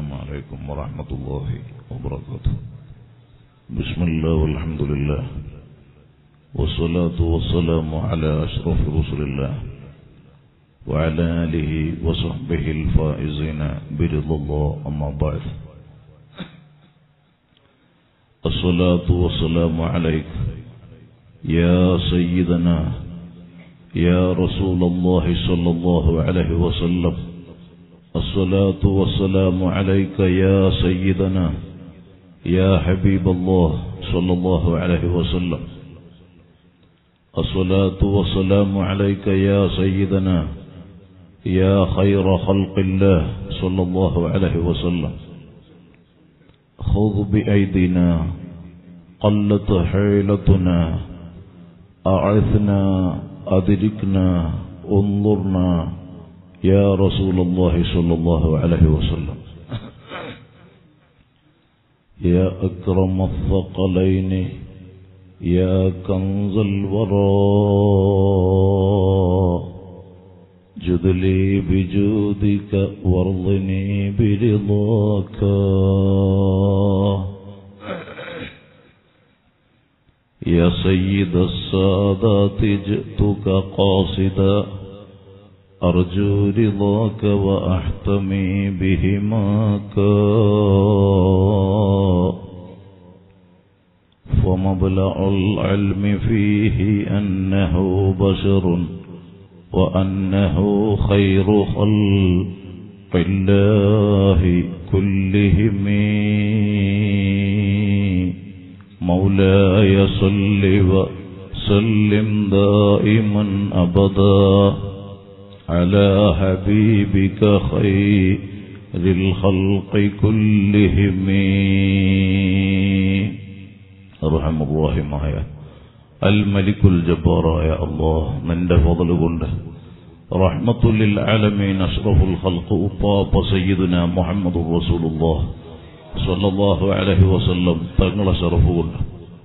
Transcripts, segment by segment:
السلام عليكم ورحمة الله وبركاته بسم الله والحمد لله والصلاة والسلام على أشرف رسل الله وعلى آله وصحبه الفائزين برضا الله أما بعد الصلاة والسلام عليك يا سيدنا يا رسول الله صلى الله عليه وسلم الصلاة والسلام عليك يا سيدنا يا حبيب الله صلى الله عليه وسلم الصلاة والسلام عليك يا سيدنا يا خير خلق الله صلى الله عليه وسلم خذ بأيدينا قلت حيلتنا أعثنا أدركنا انظرنا يا رسول الله صلى الله عليه وسلم يا أكرم الثقلين يا كنز الورى جد لي بجودك وارضني برضاك يا سيد السادات جئتك قاصدا أرجو رضاك وأحتمي بهماك فمبلغ العلم فيه أنه بشر وأنه خير خلق الله كلهم مولاي صل وسلم دائما أبدا على حبيبك خير الخلق كلهم أرحم الراحمമായ അൽ മലിക്കുൽ ജബ്ബാറായ അള്ളാഹ് നിന്റെ ഫضل കൊണ്ട് റഹ്മത്തുല്ലിൽ ആലമീൻ അഷ്റഫുൽ ഖൽഖ് ഉപ്പാപ്പ സയ്യിദുന മുഹമ്മദ് റസൂലുള്ളാഹ് സ്വല്ലല്ലാഹു അലൈഹി വസല്ലം തങ്ങളെ ഷറഫ് കൊണ്ട്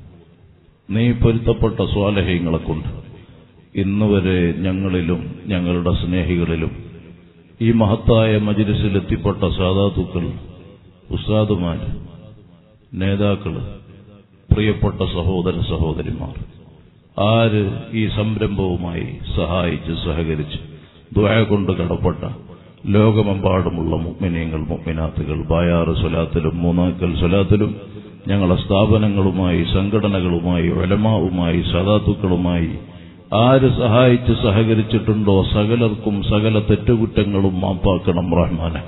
നീ പൊരുത്തപ്പെട്ട സ്വാലഹ്യങ്ങളെ കൊണ്ട് ഇന്ന് വരെ ഞങ്ങളിലും ഞങ്ങളുടെ സ്നേഹികളിലും ഈ മഹത്തായ മജിലിസിൽ എത്തിപ്പെട്ട സാധാതുക്കൾ ഉസ്താദുമാർ നേതാക്കൾ പ്രിയപ്പെട്ട സഹോദര സഹോദരിമാർ ആര് ഈ സംരംഭവുമായി സഹായിച്ച് സഹകരിച്ച് ദ്വയ കൊണ്ട് കടപ്പെട്ട ലോകമെമ്പാടുമുള്ള മുഗ്മിനീങ്ങൾ മുഗ്മിനാത്തുകൾ ബായാറ് സ്വലാത്തിലും മൂന്നാക്കൽ സ്വലാത്തിലും ഞങ്ങളുടെ സ്ഥാപനങ്ങളുമായി സംഘടനകളുമായി ഒലമാവുമായി സദാത്തുക്കളുമായി ആര് സഹായിച്ച് സഹകരിച്ചിട്ടുണ്ടോ സകലർക്കും സകല തെറ്റുകുറ്റങ്ങളും മാപ്പാക്കണം റഹ്മാനെ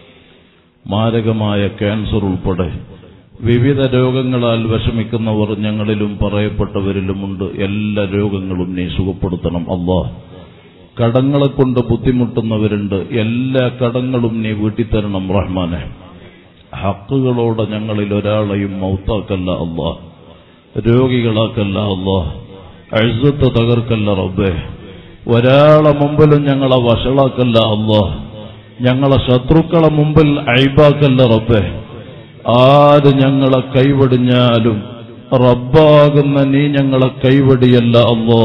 മാരകമായ ക്യാൻസർ ഉൾപ്പെടെ വിവിധ രോഗങ്ങളാൽ വിഷമിക്കുന്നവർ ഞങ്ങളിലും പറയപ്പെട്ടവരിലുമുണ്ട് എല്ലാ രോഗങ്ങളും നീ സുഖപ്പെടുത്തണം അള്ളാ കടങ്ങളെ കൊണ്ട് ബുദ്ധിമുട്ടുന്നവരുണ്ട് എല്ലാ കടങ്ങളും നീ വീട്ടിത്തരണം റഹ്മാനെ ഹക്കുകളോടെ ഞങ്ങളിൽ ഒരാളെയും മൗത്താക്കല്ല അള്ളാ രോഗികളാക്കല്ല അള്ളാ അഴുസത്ത് തകർക്കല്ല റബ്ബേ ഒരാളെ മുമ്പിലും ഞങ്ങളെ വഷളാക്കല്ല അള്ളാ ഞങ്ങളെ ശത്രുക്കളെ മുമ്പിൽ അഴിബാക്കല്ല റബ്ബേ ആര് ഞങ്ങളെ കൈവടിഞ്ഞാലും റബ്ബാകുന്ന നീ ഞങ്ങളെ കൈവടിയല്ല അല്ലോ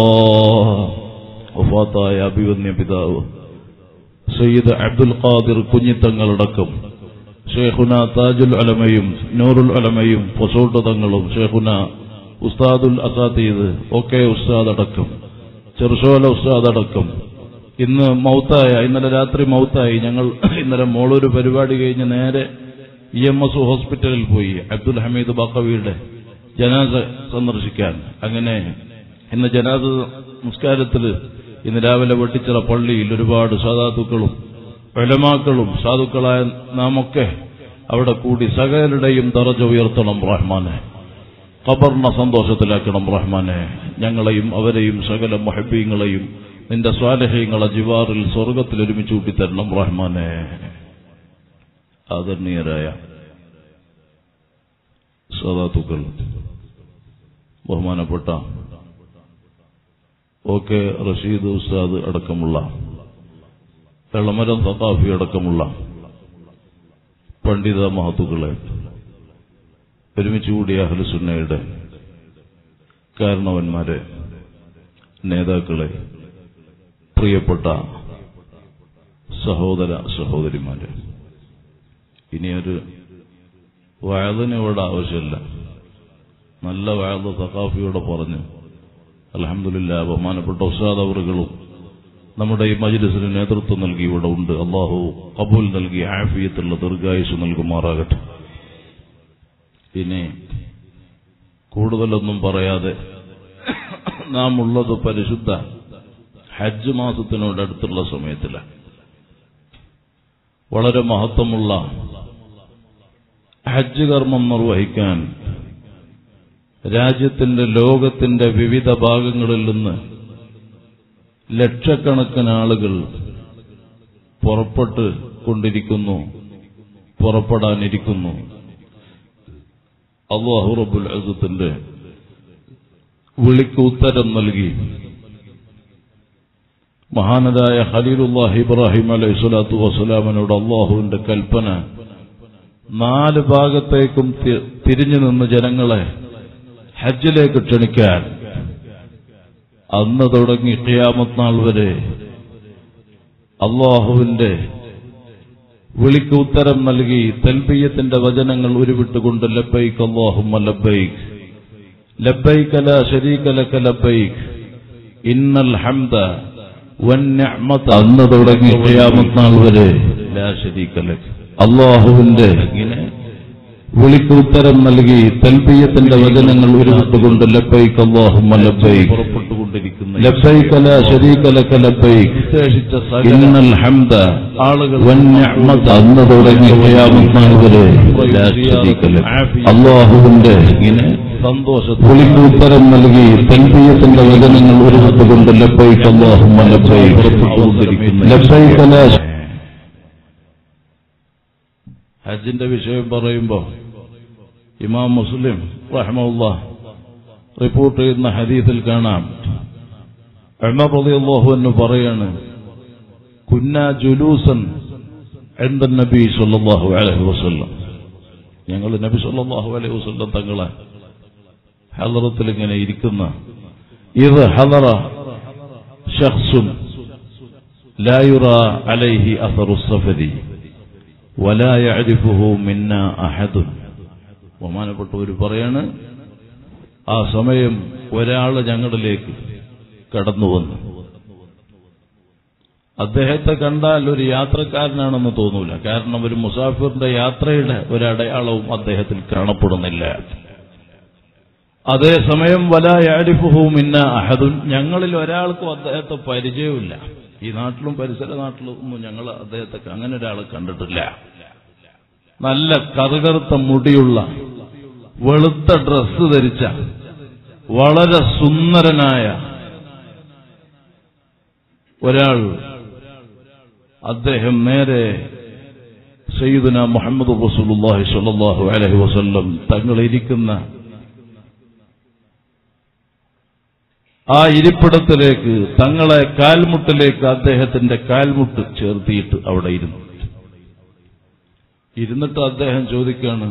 വഫാത്തായ അഭിവന്യ പിതാവ് സയ്യിദ് അബ്ദുൽ ഖാദിർ കുഞ്ഞിത്തങ്ങളടക്കം ഷേഖുന താജുൽ അലമയും നൂറുൽ അലമയും പൊസോട്ട് തങ്ങളും ഷേഖുന ഉസ്താദുൽ അസാത്തീദ് ഒക്കെ ഉസ്താദ് അടക്കം ചെറുശോല ഉസ്താദ് അടക്കം ഇന്ന് മൗത്തായ ഇന്നലെ രാത്രി മൗത്തായി ഞങ്ങൾ ഇന്നലെ മോളൊരു പരിപാടി കഴിഞ്ഞ് നേരെ ഇ എം എസ് ഹോസ്പിറ്റലിൽ പോയി അബ്ദുൽ ഹമീദ് ബാക്കവിയുടെ ജനാസ സന്ദർശിക്കാൻ അങ്ങനെ ഇന്ന് ജനാസ നിസ്കാരത്തിൽ ഇന്ന് രാവിലെ വെട്ടിച്ചിറ പള്ളിയിൽ ഒരുപാട് സാധാത്തുക്കളും വെലമാക്കളും സാധുക്കളായ നാമൊക്കെ അവിടെ കൂടി സകലരുടെയും തറജ ഉയർത്തണം റഹ്മാനെ ഖബറിനെ സന്തോഷത്തിലാക്കണം റഹ്മാനെ ഞങ്ങളെയും അവരെയും സകല മഹബീങ്ങളെയും നിന്റെ സ്വാലഹ്യങ്ങളെ ജിവാറിൽ സ്വർഗത്തിൽ ഒരുമിച്ച് കൂട്ടിത്തരണം റഹ്മാനെ ആദരണീയരായ സദാത്തുക്കൾ ബഹുമാനപ്പെട്ട ഒ കെ റഷീദ് ഉസ്താദ് അടക്കമുള്ള എളമരം സത്താഫി അടക്കമുള്ള പണ്ഡിത മഹത്തുക്കളെ ഒരുമിച്ച് കൂടിയ അഹ്ലുസുന്നയുടെ കാരണവന്മാരെ നേതാക്കളെ പ്രിയപ്പെട്ട സഹോദര സഹോദരിമാരെ ഇനിയൊരു വയതിന് ഇവിടെ ആവശ്യമില്ല നല്ല വയത് സഖാഫിയോടെ പറഞ്ഞു അലഹമില്ല ബഹുമാനപ്പെട്ട ഉസ്താദ് അവറുകളും നമ്മുടെ ഈ മജ്ലിസിന് നേതൃത്വം നൽകി ഇവിടെ ഉണ്ട് അള്ളാഹു കബൂൽ നൽകി ആഫിയത്തുള്ള ദീർഘായുസ് നൽകുമാറാകട്ടെ ഇനി കൂടുതലൊന്നും പറയാതെ നാം ഉള്ളത് പരിശുദ്ധ ഹജ്ജ് മാസത്തിനോടടുത്തുള്ള സമയത്തിലാണ് വളരെ മഹത്വമുള്ള ഹജ്ജ് കർമ്മം നിർവഹിക്കാൻ രാജ്യത്തിന്റെ ലോകത്തിന്റെ വിവിധ ഭാഗങ്ങളിൽ നിന്ന് ലക്ഷക്കണക്കിന് ആളുകൾ പുറപ്പെട്ട് കൊണ്ടിരിക്കുന്നു പുറപ്പെടാനിരിക്കുന്നു അള്ളാഹു റബുൽ അസത്തിന്റെ വിളിക്ക് ഉത്തരം നൽകി മഹാനരായ ഖലീലുല്ലാഹി ഇബ്രാഹിം അലൈഹി സ്വലാത്തു വസ്സലാമിനോട് അള്ളാഹുവിന്റെ കൽപ്പന നാല് ഭാഗത്തേക്കും തി- തിരിഞ്ഞു നിന്ന് ജനങ്ങളെ ഹജ്ജിലേക്ക് ക്ഷണിക്കാൻ അന്ന് തുടങ്ങി ഖിയാമത്ത് നാൾ വരെ അള്ളാഹുവിന്റെ വിളിക്ക് ഉത്തരം നൽകി തൽബിയത്തിന്റെ വചനങ്ങൾ ഉരുവിട്ടുകൊണ്ട് ലബൈക്ക് അള്ളാഹുമ്മ ലബൈക്ക് ലബൈക്ക് ലാ ശരീക ലക ലബൈക്ക് ഇന്നൽ ഹംദ വന്നിഅമത അന്ന് തുടങ്ങി ഖിയാമത്ത് നാൾ വരെ ലാ ശരീക ലക അള്ളാഹുവിന്റെ ഇങ്ങനെ വിളിക്ക് ഉത്തരം നൽകി തൽബിയത്തിന്റെ വചനങ്ങൾ ഉരുവിട്ടുകൊണ്ട് ലബൈക്ക് അള്ളാഹുമ്മ ലബൈക്ക് പുറപ്പെട്ടുകൊണ്ടിരിക്കുന്ന ലബൈക്ക് ലാ ശരീക ലക ലബൈക്ക് വിശേഷിച്ച ഇന്നൽ ഹംദ ആളുകൾ വന്നിഅമത അന്ന് തുടങ്ങി ഖിയാമത്ത് നാൾ വരെ ലാ ശരീക ലക അള്ളാഹുവിന്റെ ഇങ്ങനെ സന്തോഷത്തിൽ വിളിക്ക് ഉത്തരം നൽകി തൽബിയത്തിന്റെ വചനങ്ങൾ ഉരുവിട്ടുകൊണ്ട് ലബൈക്ക് അള്ളാഹുമ്മ ലബൈക്ക് പുറപ്പെട്ടുകൊണ്ടിരിക്കുന്ന ലബൈക്ക് ലാ ഹജ്ജിന്റെ വിഷയം പറയുമ്പോൾ ഇമാം മുസ്ലിം റഹ്മുല്ല റിപ്പോർട്ട് ചെയ്യുന്ന ഹദീസിൽ കാണാം ഉമർ റളിയല്ലാഹു അൻഹു പറയാണ് കുന്ന ജുലൂസൻ عند നബി സല്ലല്ലാഹു അലൈഹി വസല്ലം ഞങ്ങൾ നബി സല്ലല്ലാഹു അലൈഹി വസല്ലം തങ്ങളെ ഹളറത്തിൽ ഇങ്ങനെ ഇരിക്കുന്ന ഇത് ഹളറ ഷഖ്സുൻ ലാ യുറാ അലൈഹി അസറു സഫരി വലാ യഅരിഫുഹു മിന്ന അഹദുൻ ബഹുമാനപ്പെട്ടവർ പറയാണ് ആ സമയം ഒരാൾ ഞങ്ങളിലേക്ക് കടന്നു വന്നു അദ്ദേഹത്തെ കണ്ടാൽ ഒരു യാത്രക്കാരനാണെന്ന് തോന്നൂല കാരണം ഒരു മുസാഫിറിന്റെ യാത്രയുടെ ഒരടയാളവും അദ്ദേഹത്തിൽ കാണപ്പെടുന്നില്ല അതേസമയം വലായാരിഫുഹു മിന്ന അഹദുൻ ഞങ്ങളിൽ ഒരാൾക്കും അദ്ദേഹത്തെ പരിചയമില്ല ഈ നാട്ടിലും പരിസര നാട്ടിലും ഒന്നും ഞങ്ങൾ അദ്ദേഹത്തെ അങ്ങനെ ഒരാളെ കണ്ടിട്ടില്ല നല്ല കറുകറുത്ത മുടിയുള്ള വെളുത്ത ഡ്രസ്സ് ധരിച്ച വളരെ സുന്ദരനായ ഒരാൾ അദ്ദേഹം നേരെ സയ്യിദുന മുഹമ്മദ് റസൂലുള്ളാഹി സ്വല്ലല്ലാഹു അലൈഹി വസല്ലം തങ്ങൾ ഇരിക്കുന്ന ആ ഇരിപ്പിടത്തിലേക്ക് തങ്ങളെ കാൽമുട്ടിലേക്ക് അദ്ദേഹത്തിന്റെ കാൽമുട്ട് ചേർത്തിയിട്ട് അവിടെ ഇരുന്നു ഇരുന്നിട്ട് അദ്ദേഹം ചോദിക്കാണ്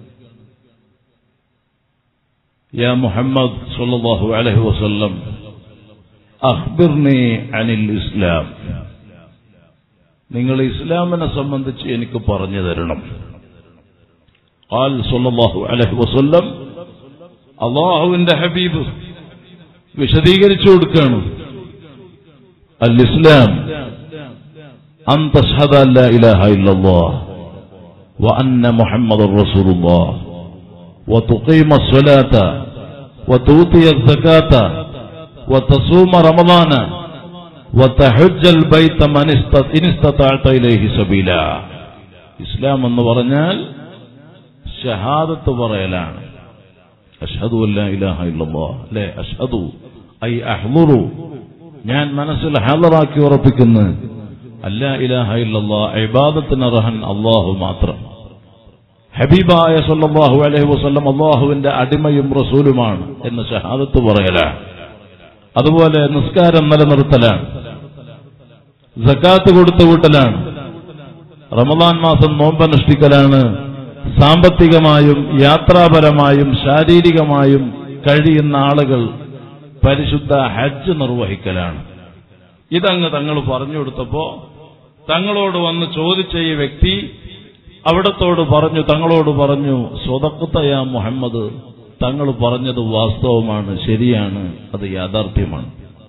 യാ മുഹമ്മദ് സല്ലല്ലാഹു അലൈഹി വസല്ലം അഖ്ബിർനി അനിൽ ഇസ്ലാം നിങ്ങൾ ഇസ്ലാമിനെ സംബന്ധിച്ച് എനിക്ക് പറഞ്ഞു തരണം ഖാൽ സല്ലല്ലാഹു അലൈഹി വസല്ലം അള്ളാഹുവിന്റെ ഹബീബ് വിശദീകരിച്ചു കൊടുക്കുകയാണ് അൽ ഇസ്ലാം അൻ തഷ്ഹദ അൻ ലാ ഇലാഹ ഇല്ലല്ലാഹ് وأن محمد رسول الله وتقيم الصلاة وتؤتي الزكاة وتصوم رمضان وتحج البيت من است- إن استطعت إليه سبيلا ഇസ്ലാം എന്ന് പറഞ്ഞാൽ ഷഹാദത്ത് പറയലാണ് അഷ്ഹദു അല്ല ഇലാഹ ഇല്ലല്ലാഹ് അല്ലേ അഷ്ഹദു ഐ അഹ്ലുറു ഞാൻ മനസ്സിൽ ഹാദറാക്കി ഉറപ്പിക്കുന്നു അല്ല ഇലാഹ ഇല്ലല്ലാഹ് ഇബാദത്തിന് അർഹൻ അള്ളാഹു മാത്രം ഹബീബായ സല്ലല്ലാഹു അലൈഹി വസല്ലം അള്ളാഹുവിന്റെ അടിമയും റസൂലുമാണ് എന്ന് ഷഹാദത്ത് പറയലാണ് അതുപോലെ നിസ്കാരം നിലനിർത്തലാണ് സക്കാത്ത് കൊടുത്തു വീട്ടലാണ് റമദാൻ മാസം നോമ്പനുഷ്ഠിക്കലാണ് സാമ്പത്തികമായും യാത്രാപരമായും ശാരീരികമായും കഴിയുന്ന ആളുകൾ പരിശുദ്ധ ഹജ്ജ് നിർവഹിക്കലാണ് ഇതങ്ങ് തങ്ങൾ പറഞ്ഞു കൊടുത്തപ്പോ തങ്ങളോട് വന്ന് ചോദിച്ച ഈ വ്യക്തി അവിടത്തോട് പറഞ്ഞു തങ്ങളോട് പറഞ്ഞു സ്വതക്കത്തയാ മുഹമ്മദ് തങ്ങൾ പറഞ്ഞത് വാസ്തവമാണ് ശരിയാണ് അത് യാഥാർത്ഥ്യമാണ്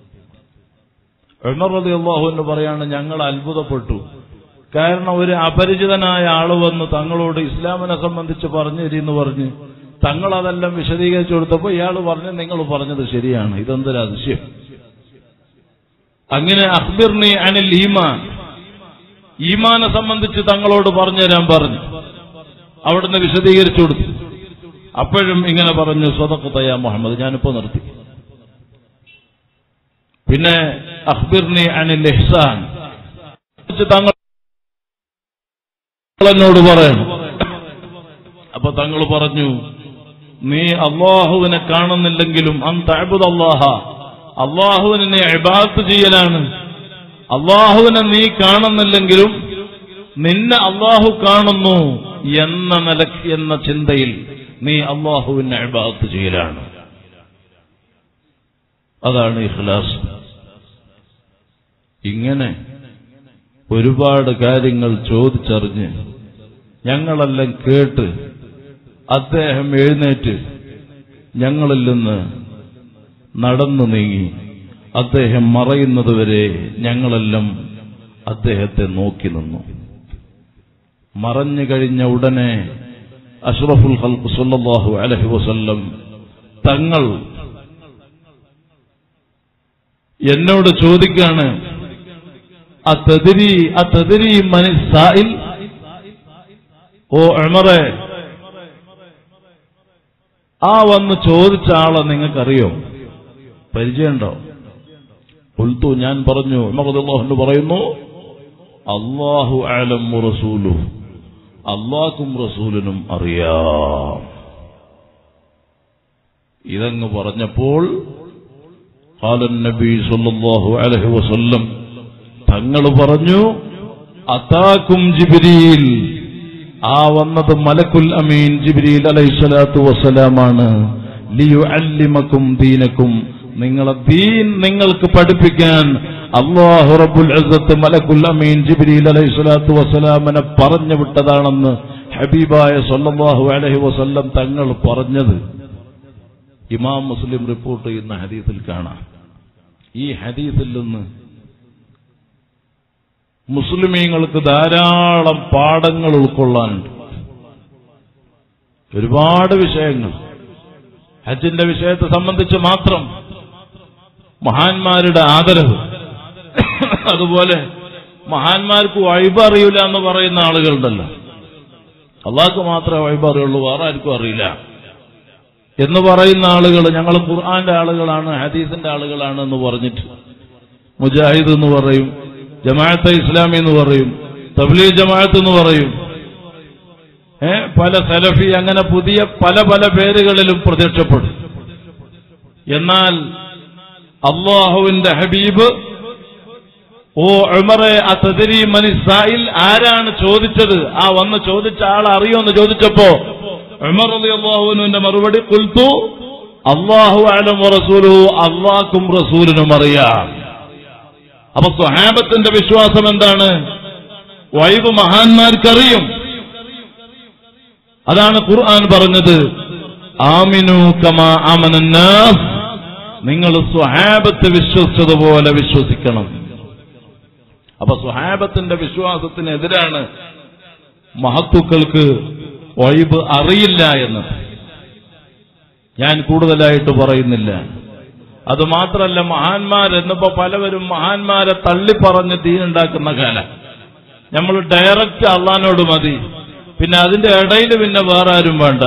ഉമർ റതി അള്ളാഹുവിന് പറയാണ് ഞങ്ങൾ അത്ഭുതപ്പെട്ടു കാരണം ഒരു അപരിചിതനായ ആള് വന്ന് തങ്ങളോട് ഇസ്ലാമിനെ സംബന്ധിച്ച് പറഞ്ഞു തരീന്ന് പറഞ്ഞ് തങ്ങൾ അതെല്ലാം വിശദീകരിച്ചു കൊടുത്തപ്പോൾ ഇയാൾ പറഞ്ഞു നിങ്ങൾ പറഞ്ഞത് ശരിയാണ് ഇതെന്തൊരു അതിശയം അങ്ങനെ അഖ്ബിർനി അനിൽ ഈമാൻ ഈമാനെ സംബന്ധിച്ച് തങ്ങളോട് പറഞ്ഞു തരാൻ പറഞ്ഞു അവിടുന്ന് വിശദീകരിച്ചു കൊടുത്തു അപ്പോഴും ഇങ്ങനെ പറഞ്ഞു സ്വതക്കത്തയ്യ മുഹമ്മദ് ഞാനിപ്പോ നിർത്തി പിന്നെ അഖ്ബിർനി അനിൽ ഇഹ്സാൻ തങ്ങൾ എന്നോട് പറയണം അപ്പൊ തങ്ങൾ പറഞ്ഞു നീ അള്ളാഹുവിനെ കാണുന്നില്ലെങ്കിലും അന്താബുദ് അള്ളാഹ അള്ളാഹുവിനെ ഇബാത്ത് ചെയ്യലാണ് അള്ളാഹുവിനെ നീ കാണുന്നില്ലെങ്കിലും നിന്നെ അള്ളാഹു കാണുന്നു എന്ന നിലക്ക് എന്ന ചിന്തയിൽ നീ അള്ളാഹുവിനെ ഇബാത്ത് ചെയ്യലാണ് അതാണ് ഇഖ്ലാസ് ഇങ്ങനെ ഒരുപാട് കാര്യങ്ങൾ ചോദിച്ചറിഞ്ഞ് ഞങ്ങളെല്ലാം കേട്ട് അദ്ദേഹം എഴുന്നേറ്റ് ഞങ്ങളിൽ നിന്ന് നടന്നു നീങ്ങി അദ്ദേഹം മറയുന്നതുവരെ ഞങ്ങളെല്ലാം അദ്ദേഹത്തെ നോക്കി നിന്നു മറഞ്ഞു കഴിഞ്ഞ ഉടനെ അഷ്റഫുൽ ഖൽഖ് സല്ലല്ലാഹു അലൈഹി വസല്ലം തങ്ങൾ എന്നോട് ചോദിക്കാണ് അത്തതിരി അത്തതിരി മനിസായിൽ ഓ ഉമറെ ആ വന്ന് ചോദിച്ച ആളെ നിങ്ങൾക്കറിയോ പരിചയമുണ്ടോ ഉൽത്തു ഞാൻ പറഞ്ഞു ഉമർഹു പറയുന്നു അള്ളാഹു ആലം റസൂലു അള്ളാഹും റസൂലിനും അറിയാം ഇതങ്ങ് പറഞ്ഞപ്പോൾ قال النبي صلى الله عليه وسلم തങ്ങൾ പറഞ്ഞു അതാക്കും ജിബ്രീൽ ആ വന്നത് മലക്കുൽ അമീൻ ജിബ്രീൽ അലൈഹിസ്സലാത്തു വസ്സലാമാണ് ലിയുഅല്ലിമക്കും ദീനക്കും നിങ്ങളെ ദീൻ നിങ്ങൾക്ക് പഠിപ്പിക്കാൻ അള്ളാഹു റബ്ബുൽ ഇസ്സത്ത് മലക്കുൽ അമീൻ ജിബ്രീൽ അലൈഹിസ്സലാത്തു വസ്സലാമിനെ പറഞ്ഞു വിട്ടതാണെന്ന് ഹബീബായ സല്ലല്ലാഹു അലൈഹി വസല്ലം തങ്ങൾ പറഞ്ഞത് ഇമാം മുസ്ലിം റിപ്പോർട്ട് ചെയ്യുന്ന ഹദീസിൽ കാണാം ഈ ഹദീസിൽ നിന്ന് മുസ്ലിമീങ്ങൾക്ക് ധാരാളം പാഠങ്ങൾ ഉൾക്കൊള്ളാനുണ്ട് ഒരുപാട് വിഷയങ്ങൾ ഹജ്ജിന്റെ വിഷയത്തെ സംബന്ധിച്ച് മാത്രം മഹാന്മാരുടെ ആദരവ് അതുപോലെ മഹാന്മാർക്ക് വൈബ് അറിയില്ല എന്ന് പറയുന്ന ആളുകളുണ്ടല്ലോ അള്ളാഹ്ക്ക് മാത്രമേ വൈബ് അറിയുള്ളൂ വേറെ ആർക്കും അറിയില്ല എന്ന് പറയുന്ന ആളുകൾ ഞങ്ങൾ ഖുർആന്റെ ആളുകളാണ് ഹദീസിന്റെ ആളുകളാണ് എന്ന് പറഞ്ഞിട്ട് മുജാഹിദ് എന്ന് പറയും ജമാഅത്തെ ഇസ്ലാമി എന്ന് പറയും തബ്ലീ ജമാഅത്ത് എന്ന് പറയും ഏ പല സലഫി അങ്ങനെ പുതിയ പല പല പേരുകളിലും പ്രത്യക്ഷപ്പെടും എന്നാൽ അള്ളാഹുവിന്റെ ഹബീബ് ഓ ഉമറെ ആ തദരി മനിസായിൽ ആരാണ് ചോദിച്ചത് ആ വന്ന് ചോദിച്ച ആൾ അറിയോന്ന് ചോദിച്ചപ്പോ ഉമർ അള്ളാഹുവിന്റെ മറുപടി കുൽത്തു അള്ളാഹു ആലം റസൂലു അള്ളാഹ്ക്കും റസൂലിനും അറിയാം അപ്പൊ സ്വഹാബത്തിന്റെ വിശ്വാസം എന്താണ് വൈബ് മഹാന്മാർക്കറിയും അതാണ് ഖുർആൻ പറഞ്ഞത് ആമിനു കമാ ആമനന്നാസ് നിങ്ങൾ സ്വഹാബത്ത് വിശ്വസിച്ചതുപോലെ വിശ്വസിക്കണം അപ്പൊ സ്വഹാബത്തിന്റെ വിശ്വാസത്തിനെതിരാണ് മഹത്തുക്കൾക്ക് വൈബ് അറിയില്ല എന്ന് ഞാൻ കൂടുതലായിട്ട് പറയുന്നില്ല അത് മാത്രല്ല മഹാന്മാർ എന്നിപ്പോ പലവരും മഹാന്മാരെ തള്ളിപ്പറഞ്ഞ് തീനുണ്ടാക്കുന്ന കാലം നമ്മൾ ഡയറക്റ്റ് അള്ളഹാനോട് മതി പിന്നെ അതിന്റെ ഇടയിൽ പിന്നെ വേറെ ആരും വേണ്ട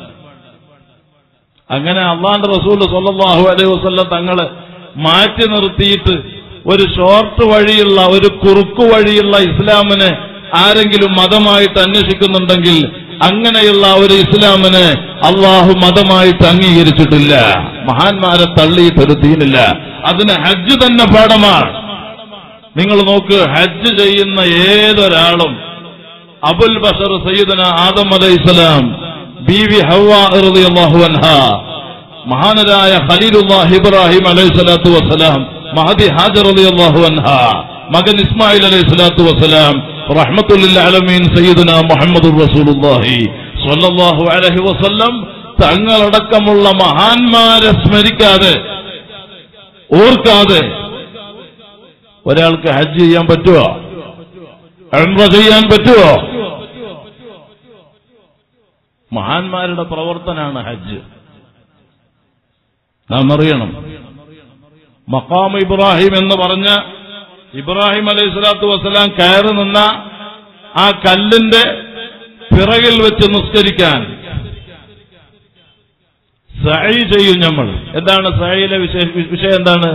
അങ്ങനെ അള്ളാന്റെ റസൂൽ സല്ലല്ലാഹു അലൈഹി വസല്ലം തങ്ങളെ മാറ്റി നിർത്തിയിട്ട് ഒരു ഷോർട്ട് വഴിയുള്ള ഒരു കുറുക്കു വഴിയുള്ള ഇസ്ലാമിനെ ആരെങ്കിലും മതമായിട്ട് അന്വേഷിക്കുന്നുണ്ടെങ്കിൽ അങ്ങനെയുള്ള ഒരു ഇസ്ലാമിനെ അള്ളാഹു മതമായിട്ട് അംഗീകരിച്ചിട്ടില്ല മഹാന്മാരെ തള്ളിയിട്ടൊരു ദീനില്ല അതിന് ഹജ്ജ് തന്നെ പാഠമാണ് നിങ്ങൾ നോക്ക് ഹജ്ജ് ചെയ്യുന്ന ഏതൊരാളും അബുൽ ബഷർ സയ്യിദന ആദം അലൈഹിസ്സലാം ബീവി ഹവാഹു അൻഹ മഹാനരായ ഖലീലുല്ലാഹ് ഇബ്രാഹിം അലൈഹി സ്വലാത്തു വസ്സലാം മഹദി ഹാജർ അള്ളാഹു അൻഹ മകൻ ഇസ്മായിൽ അലൈഹി സ്വലാത്തു വസ്സലാം റഹ്മത്തുല്ലിൽ അലമീൻ സയ്യിദുന മുഹമ്മദുർ റസൂലുള്ളാഹി സ്വല്ലല്ലാഹു അലൈഹി വസല്ലം തങ്ങളടക്കമുള്ള മഹാന്മാരെ സ്മരിക്കാതെ ഓർക്കാതെ ഒരാൾക്ക് ഹജ്ജ് ചെയ്യാൻ പറ്റുമോ ഉംറ ചെയ്യാൻ പറ്റുമോ മഹാന്മാരുടെ പ്രവർത്തനാണ് ഹജ്ജ് നാം അറിയണം മക്കാം ഇബ്രാഹിം എന്ന് പറഞ്ഞ ഇബ്രാഹിം അലൈഹി സ്വലാത്തു വസ്സലാം കയറി നിന്ന ആ കല്ലിന്റെ പിറകിൽ വെച്ച് നിസ്കരിക്കാൻ സഹി ചെയ്യും നമ്മൾ എന്താണ് സഹയിലെ വിഷയം എന്താണ്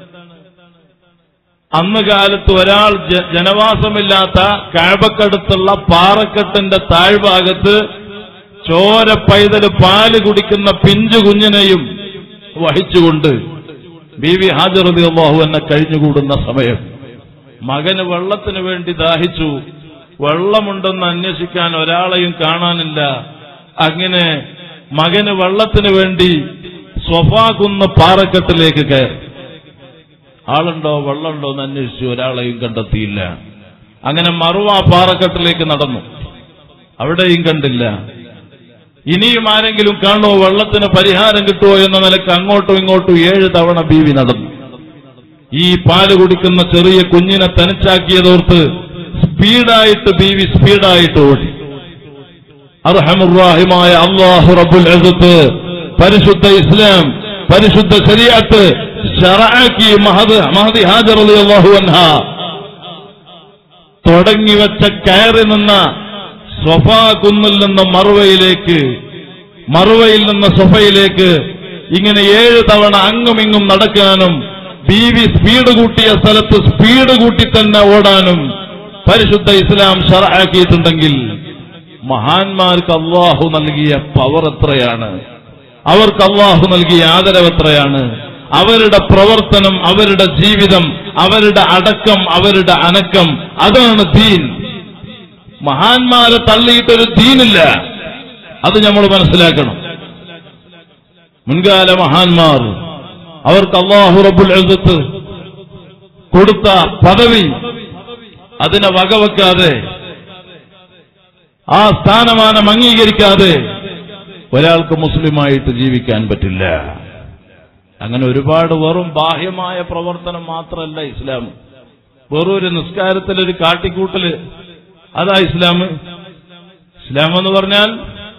അന്ന് കാലത്ത് ഒരാൾ ജ- ജനവാസമില്ലാത്ത കാഴ്ബക്കടുത്തുള്ള പാറക്കെട്ടിന്റെ താഴ്ഭാഗത്ത് ചോര പൈതല് പാല് കുടിക്കുന്ന പിഞ്ചു കുഞ്ഞിനെയും വഹിച്ചുകൊണ്ട് ബി വി ഹാജറതി അള്ളാഹു എന്നെ കഴിഞ്ഞുകൂടുന്ന സമയം മകന് വെള്ളത്തിന് വേണ്ടി ദാഹിച്ചു വെള്ളമുണ്ടെന്ന് അന്വേഷിക്കാൻ ഒരാളെയും കാണാനില്ല അങ്ങനെ മകന് വെള്ളത്തിന് വേണ്ടി സ്വഫാകുന്ന പാറക്കെട്ടിലേക്ക് കയറി ആളുണ്ടോ വെള്ളമുണ്ടോ എന്ന് അന്വേഷിച്ചു ഒരാളെയും കണ്ടെത്തിയില്ല അങ്ങനെ മറുവ പാറക്കെട്ടിലേക്ക് നടന്നു അവിടെയും കണ്ടില്ല ഇനിയും ആരെങ്കിലും കാണുമോ വെള്ളത്തിന് പരിഹാരം കിട്ടുമോ എന്ന നിലക്ക് അങ്ങോട്ടും ഇങ്ങോട്ടും ഏഴ് തവണ ബീവി നടന്നു ഈ പാല് കുടിക്കുന്ന ചെറിയ കുഞ്ഞിനെ തനിച്ചാക്കിയതോർത്ത് സ്പീഡായിട്ട് ബീവി സ്പീഡായിട്ട് ഓടി അർഹമുറാഹിമായ അള്ളാഹു റബ്ബുൽ അസത്ത് പരിശുദ്ധ ഇസ്ലാം പരിശുദ്ധ ശരീഅത്ത് ഷറആക്കി മഹദ് മഹദി ഹാജർ റളിയല്ലാഹു അൻഹ തുടങ്ങിവെച്ച കയറി നിന്ന സൊഫാ കുന്നിൽ നിന്ന് മറുവയിലേക്ക് മറുവയിൽ നിന്ന് സൊഫയിലേക്ക് ഇങ്ങനെ ഏഴ് തവണ അങ്ങും ഇങ്ങും നടക്കാനും ബീവി സ്പീഡ് കൂട്ടിയ സ്ഥലത്ത് സ്പീഡ് കൂട്ടി തന്നെ ഓടാനും പരിശുദ്ധ ഇസ്ലാം ഷറാക്കിയിട്ടുണ്ടെങ്കിൽ മഹാന്മാർക്ക് അള്ളാഹു നൽകിയ പവർ എത്രയാണ് അവർക്ക് അള്ളാഹു നൽകിയ ആദരവ് എത്രയാണ് അവരുടെ പ്രവർത്തനം അവരുടെ ജീവിതം അവരുടെ അടക്കം അവരുടെ അനക്കം അതാണ് ദീൻ മഹാന്മാരെ തള്ളിയിട്ടൊരു ദീനില്ല അത് നമ്മൾ മനസ്സിലാക്കണം മുൻകാല മഹാന്മാർ അവർക്ക് അള്ളാഹു റബ്ബുൽ ഇസ്സത്ത് കൊടുത്ത പദവി അതിനെ വകവെക്കാതെ ആ സ്ഥാനമാനം അംഗീകരിക്കാതെ ഒരാൾക്ക് മുസ്ലിമായിട്ട് ജീവിക്കാൻ പറ്റില്ല അങ്ങനെ ഒരുപാട് വെറും ബാഹ്യമായ പ്രവർത്തനം മാത്രമല്ല ഇസ്ലാം വെറും ഒരു നിസ്കാരത്തിലൊരു കാട്ടിക്കൂട്ടല് അതാ ഇസ്ലാം ഇസ്ലാം എന്ന് പറഞ്ഞാൽ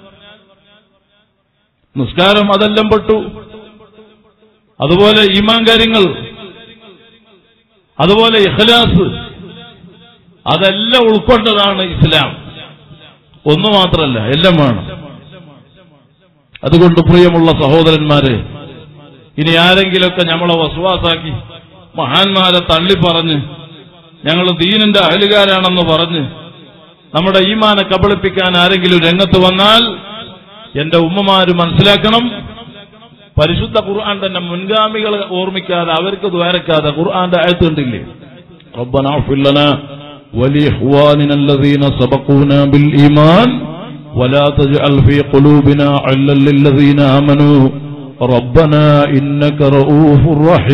നിസ്കാരം അതെല്ലാം പെട്ടു അതുപോലെ ഈമാൻ കാര്യങ്ങൾ അതുപോലെ ഇഖ്ലാസ് അതെല്ലാം ഉൾക്കൊണ്ടതാണ് ഇസ്ലാം ഒന്നു മാത്രമല്ല എല്ലാം വേണം അതുകൊണ്ട് പ്രിയമുള്ള സഹോദരന്മാരെ ഇനി ആരെങ്കിലുമൊക്കെ നമ്മളെ വസുവാസാക്കി മഹാന്മാരെ തള്ളി പറഞ്ഞ് ഞങ്ങൾ ദീനിന്റെ അയലുകാരാണെന്ന് പറഞ്ഞ് നമ്മുടെ ഈമാനെ കബളിപ്പിക്കാൻ ആരെങ്കിലും രംഗത്ത് വന്നാൽ എന്റെ ഉമ്മമാര് മനസ്സിലാക്കണം പരിശുദ്ധ ഖുർആൻ തന്നെ മുൻഗാമികളെ ഓർമ്മിക്കാതെ അവർക്ക് ദ്വാരക്കാതെ ഖുർആന്റെ ആയത്ത് കണ്ടില്ലേ ربنا اغفر لنا ولإخواننا الذين سبقونا بالإيمان ولا تجعل في قلوبنا علا للذين آمنوا ربنا إنك رؤوف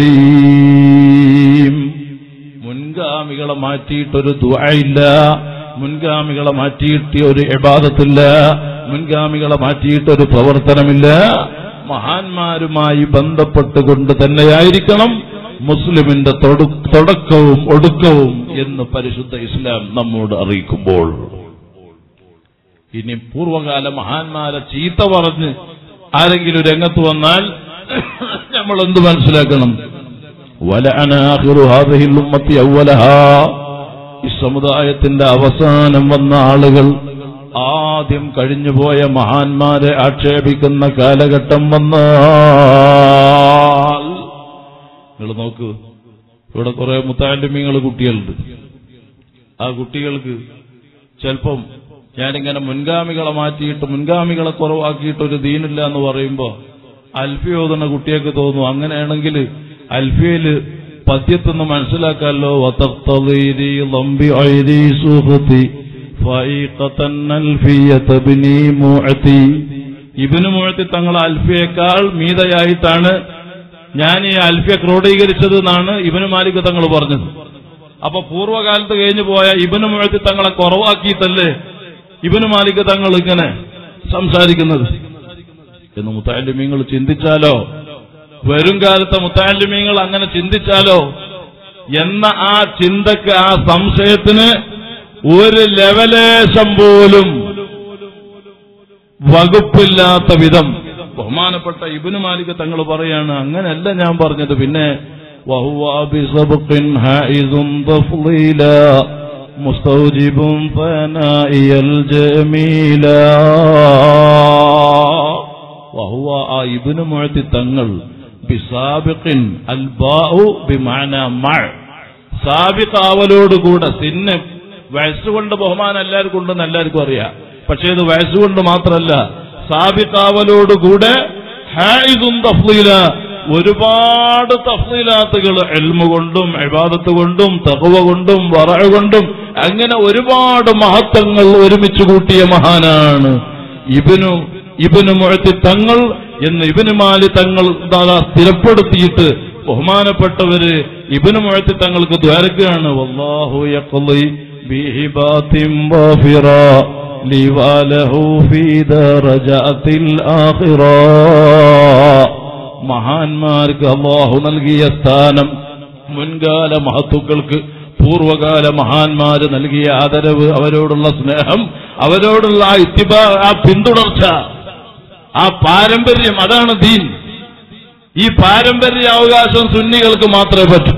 رحيم മുൻഗാമികളെ മാറ്റിയിട്ടൊരു ദുആയില്ല മുൻഗാമികളെ മാറ്റിയിട്ട് ഒരു ഇബാദത്തില്ല മുൻഗാമികളെ മാറ്റിയിട്ടൊരു പ്രവർത്തനമില്ല മഹാന്മാരുമായി ബന്ധപ്പെട്ടുകൊണ്ട് തന്നെയായിരിക്കണം മുസ്ലിമിന്റെ തൊടു- തുടക്കവും ഒടുക്കവും എന്ന് പരിശുദ്ധ ഇസ്ലാം നമ്മോട് അറിയിക്കുമ്പോൾ ഇനി പൂർവകാല മഹാന്മാരെ ചീത്ത പറഞ്ഞ് ആരെങ്കിലും രംഗത്ത് വന്നാൽ നമ്മൾ എന്ത് മനസ്സിലാക്കണം വലഅന ആഖിറു ഹാദിഹിൽ ഉമ്മത്തി അവ്വലഹാ ഈ സമുദായത്തിന്റെ അവസാനം വന്ന ആളുകൾ ആദ്യം കഴിഞ്ഞുപോയ മഹാന്മാരെ ആക്ഷേപിക്കുന്ന കാലഘട്ടം വന്നാൽ നിങ്ങൾ നോക്കൂ ഇവിടെ കുറെ മുത്താലിമ്യങ്ങൾ കുട്ടികളുണ്ട് ആ കുട്ടികൾക്ക് ചിലപ്പം ഞാനിങ്ങനെ മുൻഗാമികളെ മാറ്റിയിട്ട് മുൻഗാമികളെ കുറവാക്കിയിട്ട് ഒരു ദീനില്ല എന്ന് പറയുമ്പോ അൽഫി ഓതുന്ന കുട്ടിയൊക്കെ തോന്നും അങ്ങനെയാണെങ്കിൽ അൽഫിയയില് പദ്യത്തൊന്ന് മനസ്സിലാക്കാമല്ലോ വതഖ്തദീരി ളംബി ഐരി സുഹൃതി ഫൈഖതൻ അൽഫിയത ബിനി മുഅതി ഇബ്നു മുഅത്തി തങ്ങളെ അൽഫിയേക്കാൾ മീതയായിട്ടാണ് ഞാൻ ഈ അൽഫിയ ക്രോഡീകരിച്ചത് എന്നാണ് ഇബനു മാലിക് തങ്ങൾ പറഞ്ഞത് അപ്പൊ പൂർവ്വകാലത്ത് കഴിഞ്ഞു പോയ ഇബന് മുഴത്തി തങ്ങളെ കുറവാക്കിയിട്ടല്ലേ ഇബന് മാലിക് തങ്ങൾ ഇങ്ങനെ സംസാരിക്കുന്നത് എന്ന് മുത്താലിമീങ്ങൾ ചിന്തിച്ചാലോ വരും കാലത്തെ മുത്താലിമീങ്ങൾ അങ്ങനെ ചിന്തിച്ചാലോ എന്ന ആ ചിന്തക്ക് ആ സംശയത്തിന് ഒരു ലെവലേശം പോലും വകുപ്പില്ലാത്ത വിധം ബഹുമാനപ്പെട്ട ഇബിന് മാലിക് തങ്ങൾ പറയാണ് അങ്ങനെയല്ല ഞാൻ പറഞ്ഞത് പിന്നെ وهو بسبق حائز تفضيلا مستوجب ثنائي الجميلا وهو ആ ഇബ്നു മുഅത്തി തങ്ങൾ ബിസാബിഖിൻ അൽബാഉ ബിമഅന മഅ സാബിഖ് ആവലോടുകൂടെ സിന്ന് വയസ്സുകൊണ്ട് ബഹുമാനം എല്ലാവർക്കും ഉണ്ടെന്ന് എല്ലാവർക്കും അറിയാം പക്ഷേ ഇത് വയസ്സുകൊണ്ട് മാത്രമല്ല സാബിഖ് ആവലോടുകൂടെ ഹായിദും തഫ്ലീല ഒരുപാട് തഫ്ലീലാത്തുകൾ എൽമ കൊണ്ടും ഇബാദത്ത് കൊണ്ടും തഹവ കൊണ്ടും വറ കൊണ്ടും അങ്ങനെ ഒരുപാട് മഹത്വങ്ങൾ ഒരുമിച്ച് കൂട്ടിയ മഹാനാണ് ഇബനു ഇബനു മുഴത്തി തങ്ങൾ എന്ന് ഇബനു മാലി തങ്ങൾ ദാദാ സ്ഥിരപ്പെടുത്തിയിട്ട് ബഹുമാനപ്പെട്ടവര് ഇബനു മുഴത്തി തങ്ങൾക്ക് ദ്വാരക്കുകയാണ് വല്ലാഹു യഖ്ളി ബിഹിബാത്തിൻ വാഫിറ ലിവാലഹു ഫീ ദറജാത്തിൽ ആഖിറ മഹാന്മാർക്ക് അള്ളാഹു നൽകിയ സ്ഥാനം മുൻകാല മഹത്തുക്കൾക്ക് പൂർവകാല മഹാന്മാര് നൽകിയ ആദരവ് അവരോടുള്ള സ്നേഹം അവരോടുള്ള ആ ഇത്തിബാ ആ പിന്തുടർച്ച ആ പാരമ്പര്യം അതാണ് ദീൻ ഈ പാരമ്പര്യ അവകാശം സുന്നികൾക്ക് മാത്രമേ പറ്റൂ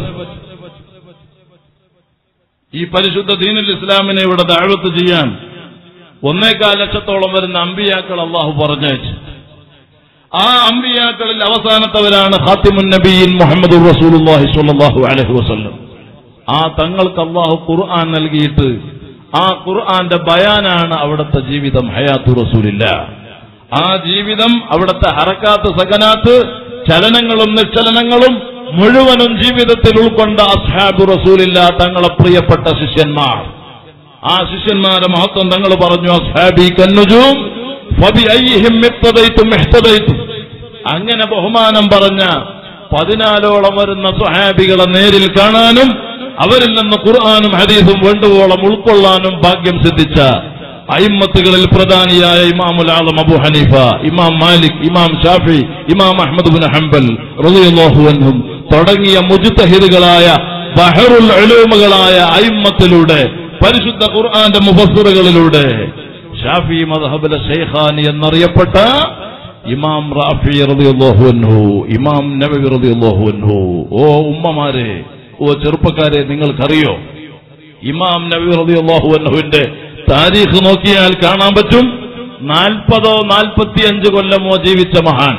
ഈ പരിശുദ്ധ ദീനുൽ ഇസ്ലാമിനെ ഇവിടെ ദാഴ്വത്ത് ചെയ്യാൻ ഒന്നേകാൽ ലക്ഷത്തോളം വരുന്ന അമ്പിയാക്കൾ അള്ളാഹു പറഞ്ഞയച്ചു ആ അമ്പിയാക്കളിൽ അവസാനത്തവരാണ് ഖാത്തിമുൻ നബീൻ മുഹമ്മദ് റസൂലുള്ളാഹി സ്വല്ലല്ലാഹു അലൈഹി വസല്ലം ആ തങ്ങൾക്ക് അള്ളാഹു ഖുർആൻ നൽകിയിട്ട് ആ ഖുർആന്റെ ബയാനാണ് അവിടുത്തെ ജീവിതം ഹയാത്തു റസൂലില്ല ആ ജീവിതം അവിടുത്തെ ഹറക്കാത്ത് സകനാത്ത് ചലനങ്ങളും നിശ്ചലനങ്ങളും മുഴുവനും ജീവിതത്തിൽ ഉൾക്കൊണ്ട അസ്ഹാബു റസൂലില്ല തങ്ങളെ പ്രിയപ്പെട്ട ശിഷ്യന്മാർ ആ ശിഷ്യന്മാരെ മഹത്വം തങ്ങൾ പറഞ്ഞു അസ്ഹാബി കന്നുജും ഫബിഅയ്യിഹിം ഇഖ്തദൈതും ഇഹ്തദൈതും അങ്ങനെ ബഹുമാനം പറഞ്ഞ പതിനാലോളം വരുന്ന സ്വഹാബികളെ നേരിൽ കാണാനും അവരിൽ നിന്ന് ഖുർആാനും ഹദീസും വേണ്ടുവോളം ഉൾക്കൊള്ളാനും ഭാഗ്യം സിദ്ധിച്ച അയിമ്മത്തുകളിൽ പ്രധാനിയായ ഇമാമുൽ ആലം അബു ഹനീഫ ഇമാം മാലിക് ഇമാം ഷാഫി ഇമാം അഹമ്മദ് ബിൻ ഹംബൽ റളിയല്ലാഹു അൻഹും തുടങ്ങിയ മുജ്തഹിദുകളായ ബഹറുൽ ഉലൂമുകളായ അയിമ്മത്തിലൂടെ പരിശുദ്ധ ഖുർആന്റെ മുഫസ്സിറുകളിലൂടെ ഷാഫി മദ്ഹബിലെ ഷെയ്ഖാനി എന്നറിയപ്പെട്ട ഇമാം റാഫി റളിയല്ലാഹു അൻഹു ഇമാം നബവി റളിയല്ലാഹു അൻഹു ഓ ഉമ്മമാരെ ഓ ചെറുപ്പക്കാരെ നിങ്ങൾക്കറിയോ ഇമാം നബി റളിയല്ലാഹു അൻഹുവിന്റെ താരീഖ് നോക്കിയാൽ കാണാൻ പറ്റും നാൽപ്പതോ നാൽപ്പത്തിയഞ്ച് കൊല്ലമോ ജീവിച്ച മഹാൻ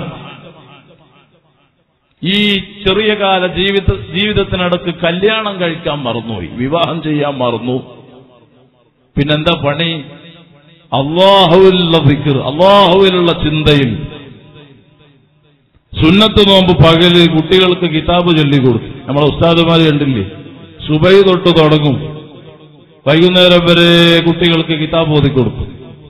ഈ ചെറിയ കാല ജീവിത ജീവിതത്തിനടക്ക് കല്യാണം കഴിക്കാൻ മറന്നുപോയി വിവാഹം ചെയ്യാൻ മറന്നു പിന്നെന്താ പണി അള്ളാഹുവിലുള്ള ഫിക്കർ അള്ളാഹുവിലുള്ള ചിന്തയിൽ സുന്നത്ത് നോമ്പ് പകല് കുട്ടികൾക്ക് കിതാബ് ചൊല്ലിക്കൊടുത്തു നമ്മളെ ഉസ്താദുമാര് കണ്ടില്ലേ സുബൈ തൊട്ട് തുടങ്ങും വൈകുന്നേരം വരെ കുട്ടികൾക്ക് കിതാബ് ഓതിക്കൊടുത്തു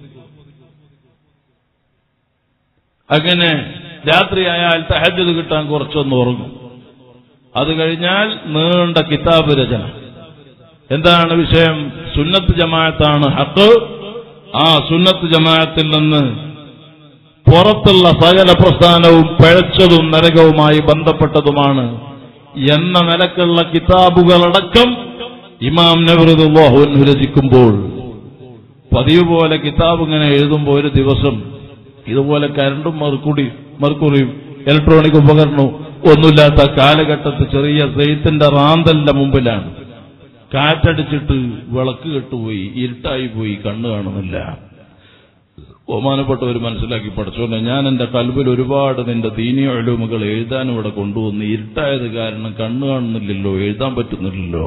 അങ്ങനെ രാത്രിയായാൽ തഹജത് കിട്ടാൻ കുറച്ചൊന്ന് ഉറങ്ങും അത് കഴിഞ്ഞാൽ നീണ്ട കിതാബ് രചന എന്താണ് വിഷയം സുന്നത്ത് ജമാഅത്താണ് ഹക്ക് ആ സുന്നത്ത് ജമാഅത്തിൽ നിന്ന് പുറത്തുള്ള സകല പ്രസ്ഥാനവും പിഴച്ചതും നരകവുമായി ബന്ധപ്പെട്ടതുമാണ് എന്ന നിലക്കുള്ള കിതാബുകളടക്കം ഇമാം നബറുദ്ദോഹുൻ രചിക്കുമ്പോൾ പതിവ് പോലെ കിതാബ് ഇങ്ങനെ എഴുതുമ്പോൾ ഒരു ദിവസം ഇതുപോലെ കരണ്ടും മർക്കുടി മർക്കുറിയും ഇലക്ട്രോണിക് ഉപകരണവും ഒന്നുമില്ലാത്ത കാലഘട്ടത്തിൽ ചെറിയ സെയ്ത്തിന്റെ റാന്തലിന്റെ മുമ്പിലാണ് കാറ്റടിച്ചിട്ട് വിളക്ക് കെട്ടുപോയി ഇരുട്ടായി പോയി കണ്ണു കാണുന്നില്ല ബഹുമാനപ്പെട്ടവർ മനസ്സിലാക്കി പഠിച്ചോന്നെ ഞാൻ എന്റെ കൽവിൽ ഒരുപാട് നിന്റെ ദീനീയ ഒഴിമുകൾ എഴുതാൻ ഇവിടെ കൊണ്ടുവന്ന് ഇരുട്ടായത് കാരണം കണ്ണു കാണുന്നില്ലല്ലോ എഴുതാൻ പറ്റുന്നില്ലല്ലോ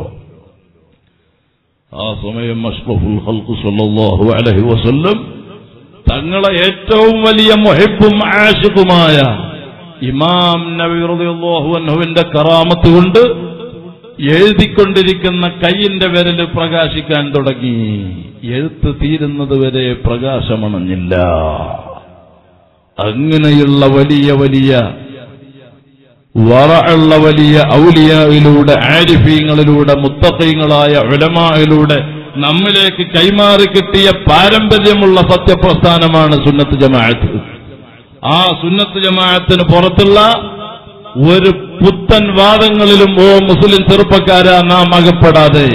ആ സമയം അഷ്റഫുൽ ഹൽക്കു സല്ലല്ലാഹു അലൈഹി വസല്ലം തങ്ങളെ ഏറ്റവും വലിയ മുഹിബും ആഷിഖുമായ ഇമാം നബി റളിയല്ലാഹു അൻഹുവിന്റെ കറാമത്ത് കൊണ്ട് എഴുതിക്കൊണ്ടിരിക്കുന്ന കൈയിന്റെ വിരല് പ്രകാശിക്കാൻ തുടങ്ങി എഴുത്ത് തീരുന്നത് വരെ പ്രകാശമണഞ്ഞില്ല അങ്ങനെയുള്ള വലിയ വലിയ വറയുള്ള വലിയ ഔലിയയിലൂടെ ആരിഫീങ്ങളിലൂടെ മുത്തഖീങ്ങളായ ഉലമായിലൂടെ നമ്മിലേക്ക് കൈമാറി കിട്ടിയ പാരമ്പര്യമുള്ള സത്യപ്രസ്ഥാനമാണ് സുന്നത്ത് ജമാഅത്ത് ആ സുന്നത്ത് ജമാഅത്തിന് പുറത്തുള്ള ഒരു പുത്തൻ വാദങ്ങളിലും ഓ മുസ്ലിം ചെറുപ്പക്കാരാ നാം അകപ്പെടാതെ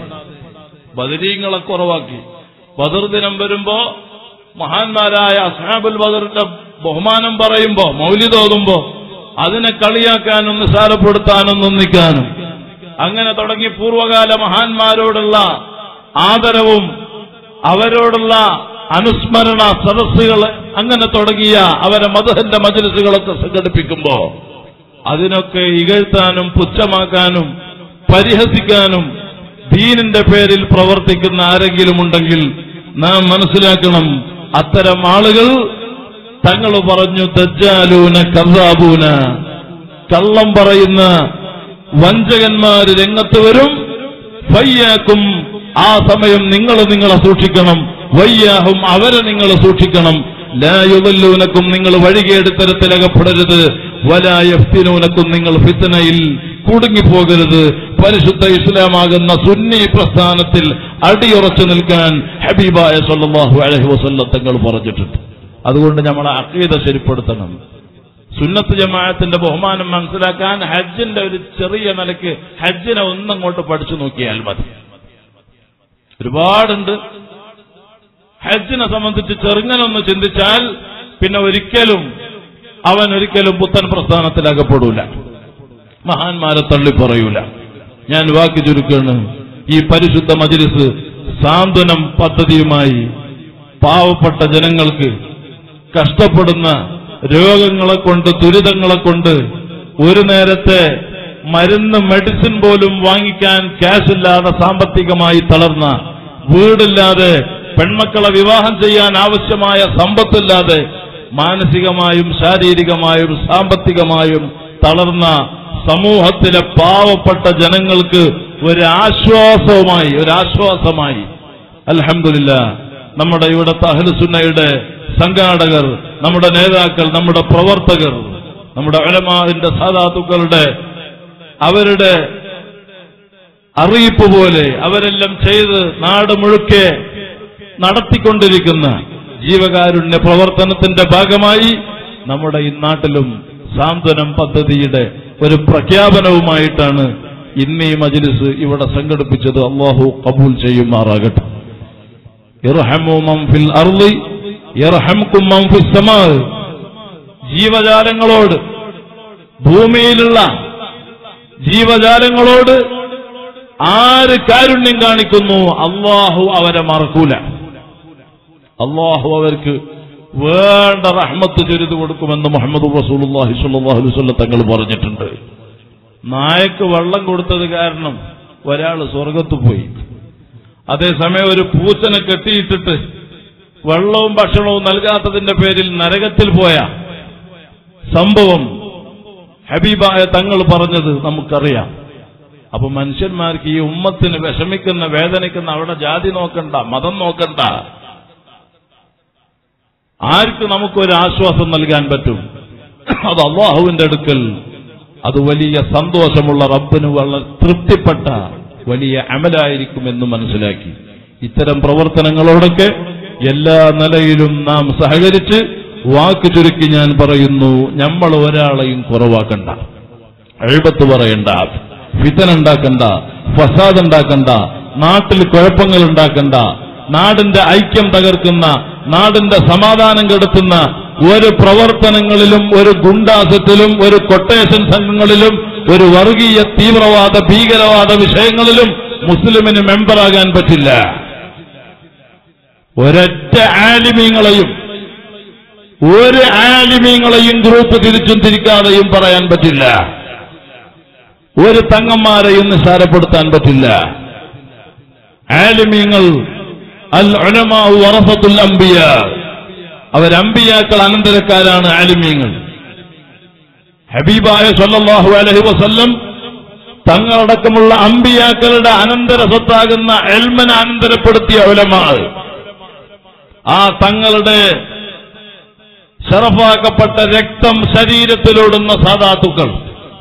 ബദരീങ്ങളെ കുറവാക്കി ബദർ ദിനം വരുമ്പോ മഹാന്മാരായ അസ്ഹാബുൽ ബദറിന്റെ ബഹുമാനം പറയുമ്പോ മൗലിതോതുമ്പോ അതിനെ കളിയാക്കാനും നിസാരപ്പെടുത്താനും നിന്ദിക്കാനും അങ്ങനെ തുടങ്ങി പൂർവകാല മഹാന്മാരോടുള്ള ആദരവും അവരോടുള്ള അനുസ്മരണ സദസ്സുകൾ അങ്ങനെ തുടങ്ങിയ അവരെ മധുഹന്റെ മജലിസുകളൊക്കെ സംഘടിപ്പിക്കുമ്പോ അതിനൊക്കെ ഇകഴ്ത്താനും പുച്ഛമാക്കാനും പരിഹസിക്കാനും ദീനിന്റെ പേരിൽ പ്രവർത്തിക്കുന്ന ആരെങ്കിലും ഉണ്ടെങ്കിൽ നാം മനസ്സിലാക്കണം അത്തരം ആളുകൾ തങ്ങൾ പറഞ്ഞു ദജ്ജാലൂന കർദാബൂന കള്ളം പറയുന്ന വഞ്ചകന്മാര് രംഗത്ത് വരും ഫയ്യാക്കും ആ സമയം നിങ്ങൾ നിങ്ങളെ സൂക്ഷിക്കണം വയ്യാഹും അവരെ നിങ്ങൾ സൂക്ഷിക്കണം ലായുവല്ലൂനക്കും നിങ്ങൾ വഴികേട് തരത്തിലകപ്പെടരുത് വലായഫ്തിനൂനക്കും നിങ്ങൾ ഫിത്തനയിൽ കുടുങ്ങിപ്പോകരുത് പരിശുദ്ധ ഇസ്ലാമാകുന്ന സുന്നി പ്രസ്ഥാനത്തിൽ അടിയുറച്ചു നിൽക്കാൻ ഹബീബായ സല്ലല്ലാഹു അലൈഹി വസല്ലം തങ്ങൾ പറഞ്ഞിട്ടുണ്ട് അതുകൊണ്ട് നമ്മളെ അക്കീത ശരിപ്പെടുത്തണം സുന്നത്ത് ജമാഅത്തിന്റെ ബഹുമാനം മനസ്സിലാക്കാൻ ഹജ്ജിന്റെ ഒരു ചെറിയ നിലയ്ക്ക് ഹജ്ജിനെ ഒന്നങ്ങോട്ട് പഠിച്ചു നോക്കിയാൽ മതി ഒരുപാടുണ്ട് ഹജ്ജിനെ സംബന്ധിച്ച് ചെറുങ്ങനൊന്ന് ചിന്തിച്ചാൽ പിന്നെ ഒരിക്കലും അവൻ ഒരിക്കലും പുത്തൻ പ്രസ്ഥാനത്തിൽ അകപ്പെടൂല മഹാന്മാരെ തള്ളി പറയൂല ഞാൻ വാക്ക് ചുരുക്കാണ് ഈ പരിശുദ്ധ മജിലിസ് സാന്ത്വനം പദ്ധതിയുമായി പാവപ്പെട്ട ജനങ്ങൾക്ക് കഷ്ടപ്പെടുന്ന രോഗങ്ങളെ കൊണ്ട് ദുരിതങ്ങളെ കൊണ്ട് ഒരു നേരത്തെ മരുന്ന് മെഡിസിൻ പോലും വാങ്ങിക്കാൻ ക്യാഷില്ലാതെ സാമ്പത്തികമായി തളർന്ന വീടില്ലാതെ പെൺമക്കളെ വിവാഹം ചെയ്യാൻ ആവശ്യമായ സമ്പത്തില്ലാതെ മാനസികമായും ശാരീരികമായും സാമ്പത്തികമായും തളർന്ന സമൂഹത്തിലെ പാവപ്പെട്ട ജനങ്ങൾക്ക് ഒരു ആശ്വാസവുമായി ഒരു ആശ്വാസമായി അൽഹംദുലില്ല നമ്മുടെ ഇവിടുത്തെ അഹ്ലുസുന്നയുടെ സംഘാടകർ നമ്മുടെ നേതാക്കൾ നമ്മുടെ പ്രവർത്തകർ നമ്മുടെ അലമാവിന്റെ സാധാത്തുക്കളുടെ അവരുടെ അറിയിപ്പ് പോലെ അവരെല്ലാം ചെയ്ത് നാട് മുഴുക്കെ നടത്തിക്കൊണ്ടിരിക്കുന്ന ജീവകാരുണ്യ പ്രവർത്തനത്തിന്റെ ഭാഗമായി നമ്മുടെ ഈ നാട്ടിലും സാന്ത്വനം പദ്ധതിയുടെ ഒരു പ്രഖ്യാപനവുമായിട്ടാണ് ഇന്ന് ഈ മജ്ലിസ് ഇവിടെ സംഘടിപ്പിച്ചത് അള്ളാഹു കബൂൽ ചെയ്യുമാറാകട്ടെ ഇർഹമു മൻ ഫിൽ അർളി യർഹംകും മൻ ഫിസ് സമാ ജീവജാലങ്ങളോട് ഭൂമിയിലുള്ള ജീവജാലങ്ങളോട് ആര് കാരുണ്യം കാണിക്കുന്നു അള്ളാഹു അവരെ മറക്കൂല അള്ളാഹു അവർക്ക് വേണ്ട റഹ്മത്ത് ചൊരിതു കൊടുക്കുമെന്ന് മുഹമ്മദ് റസൂലുള്ളാഹി സ്വല്ലല്ലാഹു അലൈഹി വസല്ലം തങ്ങൾ പറഞ്ഞിട്ടുണ്ട് നായക്ക് വെള്ളം കൊടുത്തത് കാരണം ഒരാൾ സ്വർഗത്ത് പോയി അതേസമയം ഒരു പൂച്ചനെ കെട്ടിയിട്ടിട്ട് വെള്ളവും ഭക്ഷണവും നൽകാത്തതിന്റെ പേരിൽ നരകത്തിൽ പോയ സംഭവം ഹബീബായ തങ്ങൾ പറഞ്ഞത് നമുക്കറിയാം അപ്പൊ മനുഷ്യന്മാർക്ക് ഈ ഉമ്മത്തിന് വിഷമിക്കുന്ന വേദനിക്കുന്ന അവിടെ ജാതി നോക്കണ്ട മതം നോക്കണ്ട ആർക്ക് നമുക്കൊരു ആശ്വാസം നൽകാൻ പറ്റും അത് അള്ളാഹുവിന്റെ അടുക്കൽ അത് വലിയ സന്തോഷമുള്ള റബ്ബിന് വളരെ തൃപ്തിപ്പെട്ട വലിയ അമലായിരിക്കുമെന്ന് മനസ്സിലാക്കി ഇത്തരം പ്രവർത്തനങ്ങളോടൊക്കെ എല്ലാ നിലയിലും നാം സഹകരിച്ച് വാക്ക് ചുരുക്കി ഞാൻ പറയുന്നു നമ്മൾ ഒരാളെയും കുറവാക്കണ്ട എഴുപത്ത് പറയണ്ട ഫിതൻ ഉണ്ടാക്കണ്ട ഫസാദ് ഉണ്ടാക്കണ്ട നാട്ടിൽ കുഴപ്പങ്ങൾ ഉണ്ടാക്കണ്ട നാടിന്റെ ഐക്യം തകർക്കുന്ന നാടിന്റെ സമാധാനം കെടുത്തുന്ന ഒരു പ്രവർത്തനങ്ങളിലും ഒരു ഗുണ്ടാസത്തിലും ഒരു കൊട്ടേഷൻ സംഘങ്ങളിലും ഒരു വർഗീയ തീവ്രവാദ ഭീകരവാദ വിഷയങ്ങളിലും മുസ്ലിമിന് മെമ്പറാകാൻ പറ്റില്ല ഒരൊറ്റ ആലിമീങ്ങളെയും ഒരു ആലിമീങ്ങളെയും ഗ്രൂപ്പ് തിരിച്ചും തിരിക്കാതെയും പറയാൻ പറ്റില്ല ഒരു തങ്ങന്മാരെയും നിസ്സാരപ്പെടുത്താൻ പറ്റില്ല ആലിമീങ്ങൾ അൽ ഉലമാഉ വറസത്തുൽ അംബിയ അവരമ്പിയാക്കൾ അനന്തരക്കാരാണ് ആലിമീങ്ങൾ ഹബീബായ സല്ലല്ലാഹു അലൈഹി വസല്ലം തങ്ങളടക്കമുള്ള അമ്പിയാക്കളുടെ അനന്തര സ്വത്താകുന്ന എൽമന അനന്തരപ്പെടുത്തിയ ഉലമാ ആ തങ്ങളുടെ ഷറഫാക്കപ്പെട്ട രക്തം ശരീരത്തിലോടുന്ന സാധാത്തുക്കൾ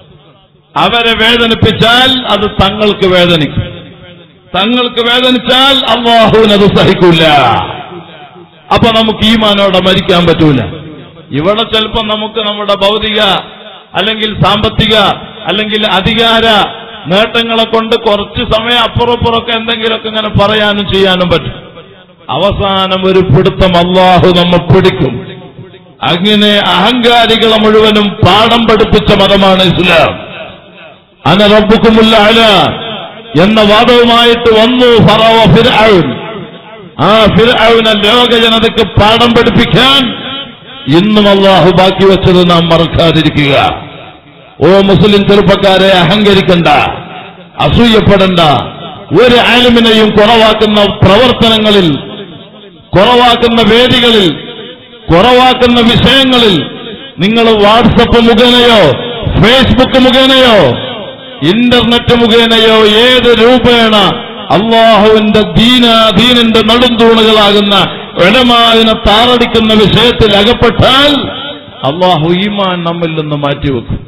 അവരെ വേദനിപ്പിച്ചാൽ അത് തങ്ങൾക്ക് വേദനിക്കും തങ്ങൾക്ക് വേദനിച്ചാൽ അള്ളാഹുവിനത് സഹിക്കൂല അപ്പൊ നമുക്ക് ഈമാനോടെ മരിക്കാൻ പറ്റൂല ഇവിടെ ചിലപ്പോൾ നമുക്ക് നമ്മുടെ ഭൗതിക അല്ലെങ്കിൽ സാമ്പത്തിക അല്ലെങ്കിൽ അധികാര നേട്ടങ്ങളെ കൊണ്ട് കുറച്ച് സമയം അപ്പുറപ്പുറമൊക്കെ എന്തെങ്കിലുമൊക്കെ ഇങ്ങനെ പറയാനും ചെയ്യാനും പറ്റും അവസാനം ഒരു പിടുത്തം അള്ളാഹു നമ്മെ പിടിക്കും അങ്ങനെ അഹങ്കാരികളെ മുഴുവനും പാഠം പഠിപ്പിച്ച മതമാണ് ഇസ്ലാം അന റബ്ബുക്കുമുല്ല അല എന്ന വാദവുമായിട്ട് വന്നു ഫറവ ഫിർഔൻ ആ ഫിർഔനെ ലോക ജനതയ്ക്ക് പാഠം പഠിപ്പിക്കാൻ ഇന്നും അള്ളാഹു ബാക്കി വെച്ചത് നാം മറക്കാതിരിക്കുക ഓ മുസ്ലിം ചെറുപ്പക്കാരെ അഹങ്കരിക്കണ്ട അസൂയപ്പെടണ്ട ഒരു ആലിമിനെയും കുറവാക്കുന്ന പ്രവർത്തനങ്ങളിൽ കുറവാക്കുന്ന വേദികളിൽ കുറവാക്കുന്ന വിഷയങ്ങളിൽ നിങ്ങൾ വാട്സപ്പ് മുഖേനയോ ഫേസ്ബുക്ക് മുഖേനയോ ഇന്റർനെറ്റ് മുഖേനയോ ഏത് രൂപേണ അള്ളാഹുവിന്റെ ദീന ദീനിന്റെ നടുംതൂണുകളാകുന്ന ഇടമാതിനെ താറടിക്കുന്ന വിഷയത്തിൽ അകപ്പെട്ടാൽ അള്ളാഹു ഈമാൻ നമ്മിൽ നിന്ന് മാറ്റിവെക്കും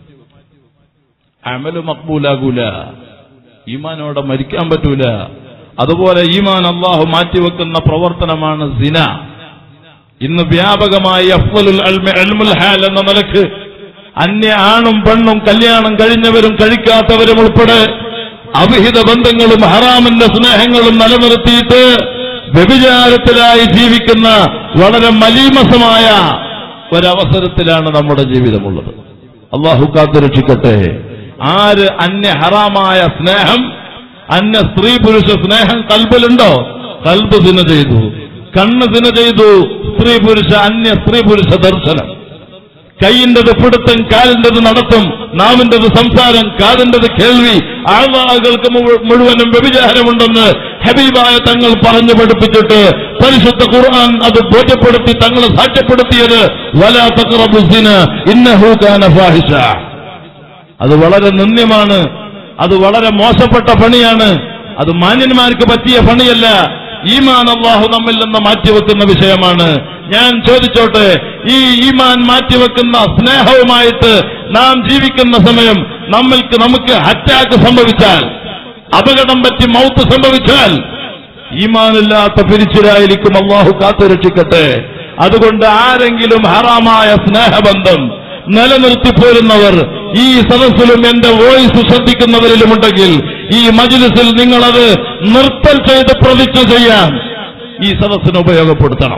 അമല് മക്ബൂലാകൂല ഈമാനോടെ മരിക്കാൻ പറ്റൂല അതുപോലെ ഈമാൻ അള്ളാഹു മാറ്റിവെക്കുന്ന പ്രവർത്തനമാണ് സിന ഇന്ന് വ്യാപകമായി അഫ്വലുൽ അൽമ അൽമുൽ ഹാൽ എന്ന നിലക്ക് അന്യ ആണും പെണ്ണും കല്യാണം കഴിഞ്ഞവരും കഴിക്കാത്തവരും ഉൾപ്പെടെ അവിഹിത ബന്ധങ്ങളും ഹറാമിന്റെ സ്നേഹങ്ങളും നിലനിർത്തിയിട്ട് വ്യഭിചാരത്തിലായി ജീവിക്കുന്ന വളരെ മലീമസമായ ഒരവസരത്തിലാണ് നമ്മുടെ ജീവിതമുള്ളത് അള്ളാഹു കാത്തുരക്ഷിക്കട്ടെ ആര് അന്യ ഹറാമായ സ്നേഹം അന്യ സ്ത്രീ പുരുഷ സ്നേഹം കൽബിലുണ്ടോ കൽബ് ദിന ചെയ്തു കണ്ണ് ദിന ചെയ്തു സ്ത്രീ പുരുഷ അന്യ സ്ത്രീ പുരുഷ ദർശനം കൈയിൻ്റെത് പിടുത്തം കാലിൻ്റെത് നടത്തും നാവിൻ്റെത് സംസാരം കാതിൻ്റെത് കേൾവി ആളുകൾക്ക് മുഴുവനും വ്യഭിചാരമുണ്ടെന്ന് ഹബീബായ തങ്ങൾ പറഞ്ഞു പഠിപ്പിച്ചിട്ട് പരിശുദ്ധ ഖുർആൻ അത് ബോധ്യപ്പെടുത്തി തങ്ങളെ സാക്ഷ്യപ്പെടുത്തിയത് വലാ തഖറബുസിന് ഇന്നഹു കാന ഫാഹിഷ അത് വളരെ നിന്ദ്യമാണ് അത് വളരെ മോശപ്പെട്ട പണിയാണ് അത് മാന്യന്മാർക്ക് പറ്റിയ പണിയല്ല ഈമാൻ അള്ളാഹു നമ്മിൽ നിന്ന് മാറ്റിവെക്കുന്ന വിഷയമാണ് ഞാൻ ചോദിച്ചോട്ടെ ഈ ഈമാൻ മാറ്റിവെക്കുന്ന സ്നേഹവുമായിട്ട് നാം ജീവിക്കുന്ന സമയം നമ്മൾക്ക് നമുക്ക് അറ്റാക്ക് സംഭവിച്ചാൽ അപകടം പറ്റി മൗത്ത് സംഭവിച്ചാൽ ഈമാനില്ലാത്ത പിരിച്ചിലായിരിക്കും അള്ളാഹു കാത്തുരക്ഷിക്കട്ടെ അതുകൊണ്ട് ആരെങ്കിലും ഹറാമായ സ്നേഹബന്ധം നിലനിർത്തിപ്പോരുന്നവർ ഈ സദസ്സിലും എന്റെ വോയിസ് ശ്രദ്ധിക്കുന്നവരിലുമുണ്ടെങ്കിൽ ഈ മജിലിസിൽ നിങ്ങളത് നിർത്തൽ ചെയ്ത് പ്രതിജ്ഞ ചെയ്യാൻ ഈ സദസ്സിന് ഉപയോഗപ്പെടുത്തണം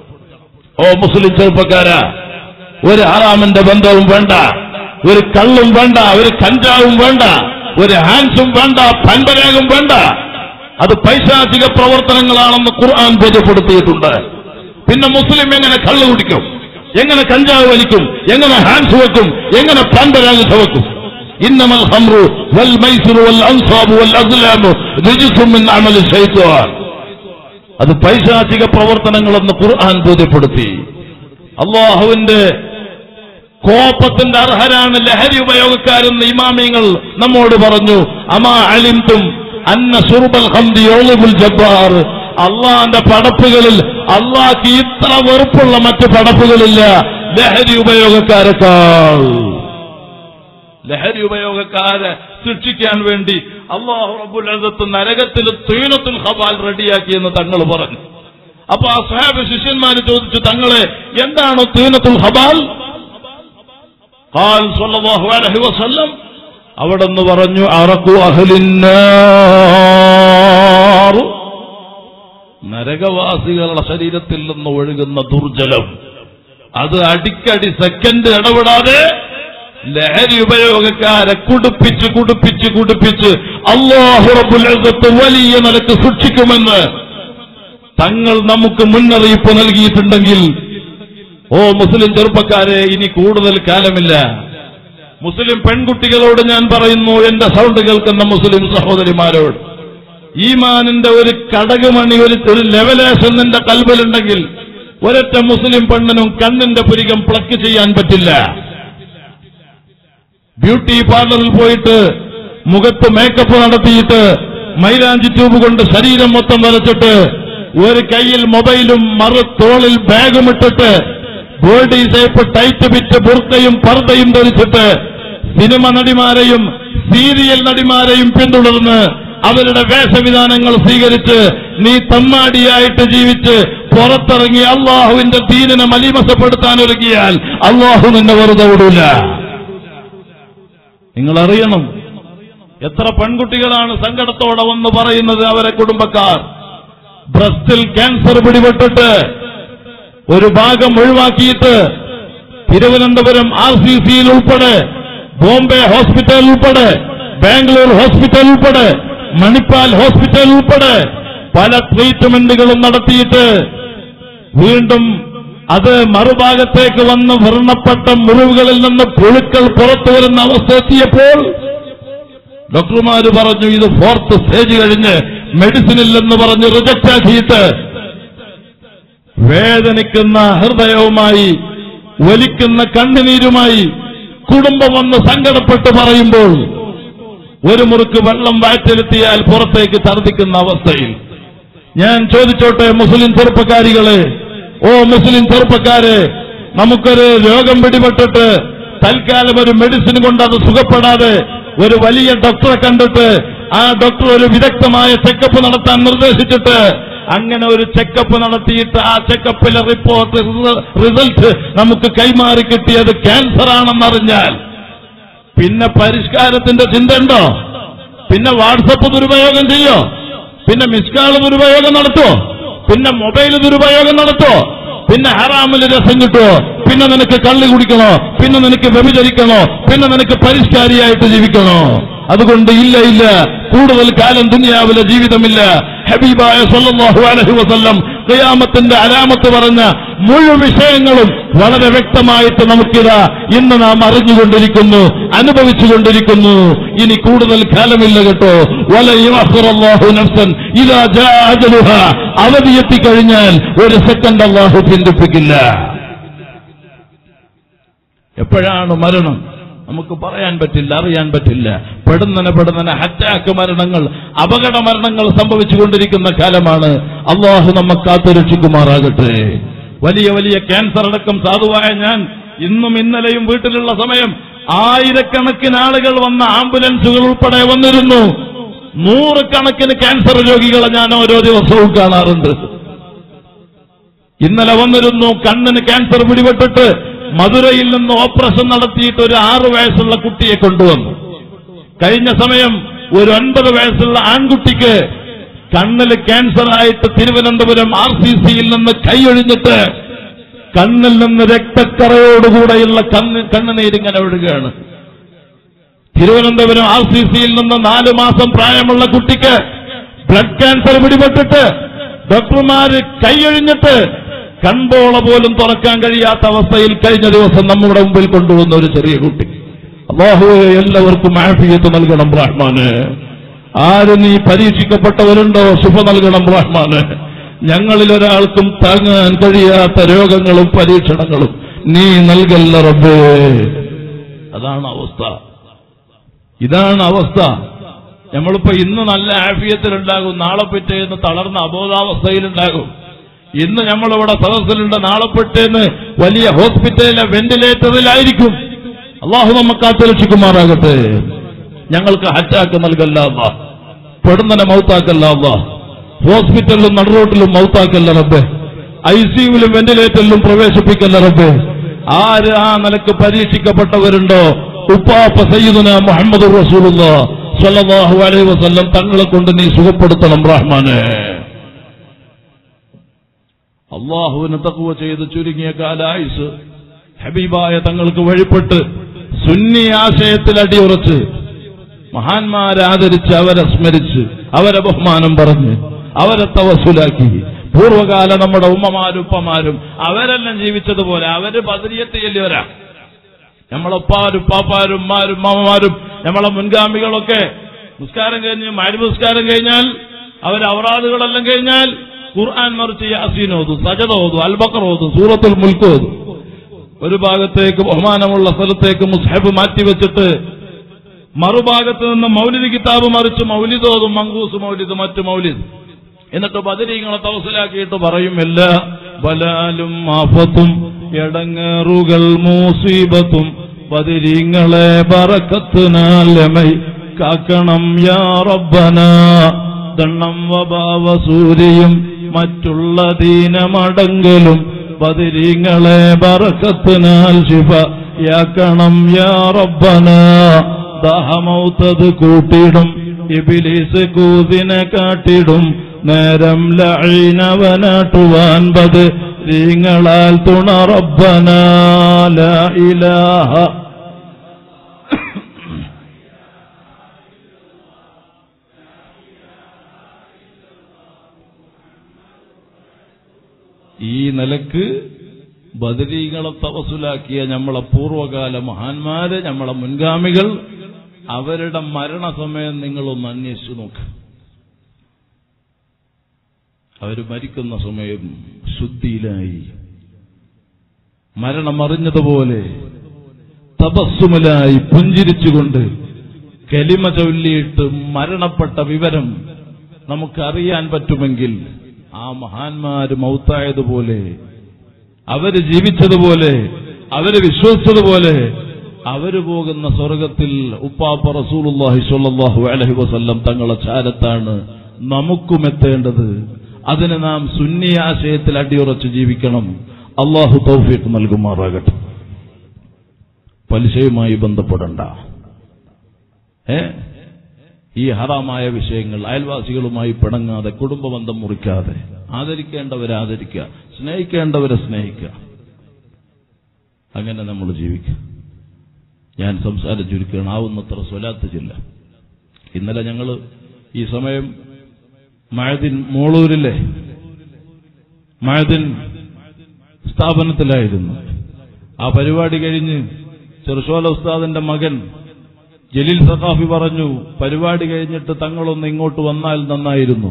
ഓ മുസ്ലിം ചെറുപ്പക്കാരാ ഒരു ഹറാമിന്റെ ബന്ധവും വേണ്ട ഒരു കള്ളും വേണ്ട ഒരു കഞ്ചാവും വേണ്ട ഒരു ഹാൻസും വേണ്ട പൻപരാഗും വേണ്ട അത് പൈശാചിക പ്രവർത്തനങ്ങളാണെന്ന് ഖുർആൻ ബോധ്യപ്പെടുത്തിയിട്ടുണ്ട് പിന്നെ മുസ്ലിം എങ്ങനെ കള്ളു കുടിക്കും എങ്ങനെ കഞ്ചാവ് വലിക്കും എങ്ങനെ ഹാൻസ് വെക്കും എങ്ങനെ പൻപരാഗ് ചവക്കും ഇന്നമൽ ഹംറു വൽ മൈസുറു വൽ അൻസാബു വൽ അസ്ലാമു രിജിസും മിൻ അമലി ശൈത്വാൻ അത് പൈശാചിക പ്രവർത്തനങ്ങളെന്ന് ഖുർആൻ ബോധ്യപ്പെടുത്തി അള്ളാഹുവിന്റെ കോപത്തിന്റെ അർഹരാണ് ലഹരി ഉപയോഗക്കാരെന്ന് ഇമാമിങ്ങൾ നമ്മോട് പറഞ്ഞു അമാ അലിംതും അന്ന സുർബൽ ഹംദി യോളിബുൽ ജബ്ബാർ അള്ളാന്റെ പടപ്പുകളിൽ അള്ളാഹ്ക്ക് ഇത്ര വെറുപ്പുള്ള മറ്റ് പടപ്പുകളില്ല ലഹരി ഉപയോഗക്കാരെക്കാൾ ലഹരി ഉപയോഗക്കാരെ ശിക്ഷിക്കാൻ വേണ്ടി അള്ളാഹു റബ്ബുൽ അസത്ത് നരകത്തിൽ തീനത്തുൽ ഹബാൽ റെഡിയാക്കിയെന്ന് തങ്ങൾ പറഞ്ഞു അപ്പൊ ആ സാഹബ് ശിഷ്യന്മാര് ചോദിച്ചു തങ്ങളെ എന്താണ് തീനത്തുൽ ഹബാൽ ഖാൽ സ്വല്ലല്ലാഹു അലൈഹി വസല്ലം അവിടെന്ന് പറഞ്ഞു അറക്കു അഹ്ലിന്നാർ നരകവാസികളുടെ ശരീരത്തിൽ നിന്ന് ഒഴുകുന്ന ദുർജലം അത് അടിക്കടി സെക്കൻഡ് ഇടപെടാതെ ലഹരി ഉപയോഗക്കാരെ കുടിപ്പിച്ച് കുടിപ്പിച്ച് കുടിപ്പിച്ച് അള്ളാഹു റബ്ബുൽ ഇസ്സത്ത് വലിയ നിലക്ക് സൂക്ഷിക്കുമെന്ന് തങ്ങൾ നമുക്ക് മുന്നറിയിപ്പ് നൽകിയിട്ടുണ്ടെങ്കിൽ ഓ മുസ്ലിം ചെറുപ്പക്കാരെ ഇനി കൂടുതൽ കാലമില്ല മുസ്ലിം പെൺകുട്ടികളോട് ഞാൻ പറയുന്നു എന്റെ സൗണ്ട് കേൾക്കുന്ന മുസ്ലിം സഹോദരിമാരോട് ഈമാനിന്റെ ഒരു കടകുമണി ഒരു ഒരു ലെവലേഷൻ നിന്റെ കൽബലുണ്ടെങ്കിൽ ഒരൊറ്റ മുസ്ലിം പെണ്ണിനും കണ്ണിന്റെ പുരികം പ്ലക്ക് ചെയ്യാൻ പറ്റില്ല ബ്യൂട്ടി പാർലറിൽ പോയിട്ട് മുഖത്ത് മേക്കപ്പ് നടത്തിയിട്ട് മൈലാഞ്ചി ട്യൂബ് കൊണ്ട് ശരീരം മൊത്തം വരച്ചിട്ട് ഒരു കയ്യിൽ മൊബൈലും മറു തോളിൽ ബാഗും ഇട്ടിട്ട് ബോഡി ഷേപ്പ് ടൈറ്റ് വിറ്റ് ബുർക്കയും പർദ്ദയും ധരിച്ചിട്ട് സിനിമ നടിമാരെയും സീരിയൽ നടിമാരെയും പിന്തുടർന്ന് അവരുടെ വേഷവിധാനങ്ങൾ സ്വീകരിച്ച് നീ തമ്മാടിയായിട്ട് ജീവിച്ച് പുറത്തിറങ്ങി അള്ളാഹുവിന്റെ ദീനിനെ മലിമസപ്പെടുത്താൻ ഒരുങ്ങിയാൽ അള്ളാഹു നിന്നെ വെറുതെ വിടൂല നിങ്ങൾ അറിയണം എത്ര പെൺകുട്ടികളാണ് സങ്കടത്തോടെ വന്ന് പറയുന്നത് അവരെ കുടുംബക്കാർ ബ്രസ്റ്റിൽ ക്യാൻസർ പിടിപെട്ടിട്ട് ഒരു ഭാഗം ഒഴിവാക്കിയിട്ട് തിരുവനന്തപുരം ആർ സി സിയിൽ ഉൾപ്പെടെ ബോംബെ ഹോസ്പിറ്റൽ ഉൾപ്പെടെ ബാംഗ്ലൂർ ഹോസ്പിറ്റൽ ഉൾപ്പെടെ മണിപ്പാൽ ഹോസ്പിറ്റൽ ഉൾപ്പെടെ പല ട്രീറ്റ്മെന്റുകളും നടത്തിയിട്ട് വീണ്ടും അത് മറുഭാഗത്തേക്ക് വന്ന് വ്രണപ്പെട്ട മുറിവുകളിൽ നിന്ന് പുഴുക്കൾ പുറത്തു വരുന്ന അവസ്ഥ എത്തിയപ്പോൾ ഡോക്ടർമാര് പറഞ്ഞു ഇത് ഫോർത്ത് സ്റ്റേജ് കഴിഞ്ഞ് മെഡിസിൻ ഇല്ലെന്ന് പറഞ്ഞ് റിജക്റ്റ് ആക്കിയിട്ട് വേദനിക്കുന്ന ഹൃദയവുമായി ഒലിക്കുന്ന കണ്ണുനീരുമായി കുടുംബം വന്ന് സങ്കടപ്പെട്ട് പറയുമ്പോൾ ഒരു മുറുക്ക് വെള്ളം വയറ്റിലെത്തിയാൽ പുറത്തേക്ക് ഛർദിക്കുന്ന അവസ്ഥയിൽ ഞാൻ ചോദിച്ചോട്ടെ മുസ്ലിം ചെറുപ്പക്കാരികളെ ഓ മുസ്ലിം ചെറുപ്പക്കാരെ നമുക്കൊരു രോഗം പിടിപെട്ടിട്ട് തൽക്കാലം ഒരു മെഡിസിൻ കൊണ്ട് അത് സുഖപ്പെടാതെ ഒരു വലിയ ഡോക്ടറെ കണ്ടിട്ട് ആ ഡോക്ടർ ഒരു വിദഗ്ധമായ ചെക്കപ്പ് നടത്താൻ നിർദ്ദേശിച്ചിട്ട് അങ്ങനെ ഒരു ചെക്കപ്പ് നടത്തിയിട്ട് ആ ചെക്കപ്പിലെ റിപ്പോർട്ട് റിസൾട്ട് നമുക്ക് കൈമാറി കിട്ടിയത് ക്യാൻസർ ആണെന്നറിഞ്ഞാൽ പിന്നെ പരിഷ്കാരത്തിന്റെ ചിന്ത ഉണ്ടോ പിന്നെ വാട്സപ്പ് ദുരുപയോഗം ചെയ്യോ പിന്നെ മിസ്കാൾ ദുരുപയോഗം നടത്തുവോ പിന്നെ മൊബൈൽ ദുരുപയോഗം നടത്തുവോ പിന്നെ ഹറാമിൽ രസം കിട്ടുവോ പിന്നെ നിനക്ക് കള്ളി കുടിക്കണോ പിന്നെ നിനക്ക് വ്യഭിചരിക്കണോ പിന്നെ നിനക്ക് പരിഷ്കാരിയായിട്ട് ജീവിക്കണോ അതുകൊണ്ട് ഇല്ല ഇല്ല കൂടുതൽ കാലം ദുനിയാവിലെ ജീവിതമില്ല ഹബീബായ സല്ലല്ലാഹു അലൈഹി വസല്ലം ഖിയാമത്തിന്റെ അലാമത്ത് പറഞ്ഞ മുഴുവൻ വിഷയങ്ങളും വളരെ വ്യക്തമായിട്ട് നമുക്കിതാ ഇന്ന് നാം അറിഞ്ഞുകൊണ്ടിരിക്കുന്നു അനുഭവിച്ചുകൊണ്ടിരിക്കുന്നു ഇനി കൂടുതൽ കാലമില്ല കേട്ടോ വലയുഹു നഫ്സൻ ഇതാ ജാ അജലുഹ അവധി എത്തിക്കഴിഞ്ഞാൽ ഒരു സെക്കൻഡ് അള്ളാഹു പിന്തിപ്പിക്കില്ല എപ്പോഴാണ് മരണം നമുക്ക് പറയാൻ പറ്റില്ല അറിയാൻ പറ്റില്ല പെടുന്നനെ പെടുന്നനെ അറ്റാക്ക് മരണങ്ങൾ അപകട മരണങ്ങൾ സംഭവിച്ചുകൊണ്ടിരിക്കുന്ന കാലമാണ് അള്ളാഹു നമ്മെ കാത്തുരക്ഷിക്കുമാറാകട്ടെ വലിയ വലിയ ക്യാൻസർ അടക്കം സാധുവായ ഞാൻ ഇന്നും ഇന്നലെയും വീട്ടിലുള്ള സമയം ആയിരക്കണക്കിന് ആളുകൾ വന്ന ആംബുലൻസുകൾ ഉൾപ്പെടെ വന്നിരുന്നു നൂറുകണക്കിന് ക്യാൻസർ രോഗികളെ ഞാൻ ഓരോ ദിവസവും കാണാറുണ്ട് ഇന്നലെ വന്നിരുന്നു കണ്ണിന് ക്യാൻസർ പിടിപെട്ടിട്ട് മധുരയിൽ നിന്ന് ഓപ്പറേഷൻ നടത്തിയിട്ട് ഒരു ആറു വയസ്സുള്ള കുട്ടിയെ കൊണ്ടുവന്നു കഴിഞ്ഞ സമയം ഒരു ഒൻപത് വയസ്സുള്ള ആൺകുട്ടിക്ക് കണ്ണിൽ ക്യാൻസർ ആയിട്ട് തിരുവനന്തപുരം ആർ സി സിയിൽ നിന്ന് കൈയൊഴിഞ്ഞിട്ട് കണ്ണിൽ നിന്ന് രക്തക്കറയോടുകൂടെയുള്ള കണ്ണ് കണ്ണുനീരിങ്ങനെ ഒഴുകുകയാണ് തിരുവനന്തപുരം ആർ സി സിയിൽ നിന്ന് നാല് മാസം പ്രായമുള്ള കുട്ടിക്ക് ബ്ലഡ് ക്യാൻസർ പിടിപെട്ടിട്ട് ഡോക്ടർമാര് കൈയൊഴിഞ്ഞിട്ട് കൺപോള പോലും തുറക്കാൻ കഴിയാത്ത അവസ്ഥയിൽ കഴിഞ്ഞ ദിവസം നമ്മുടെ മുമ്പിൽ കൊണ്ടുവന്ന ഒരു ചെറിയ കുട്ടി അള്ളാഹുവെ എല്ലാവർക്കും ആഫിയത്ത് നൽകണം റഹ്മാന് ആര് നീ പരീക്ഷിക്കപ്പെട്ടവരുണ്ടോ ശുഭ നൽകണം റഹ്മാന് ഞങ്ങളിൽ ഒരാൾക്കും താങ്ങാൻ കഴിയാത്ത രോഗങ്ങളും പരീക്ഷണങ്ങളും നീ നൽകല്ല റബ്ബേ അതാണ് അവസ്ഥ ഇതാണ് അവസ്ഥ നമ്മളിപ്പോ ഇന്ന് നല്ല ആഫിയത്തിലുണ്ടാകും നാളെ പിറ്റേന്ന് തളർന്ന അബോധാവസ്ഥയിലുണ്ടാകും ഇന്ന് നമ്മളിവിടെ സദസ്സിലുണ്ട് നാളെ പിറ്റേന്ന് വലിയ ഹോസ്പിറ്റലിലെ വെന്റിലേറ്ററിലായിരിക്കും അള്ളാഹു നമ്മെ കാത്തുരക്ഷിക്കുമാറാകട്ടെ ഞങ്ങൾക്ക് ഹറ്റാക്ക് നൽകല്ല അല്ലാ പെടുന്നനെ മൗത്താക്കല്ല അല്ലാ ഹോസ്പിറ്റലിലും നടുറോട്ടിലും മൗത്താക്കല്ല റബ്ബെ ഐ സിയുവിലും വെന്റിലേറ്ററിലും പ്രവേശിപ്പിക്കല്ല റബ്ബെ ആര് ആ നിലക്ക് പരീക്ഷിക്കപ്പെട്ടവരുണ്ടോ ഉപ്പാപ്പ സയ്യിദുന മുഹമ്മദ് റസൂലുള്ള സ്വല്ലല്ലാഹു അലൈഹി വസല്ലം തങ്ങളെ കൊണ്ട് നീ സുഖപ്പെടുത്തണം റഹ്മാനെ അള്ളാഹുവിന് തക്കുവ ചെയ്ത് ചുരുങ്ങിയ കാലായുസ് ഹബീബായ തങ്ങൾക്ക് വഴിപ്പെട്ട് സുന്നി ആശയത്തിൽ അടിയുറച്ച് മഹാന്മാരെ ആദരിച്ച് അവരെ സ്മരിച്ച് അവരെ ബഹുമാനം പറഞ്ഞ് അവരെ തവസുലാക്കി പൂർവകാല നമ്മുടെ ഉമ്മമാരും ഉപ്പമാരും അവരെല്ലാം ജീവിച്ചതുപോലെ അവര് ബദരിയത്ത് ചെല്ലിയവരാ നമ്മളൊപ്പാരും പാപ്പാരും ഉമ്മാരും മാമമാരും നമ്മളെ മുൻഗാമികളൊക്കെ നിസ്കാരം കഴിഞ്ഞ് മാരി നിസ്കാരം കഴിഞ്ഞാൽ അവർ അവറാദുകളെല്ലാം കഴിഞ്ഞാൽ ഖുർആൻ മറിച്ച് യാസീൻ ഓതും സജദ ഓതും അൽബക്കർ ഓതും സൂറത്തുൽ മുൽക്ക് ഓതും ഒരു ഭാഗത്തേക്ക് ബഹുമാനമുള്ള സ്ഥലത്തേക്ക് മുസ്ഹബ് മാറ്റിവെച്ചിട്ട് മറുഭാഗത്ത് നിന്ന് മൗലിദ് കിതാബ് മറിച്ച് മൗലിദ് ഓതും മങ്കൂസ് മൗലിദ് മറ്റു മൗലിദ് എന്നിട്ട് ബദരീങ്ങളെ തവസിലാക്കിയിട്ട് പറയും എല്ലാ ബലാലും ആഫത്തും എടങ്ങേറുകൾ മൂസീബത്തും ബദിരിങ്ങളെ ബറക്കത്തിനാലമൈ കാക്കണം യാ റബ്ബന ദണ്ണം വഭാവ സൂര്യയും മറ്റുള്ള ദീനമടങ്കലും ബദിരിങ്ങളെ ബറക്കത്തിനാൽ ശിഫ യാക്കണം യാ റബ്ബന ദാഹമൗത്തത് കൂട്ടിടും ഇബിലീസ് കൂതിനെ കാട്ടിടും നേരം ലഈനവനാട്ടുവാൻ ബത് രീങ്ങളാൽ തുണ റബ്ബന ലാ ഇലാഹ ഈ നിലക്ക് ബദരീകളെ തപസുലാക്കിയ നമ്മളെ പൂർവകാല മഹാന്മാര് നമ്മളെ മുൻഗാമികൾ അവരുടെ മരണസമയം നിങ്ങളൊന്ന് അന്വേഷിച്ചു നോക്ക് അവർ മരിക്കുന്ന സമയം ശുദ്ധിയിലായി മരണമറിഞ്ഞതുപോലെ തപസ്സുമലായി പുഞ്ചിരിച്ചുകൊണ്ട് കലിമ ചൊല്ലിയിട്ട് മരണപ്പെട്ട വിവരം നമുക്കറിയാൻ പറ്റുമെങ്കിൽ ആ മഹാന്മാര് മൗത്തായതുപോലെ അവര് ജീവിച്ചതുപോലെ അവര് വിശ്വസിച്ചതുപോലെ അവര് പോകുന്ന സ്വർഗത്തിൽ ഉപ്പാപ്പ റസൂലുള്ളാഹി സ്വല്ലല്ലാഹു അലൈഹി വസല്ലം തങ്ങളെ ചാരത്താണ് നമുക്കും എത്തേണ്ടത് അതിന് നാം സുന്നി ആശയത്തിൽ അടിയുറച്ച് ജീവിക്കണം അള്ളാഹു തൗഫീഖ് നൽകുമാറാകട്ടെ പലിശയുമായി ബന്ധപ്പെടണ്ട ഏ ഈ ഹറാമായ വിഷയങ്ങൾ അയൽവാസികളുമായി പിണങ്ങാതെ കുടുംബബന്ധം മുറിക്കാതെ ആദരിക്കേണ്ടവരെ ആദരിക്കുക സ്നേഹിക്കേണ്ടവരെ സ്നേഹിക്കുക അങ്ങനെ നമ്മൾ ജീവിക്കുക ഞാൻ സംസാരം ചുരുക്കുകയാണ് ആവുന്നത്ര സ്വലാത്ത് ജില്ല ഇന്നലെ ഞങ്ങൾ ഈ സമയം മഴദിൻ മോളൂരിലെ മഴദിൻ സ്ഥാപനത്തിലായിരുന്നു ആ പരിപാടി കഴിഞ്ഞ് ചെറുശോല ഉസ്താദിന്റെ മകൻ ജലീൽ സഖാഫി പറഞ്ഞു പരിപാടി കഴിഞ്ഞിട്ട് തങ്ങളൊന്ന് ഇങ്ങോട്ട് വന്നാൽ നന്നായിരുന്നു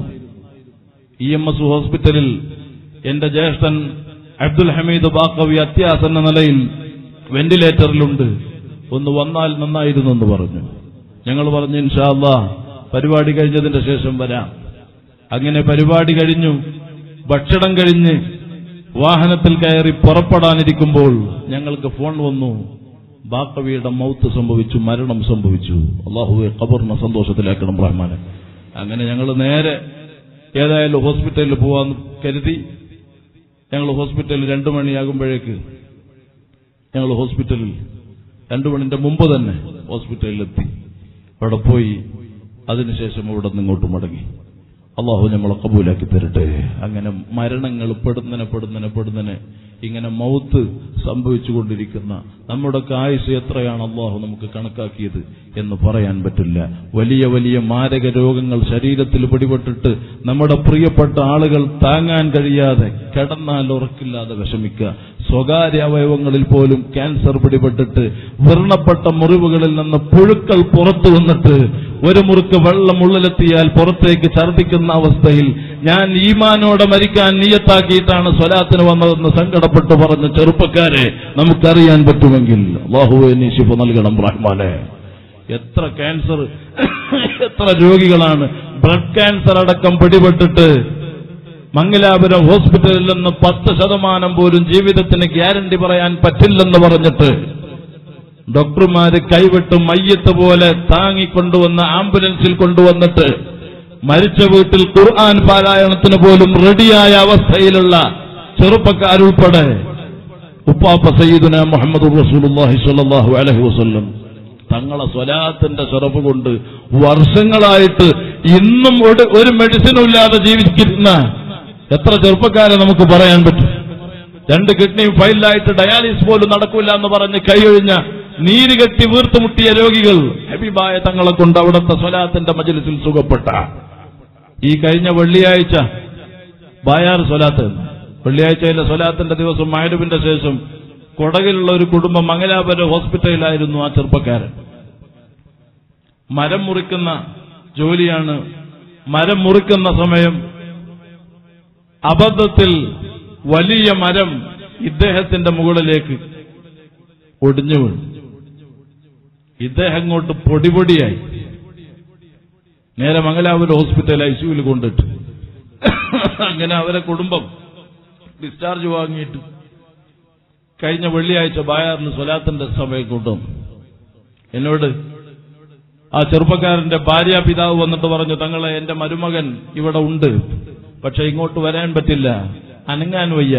ഇ എം എസ് ഹോസ്പിറ്റലിൽ എന്റെ ജ്യേഷ്ഠൻ അബ്ദുൽ ഹമീദ് ബാക്കവി അത്യാസന്ന നിലയിൽ വെന്റിലേറ്ററിലുണ്ട് ഒന്ന് വന്നാൽ നന്നായിരുന്നു എന്ന് പറഞ്ഞു ഞങ്ങൾ പറഞ്ഞു ഇൻഷാല്ല പരിപാടി കഴിഞ്ഞതിന്റെ ശേഷം വരാം അങ്ങനെ പരിപാടി കഴിഞ്ഞു ഭക്ഷണം കഴിഞ്ഞ് വാഹനത്തിൽ കയറി പുറപ്പെടാനിരിക്കുമ്പോൾ ഞങ്ങൾക്ക് ഫോൺ വന്നു ബാക്കവിയുടെ മൗത്ത് സംഭവിച്ചു മരണം സംഭവിച്ചു അള്ളാഹുവെ ഖബറിനെ സന്തോഷത്തിലാക്കണം റഹ്മാനെ അങ്ങനെ ഞങ്ങൾ നേരെ ഏതായാലും ഹോസ്പിറ്റലിൽ പോവാന്ന് കരുതി ഞങ്ങൾ ഹോസ്പിറ്റലിൽ രണ്ടു മണിയാകുമ്പോഴേക്ക് ഞങ്ങൾ ഹോസ്പിറ്റലിൽ രണ്ടു മണിന്റെ മുമ്പ് തന്നെ ഹോസ്പിറ്റലിലെത്തി അവിടെ പോയി അതിനുശേഷം ഇവിടെ നിന്ന് ഇങ്ങോട്ട് മടങ്ങി അള്ളാഹു നമ്മളെ കബൂലാക്കി തരട്ടെ അങ്ങനെ മരണങ്ങൾ പെടുന്നനെ പെടുന്നനെ പെടുന്നനെ ഇങ്ങനെ മൗത്ത് സംഭവിച്ചുകൊണ്ടിരിക്കുന്ന നമ്മുടെ ആയുസ് എത്രയാണ് അള്ളാഹു നമുക്ക് കണക്കാക്കിയത് എന്ന് പറയാൻ പറ്റില്ല വലിയ വലിയ മാരക രോഗങ്ങൾ ശരീരത്തിൽ പിടിപെട്ടിട്ട് നമ്മുടെ പ്രിയപ്പെട്ട ആളുകൾ താങ്ങാൻ കഴിയാതെ കിടന്നാൽ ഉറക്കില്ലാതെ വിഷമിക്കുക സ്വകാര്യ അവയവങ്ങളിൽ പോലും ക്യാൻസർ പിടിപെട്ടിട്ട് വ്രണപ്പെട്ട മുറിവുകളിൽ നിന്ന് പുഴുക്കൾ പുറത്തു വന്നിട്ട് ഒരു മുറുക്ക് വെള്ളം ഉള്ളിലെത്തിയാൽ പുറത്തേക്ക് ഛർദിക്കുന്ന അവസ്ഥയിൽ ഞാൻ ഈമാനോടെ മരിക്കാൻ നീയത്താക്കിയിട്ടാണ് സ്വലാത്തിന് വന്നതെന്ന് സങ്കടപ്പെട്ട് പറഞ്ഞ ചെറുപ്പക്കാരെ നമുക്കറിയാൻ പറ്റുമെങ്കിൽ അള്ളാഹുവെ നീ ശിഫ നൽകണം റഹ്മാനെ എത്ര ക്യാൻസർ എത്ര രോഗികളാണ് ബ്ലഡ് ക്യാൻസർ അടക്കം പിടിപെട്ടിട്ട് മംഗലാപുരം ഹോസ്പിറ്റലിൽ നിന്ന് പത്ത് ശതമാനം പോലും ജീവിതത്തിന് ഗ്യാരണ്ടി പറയാൻ പറ്റില്ലെന്ന് പറഞ്ഞിട്ട് ഡോക്ടർമാര് കൈവിട്ട് മയ്യത്ത് പോലെ താങ്ങിക്കൊണ്ടുവന്ന ആംബുലൻസിൽ കൊണ്ടുവന്നിട്ട് മരിച്ച വീട്ടിൽ ഖുർആൻ പാരായണത്തിന് പോലും റെഡിയായ അവസ്ഥയിലുള്ള ചെറുപ്പക്കാരുൾപ്പെടെ ഉപ്പാപ്പ സയ്യിദുന മുഹമ്മദ് റസൂലുള്ളാഹി സ്വല്ലല്ലാഹു അലൈഹി വസല്ലം തങ്ങളെ സ്വലാത്തിന്റെ ചെറപ്പ് കൊണ്ട് വർഷങ്ങളായിട്ട് ഇന്നും ഒരു- ഒരു മെഡിസിനും ഇല്ലാതെ ജീവിക്കുന്ന എത്ര ചെറുപ്പക്കാരെ നമുക്ക് പറയാൻ പറ്റും രണ്ട് കിഡ്നിയും ഫൈലിലായിട്ട് ഡയാലിസിസ് പോലും നടക്കില്ല എന്ന് പറഞ്ഞ് കൈയൊഴിഞ്ഞ നീര് കെട്ടി വീർത്തുമുട്ടിയ രോഗികൾ ഹബീബായ തങ്ങളെ കൊണ്ട് അവിടുത്തെ സ്വലാത്തിന്റെ മജലിസിൽ സുഖപ്പെട്ട ഈ കഴിഞ്ഞ വെള്ളിയാഴ്ച ബായാർ സ്വലാത്ത് വെള്ളിയാഴ്ചയിലെ സ്വലാത്തിന്റെ ദിവസം മായരുവിന്റെ ശേഷം കൊടകിലുള്ള ഒരു കുടുംബം മംഗലാപുരം ഹോസ്പിറ്റലിലായിരുന്നു ആ ചെറുപ്പക്കാരൻ മരം മുറിക്കുന്ന ജോലിയാണ് മരം മുറിക്കുന്ന സമയം അബദ്ധത്തിൽ വലിയ മരം ഇദ്ദേഹത്തിന്റെ മുകളിലേക്ക് ഒടിഞ്ഞു വീണു ഇദ്ദേഹം അങ്ങോട്ട് പൊടിപൊടിയായി നേരെ മംഗലാപുരം ഹോസ്പിറ്റൽ ഐസിയുവിൽ കൊണ്ടിട്ട് അങ്ങനെ അവരെ കുടുംബം ഡിസ്ചാർജ് വാങ്ങിയിട്ട് കഴിഞ്ഞ വെള്ളിയാഴ്ച ബായാറിന് സ്വലാത്തിന്റെ സമയം കൊണ്ടും എന്നോട് ആ ചെറുപ്പക്കാരന്റെ ഭാര്യ പിതാവ് വന്നിട്ട് പറഞ്ഞു തങ്ങളെ എന്റെ മരുമകൻ ഇവിടെ ഉണ്ട് പക്ഷെ ഇങ്ങോട്ട് വരാൻ പറ്റില്ല അനങ്ങാൻ വയ്യ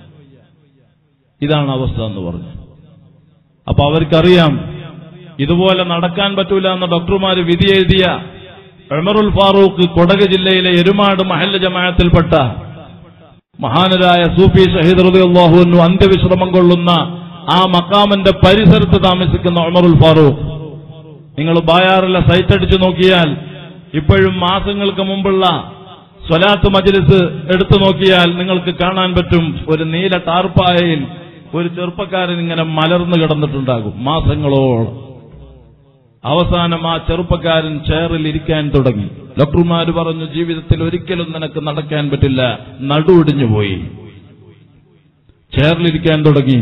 ഇതാണ് അവസ്ഥ എന്ന് പറഞ്ഞു അപ്പൊ അവർക്കറിയാം ഇതുപോലെ നടക്കാൻ പറ്റൂല എന്ന് ഡോക്ടർമാര് വിധി എഴുതിയ ഉമറുൽ ഫാറൂഖ് കൊടക് ജില്ലയിലെ എരുമാട് മഹല്ല ജമാഅത്തിൽപ്പെട്ട മഹാനരായ സൂഫി ഷഹീദ് റളിയല്ലാഹുവിനു അന്ത്യവിശ്രമം കൊള്ളുന്ന ആ മക്കാമന്റെ പരിസരത്ത് താമസിക്കുന്ന ഉമറുൽ ഫാറൂഖ് നിങ്ങൾ ബായാറിലെ സൈറ്റ് അടിച്ചു നോക്കിയാൽ ഇപ്പോഴും മാസങ്ങൾക്ക് മുമ്പുള്ള സ്വലാത്ത് മജ്ലിസ് എടുത്തു നോക്കിയാൽ നിങ്ങൾക്ക് കാണാൻ പറ്റും ഒരു നീല ടാർപ്പായയിൽ ഒരു ചെറുപ്പക്കാരൻ ഇങ്ങനെ മലർന്നു കിടന്നിട്ടുണ്ടാകും മാസങ്ങളോളം അവസാനം ആ ചെറുപ്പക്കാരൻ ചെയറിൽ ഇരിക്കാൻ തുടങ്ങി ഡോക്ടർമാർ പറഞ്ഞു ജീവിതത്തിൽ ഒരിക്കലും നിനക്ക് നടക്കാൻ പറ്റില്ല നടുവിടിഞ്ഞു പോയി ചെയറിലിരിക്കാൻ തുടങ്ങി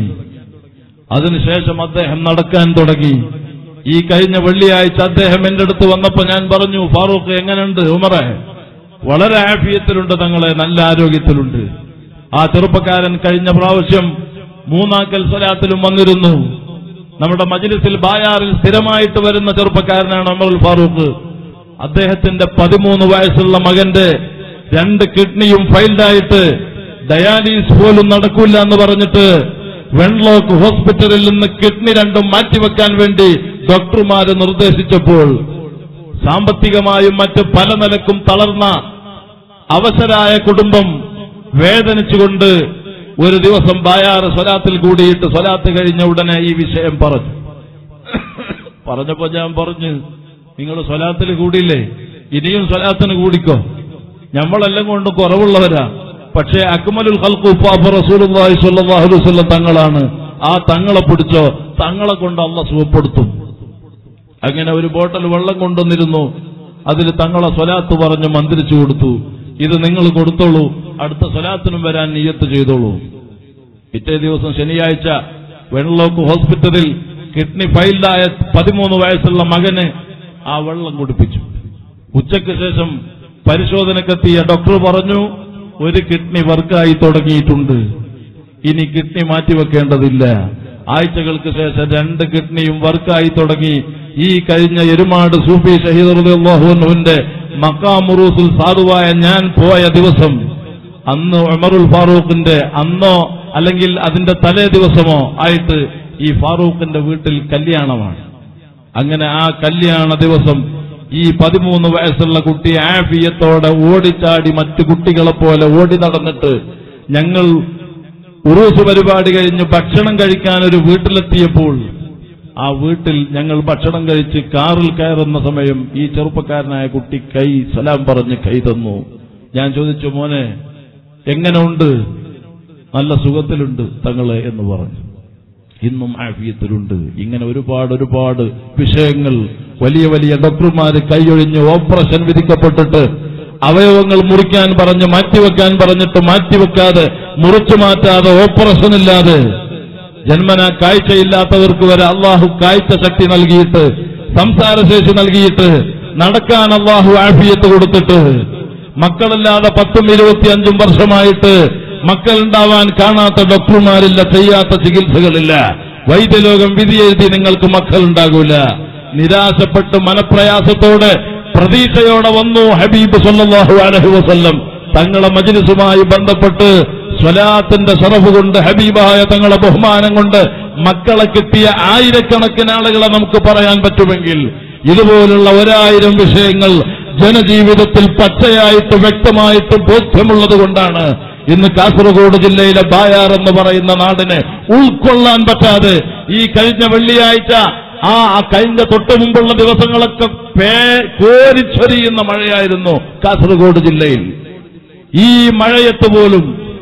അതിനുശേഷം അദ്ദേഹം നടക്കാൻ തുടങ്ങി ഈ കഴിഞ്ഞ വെള്ളിയാഴ്ച അദ്ദേഹം എന്റെ അടുത്ത് വന്നപ്പോ ഞാൻ പറഞ്ഞു ഫാറൂഖ് എങ്ങനെയുണ്ട് ഉമറെ വളരെ ആഫിയത്തിലുണ്ട് തങ്ങളെ നല്ല ആരോഗ്യത്തിലുണ്ട് ആ ചെറുപ്പക്കാരൻ കഴിഞ്ഞ പ്രാവശ്യം മൂന്നാക്കൽ സ്വലാത്തിലും വന്നിരുന്നു നമ്മുടെ മജ്ലിസിൽ ബായാറിൽ സ്ഥിരമായിട്ട് വരുന്ന ചെറുപ്പക്കാരനാണ് ഉമറുൽ ഫാറൂഖ് അദ്ദേഹത്തിന്റെ പതിമൂന്ന് വയസ്സുള്ള മകന്റെ രണ്ട് കിഡ്നിയും ഫൈൽഡായിട്ട് ഡയാലിസ് പോലും നടക്കൂല എന്ന് പറഞ്ഞിട്ട് വെൺലോക്ക് ഹോസ്പിറ്റലിൽ നിന്ന് കിഡ്നി രണ്ടും മാറ്റിവെക്കാൻ വേണ്ടി ഡോക്ടർമാര് നിർദ്ദേശിച്ചപ്പോൾ സാമ്പത്തികമായും മറ്റ് പല നിലക്കും തളർന്ന അവശരായ കുടുംബം വേദനിച്ചുകൊണ്ട് ഒരു ദിവസം ബായാറ് സ്വലാത്തിൽ കൂടിയിട്ട് സ്വലാത്ത് കഴിഞ്ഞ ഉടനെ ഈ വിഷയം പറഞ്ഞു പറഞ്ഞപ്പോ ഞാൻ പറഞ്ഞു നിങ്ങൾ സ്വലാത്തിൽ കൂടിയില്ലേ ഇനിയും സ്വലാത്തിന് കൂടിക്കോ നമ്മളെല്ലാം കൊണ്ട് കുറവുള്ളവരാ പക്ഷേ അക്മലുൽ ഖൽഖു ഉപ്പാപ്പ റസൂലുള്ളാഹി സ്വല്ലല്ലാഹു അലൈഹി വസല്ലം തങ്ങളാണ് ആ തങ്ങളെ പിടിച്ചോ തങ്ങളെ കൊണ്ട് അള്ള സുഖപ്പെടുത്തും അങ്ങനെ ഒരു ബോട്ടൽ വെള്ളം കൊണ്ടുവന്നിരുന്നു അതിൽ തങ്ങളെ സ്വലാത്ത് പറഞ്ഞ് മന്ത്രിച്ചു കൊടുത്തു ഇത് നിങ്ങൾ കൊടുത്തോളൂ അടുത്ത സ്വലാത്തിനും വരാൻ നിയത്ത് ചെയ്തോളൂ പിറ്റേ ദിവസം ശനിയാഴ്ച വെള്ളോക്ക് ഹോസ്പിറ്റലിൽ കിഡ്നി ഫൈൽഡായ പതിമൂന്ന് വയസ്സുള്ള മകന് ആ വെള്ളം കുടിപ്പിച്ചു ഉച്ചയ്ക്ക് ശേഷം പരിശോധനക്കെത്തിയ ഡോക്ടർ പറഞ്ഞു ഒരു കിഡ്നി വർക്കായി തുടങ്ങിയിട്ടുണ്ട് ഇനി കിഡ്നി മാറ്റിവെക്കേണ്ടതില്ല ആഴ്ചകൾക്ക് ശേഷം രണ്ട് കിഡ്നിയും വർക്കായി തുടങ്ങി ഈ കഴിഞ്ഞ എരുമാട് സൂഫി ഷഹീദുല്ലാഹുവിന്റെ മക്കാമുറൂസിൽ സാധുവായ ഞാൻ പോയ ദിവസം അന്ന് ഉമറുൽ ഫാറൂഖിന്റെ അന്നോ അല്ലെങ്കിൽ അതിന്റെ തലേ ദിവസമോ ആയിട്ട് ഈ ഫാറൂഖിന്റെ വീട്ടിൽ കല്യാണമാണ് അങ്ങനെ ആ കല്യാണ ദിവസം ഈ പതിമൂന്ന് വയസ്സുള്ള കുട്ടി ആഫിയത്തോടെ ഓടിച്ചാടി മറ്റു കുട്ടികളെ പോലെ ഓടി നടന്നിട്ട് ഞങ്ങൾ ഉറൂസ് പരിപാടി കഴിഞ്ഞ് ഭക്ഷണം കഴിക്കാൻ ഒരു വീട്ടിലെത്തിയപ്പോൾ ആ വീട്ടിൽ ഞങ്ങൾ ഭക്ഷണം കഴിച്ച് കാറിൽ കയറുന്ന സമയം ഈ ചെറുപ്പക്കാരനായ കുട്ടി കൈ സലാം പറഞ്ഞ് കൈ തന്നു ഞാൻ ചോദിച്ചു മോനെ എങ്ങനെ ഉണ്ട് നല്ല സുഖത്തിലുണ്ട് തങ്ങളെ എന്ന് പറഞ്ഞു ഇന്നും ആഫിയത്തിലുണ്ട് ഇങ്ങനെ ഒരുപാട് ഒരുപാട് വിഷയങ്ങൾ വലിയ വലിയ ഡോക്ടർമാര് കൈയൊഴിഞ്ഞ് ഓപ്പറേഷൻ വിധിക്കപ്പെട്ടിട്ട് അവയവങ്ങൾ മുറിക്കാൻ പറഞ്ഞ് മാറ്റിവെക്കാൻ പറഞ്ഞിട്ട് മാറ്റിവെക്കാതെ മുറിച്ചു മാറ്റാതെ ഓപ്പറേഷൻ ഇല്ലാതെ ജന്മന കാഴ്ചയില്ലാത്തവർക്ക് വരെ അള്ളാഹു കാഴ്ച ശക്തി നൽകിയിട്ട് സംസാരശേഷി നൽകിയിട്ട് നടക്കാൻ അള്ളാഹു ആഫിയത്ത് കൊടുത്തിട്ട് മക്കളില്ലാതെ പത്തും ഇരുപത്തിയഞ്ചും വർഷമായിട്ട് മക്കളുണ്ടാവാൻ കാണാത്ത ഡോക്ടർമാരില്ല ചെയ്യാത്ത ചികിത്സകളില്ല വൈദ്യലോകം വിധി എഴുതി നിങ്ങൾക്ക് മക്കളുണ്ടാകൂല നിരാശപ്പെട്ട് മനപ്രയാസത്തോടെ പ്രതീക്ഷയോടെ വന്നു ഹബീബ് സല്ലല്ലാഹു അലൈഹി വസല്ലം തങ്ങളെ മജ്ലിസുമായി ബന്ധപ്പെട്ട് സ്വലാത്തിന്റെ ശറഫ് കൊണ്ട് ഹബീബായ തങ്ങളെ ബഹുമാനം കൊണ്ട് മക്കളെ കിട്ടിയ ആയിരക്കണക്കിന് ആളുകളെ നമുക്ക് പറയാൻ പറ്റുമെങ്കിൽ ഇതുപോലുള്ള ഒരായിരം വിഷയങ്ങൾ ജനജീവിതത്തിൽ പച്ചയായിട്ട് വ്യക്തമായിട്ട് ബോധ്യമുള്ളത് കൊണ്ടാണ് ഇന്ന് കാസർഗോഡ് ജില്ലയിലെ ബായാർ എന്ന് പറയുന്ന നാടിനെ ഉൾക്കൊള്ളാൻ പറ്റാതെ ഈ കഴിഞ്ഞ വെള്ളിയാഴ്ച ആ ആ കഴിഞ്ഞ തൊട്ടു മുമ്പുള്ള ദിവസങ്ങളൊക്കെ പേ കോരിച്ചൊരിയുന്ന മഴയായിരുന്നു കാസർഗോഡ് ജില്ലയിൽ ഈ മഴയത്ത് പോലും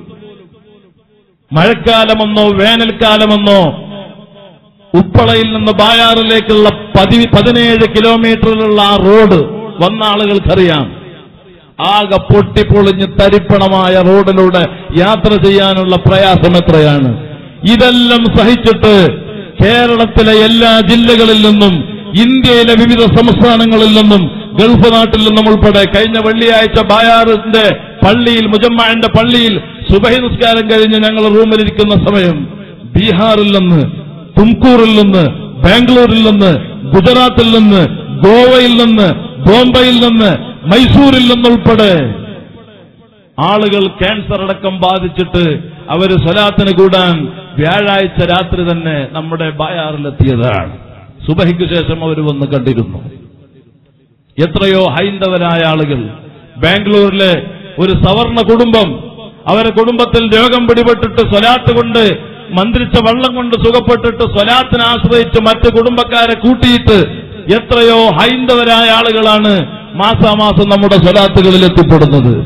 മഴക്കാലമെന്നോ വേനൽക്കാലമെന്നോ ഉപ്പളയിൽ നിന്ന് ബായാറിലേക്കുള്ള പതി പതിനേഴ് കിലോമീറ്ററിലുള്ള ആ റോഡ് വന്ന ആളുകൾക്കറിയാം ആകെ പൊട്ടിപ്പൊളിഞ്ഞ് തരിപ്പണമായ റോഡിലൂടെ യാത്ര ചെയ്യാനുള്ള പ്രയാസം എത്രയാണ് ഇതെല്ലാം സഹിച്ചിട്ട് കേരളത്തിലെ എല്ലാ ജില്ലകളിൽ നിന്നും ഇന്ത്യയിലെ വിവിധ സംസ്ഥാനങ്ങളിൽ നിന്നും ഗൾഫ് നാട്ടിൽ നിന്നും ഉൾപ്പെടെ കഴിഞ്ഞ വെള്ളിയാഴ്ച ബായാറിന്റെ പള്ളിയിൽ മുജമ്മാന്റെ പള്ളിയിൽ സുബഹി നിസ്കാരം കഴിഞ്ഞ് ഞങ്ങൾ റൂമിലിരിക്കുന്ന സമയം ബീഹാറിൽ നിന്ന് തുംകൂറിൽ നിന്ന് ബാംഗ്ലൂരിൽ നിന്ന് ഗുജറാത്തിൽ നിന്ന് ഗോവയിൽ നിന്ന് ബോംബെയിൽ നിന്ന് മൈസൂരിൽ നിന്നുൾപ്പെടെ ആളുകൾ ക്യാൻസർ അടക്കം ബാധിച്ചിട്ട് അവര് സ്വലാത്തിന് കൂടാൻ വ്യാഴാഴ്ച രാത്രി തന്നെ നമ്മുടെ ബായാറിലെത്തിയതാണ് സുബഹിക്ക് ശേഷം അവർ വന്ന് കണ്ടിരുന്നു എത്രയോ ഹൈന്ദവരായ ആളുകൾ ബാംഗ്ലൂരിലെ ഒരു സവർണ കുടുംബം അവരെ കുടുംബത്തിൽ രോഗം പിടിപെട്ടിട്ട് സ്വലാത്ത് കൊണ്ട് മന്ത്രിച്ച വെള്ളം കൊണ്ട് സുഖപ്പെട്ടിട്ട് സ്വലാത്തിനെ ആശ്രയിച്ച് മറ്റ് കുടുംബക്കാരെ കൂട്ടിയിട്ട് എത്രയോ ഹൈന്ദവരായ ആളുകളാണ് മാസാമാസം നമ്മുടെ സ്വലാത്തുകളിൽ എത്തിപ്പെടുന്നത്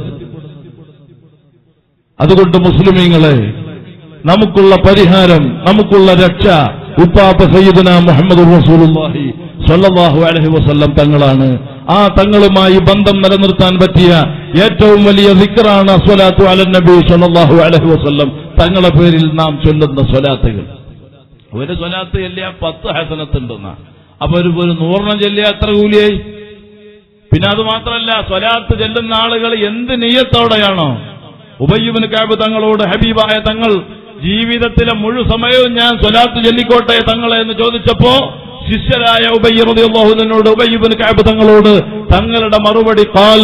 അതുകൊണ്ട് മുസ്ലിമീങ്ങളെ നമുക്കുള്ള പരിഹാരം നമുക്കുള്ള രക്ഷ ഉപ്പാപ്പ സയ്യിദന മുഹമ്മദ് റസൂലുള്ളാഹി സ്വല്ലല്ലാഹു അലൈഹി വസല്ലം തങ്ങളാണ് ആ തങ്ങളുമായി ബന്ധം നിലനിർത്താൻ പറ്റിയ ഏറ്റവും വലിയ ദിക്റാണ് സ്വലാത്തു അലൻ നബി സ്വല്ലല്ലാഹു അലൈഹി വസല്ലം തങ്ങളെ പേരിൽ നാം ചൊല്ലുന്ന സ്വലാത്തുകൾ ഒരു സ്വലാത്ത് ചെല്ലിയ പത്ത് ഹസനത്തുണ്ടെന്ന അപ്പൊ ഒരു ഒരു നൂറെണ്ണം ചെല്ലിയ എത്ര കൂലിയായി പിന്നെ അത് മാത്രമല്ല സ്വലാത്ത് ചെല്ലുന്ന ആളുകൾ എന്ത് നെയ്യത്തോടെയാണോ ഉബയ്യുബിന് കാബ് തങ്ങളോട് ഹബീബായ തങ്ങൾ ജീവിതത്തിലെ മുഴു സമയവും ഞാൻ സ്വലാത്ത് ചൊല്ലിക്കോട്ടെ തങ്ങളെ എന്ന് ചോദിച്ചപ്പോ ശിഷ്യരായ ഉബയ്യറിയാഹുനോട് ഉബയ്യുബിന് കാബ് തങ്ങളോട് തങ്ങളുടെ മറുപടി കാൽ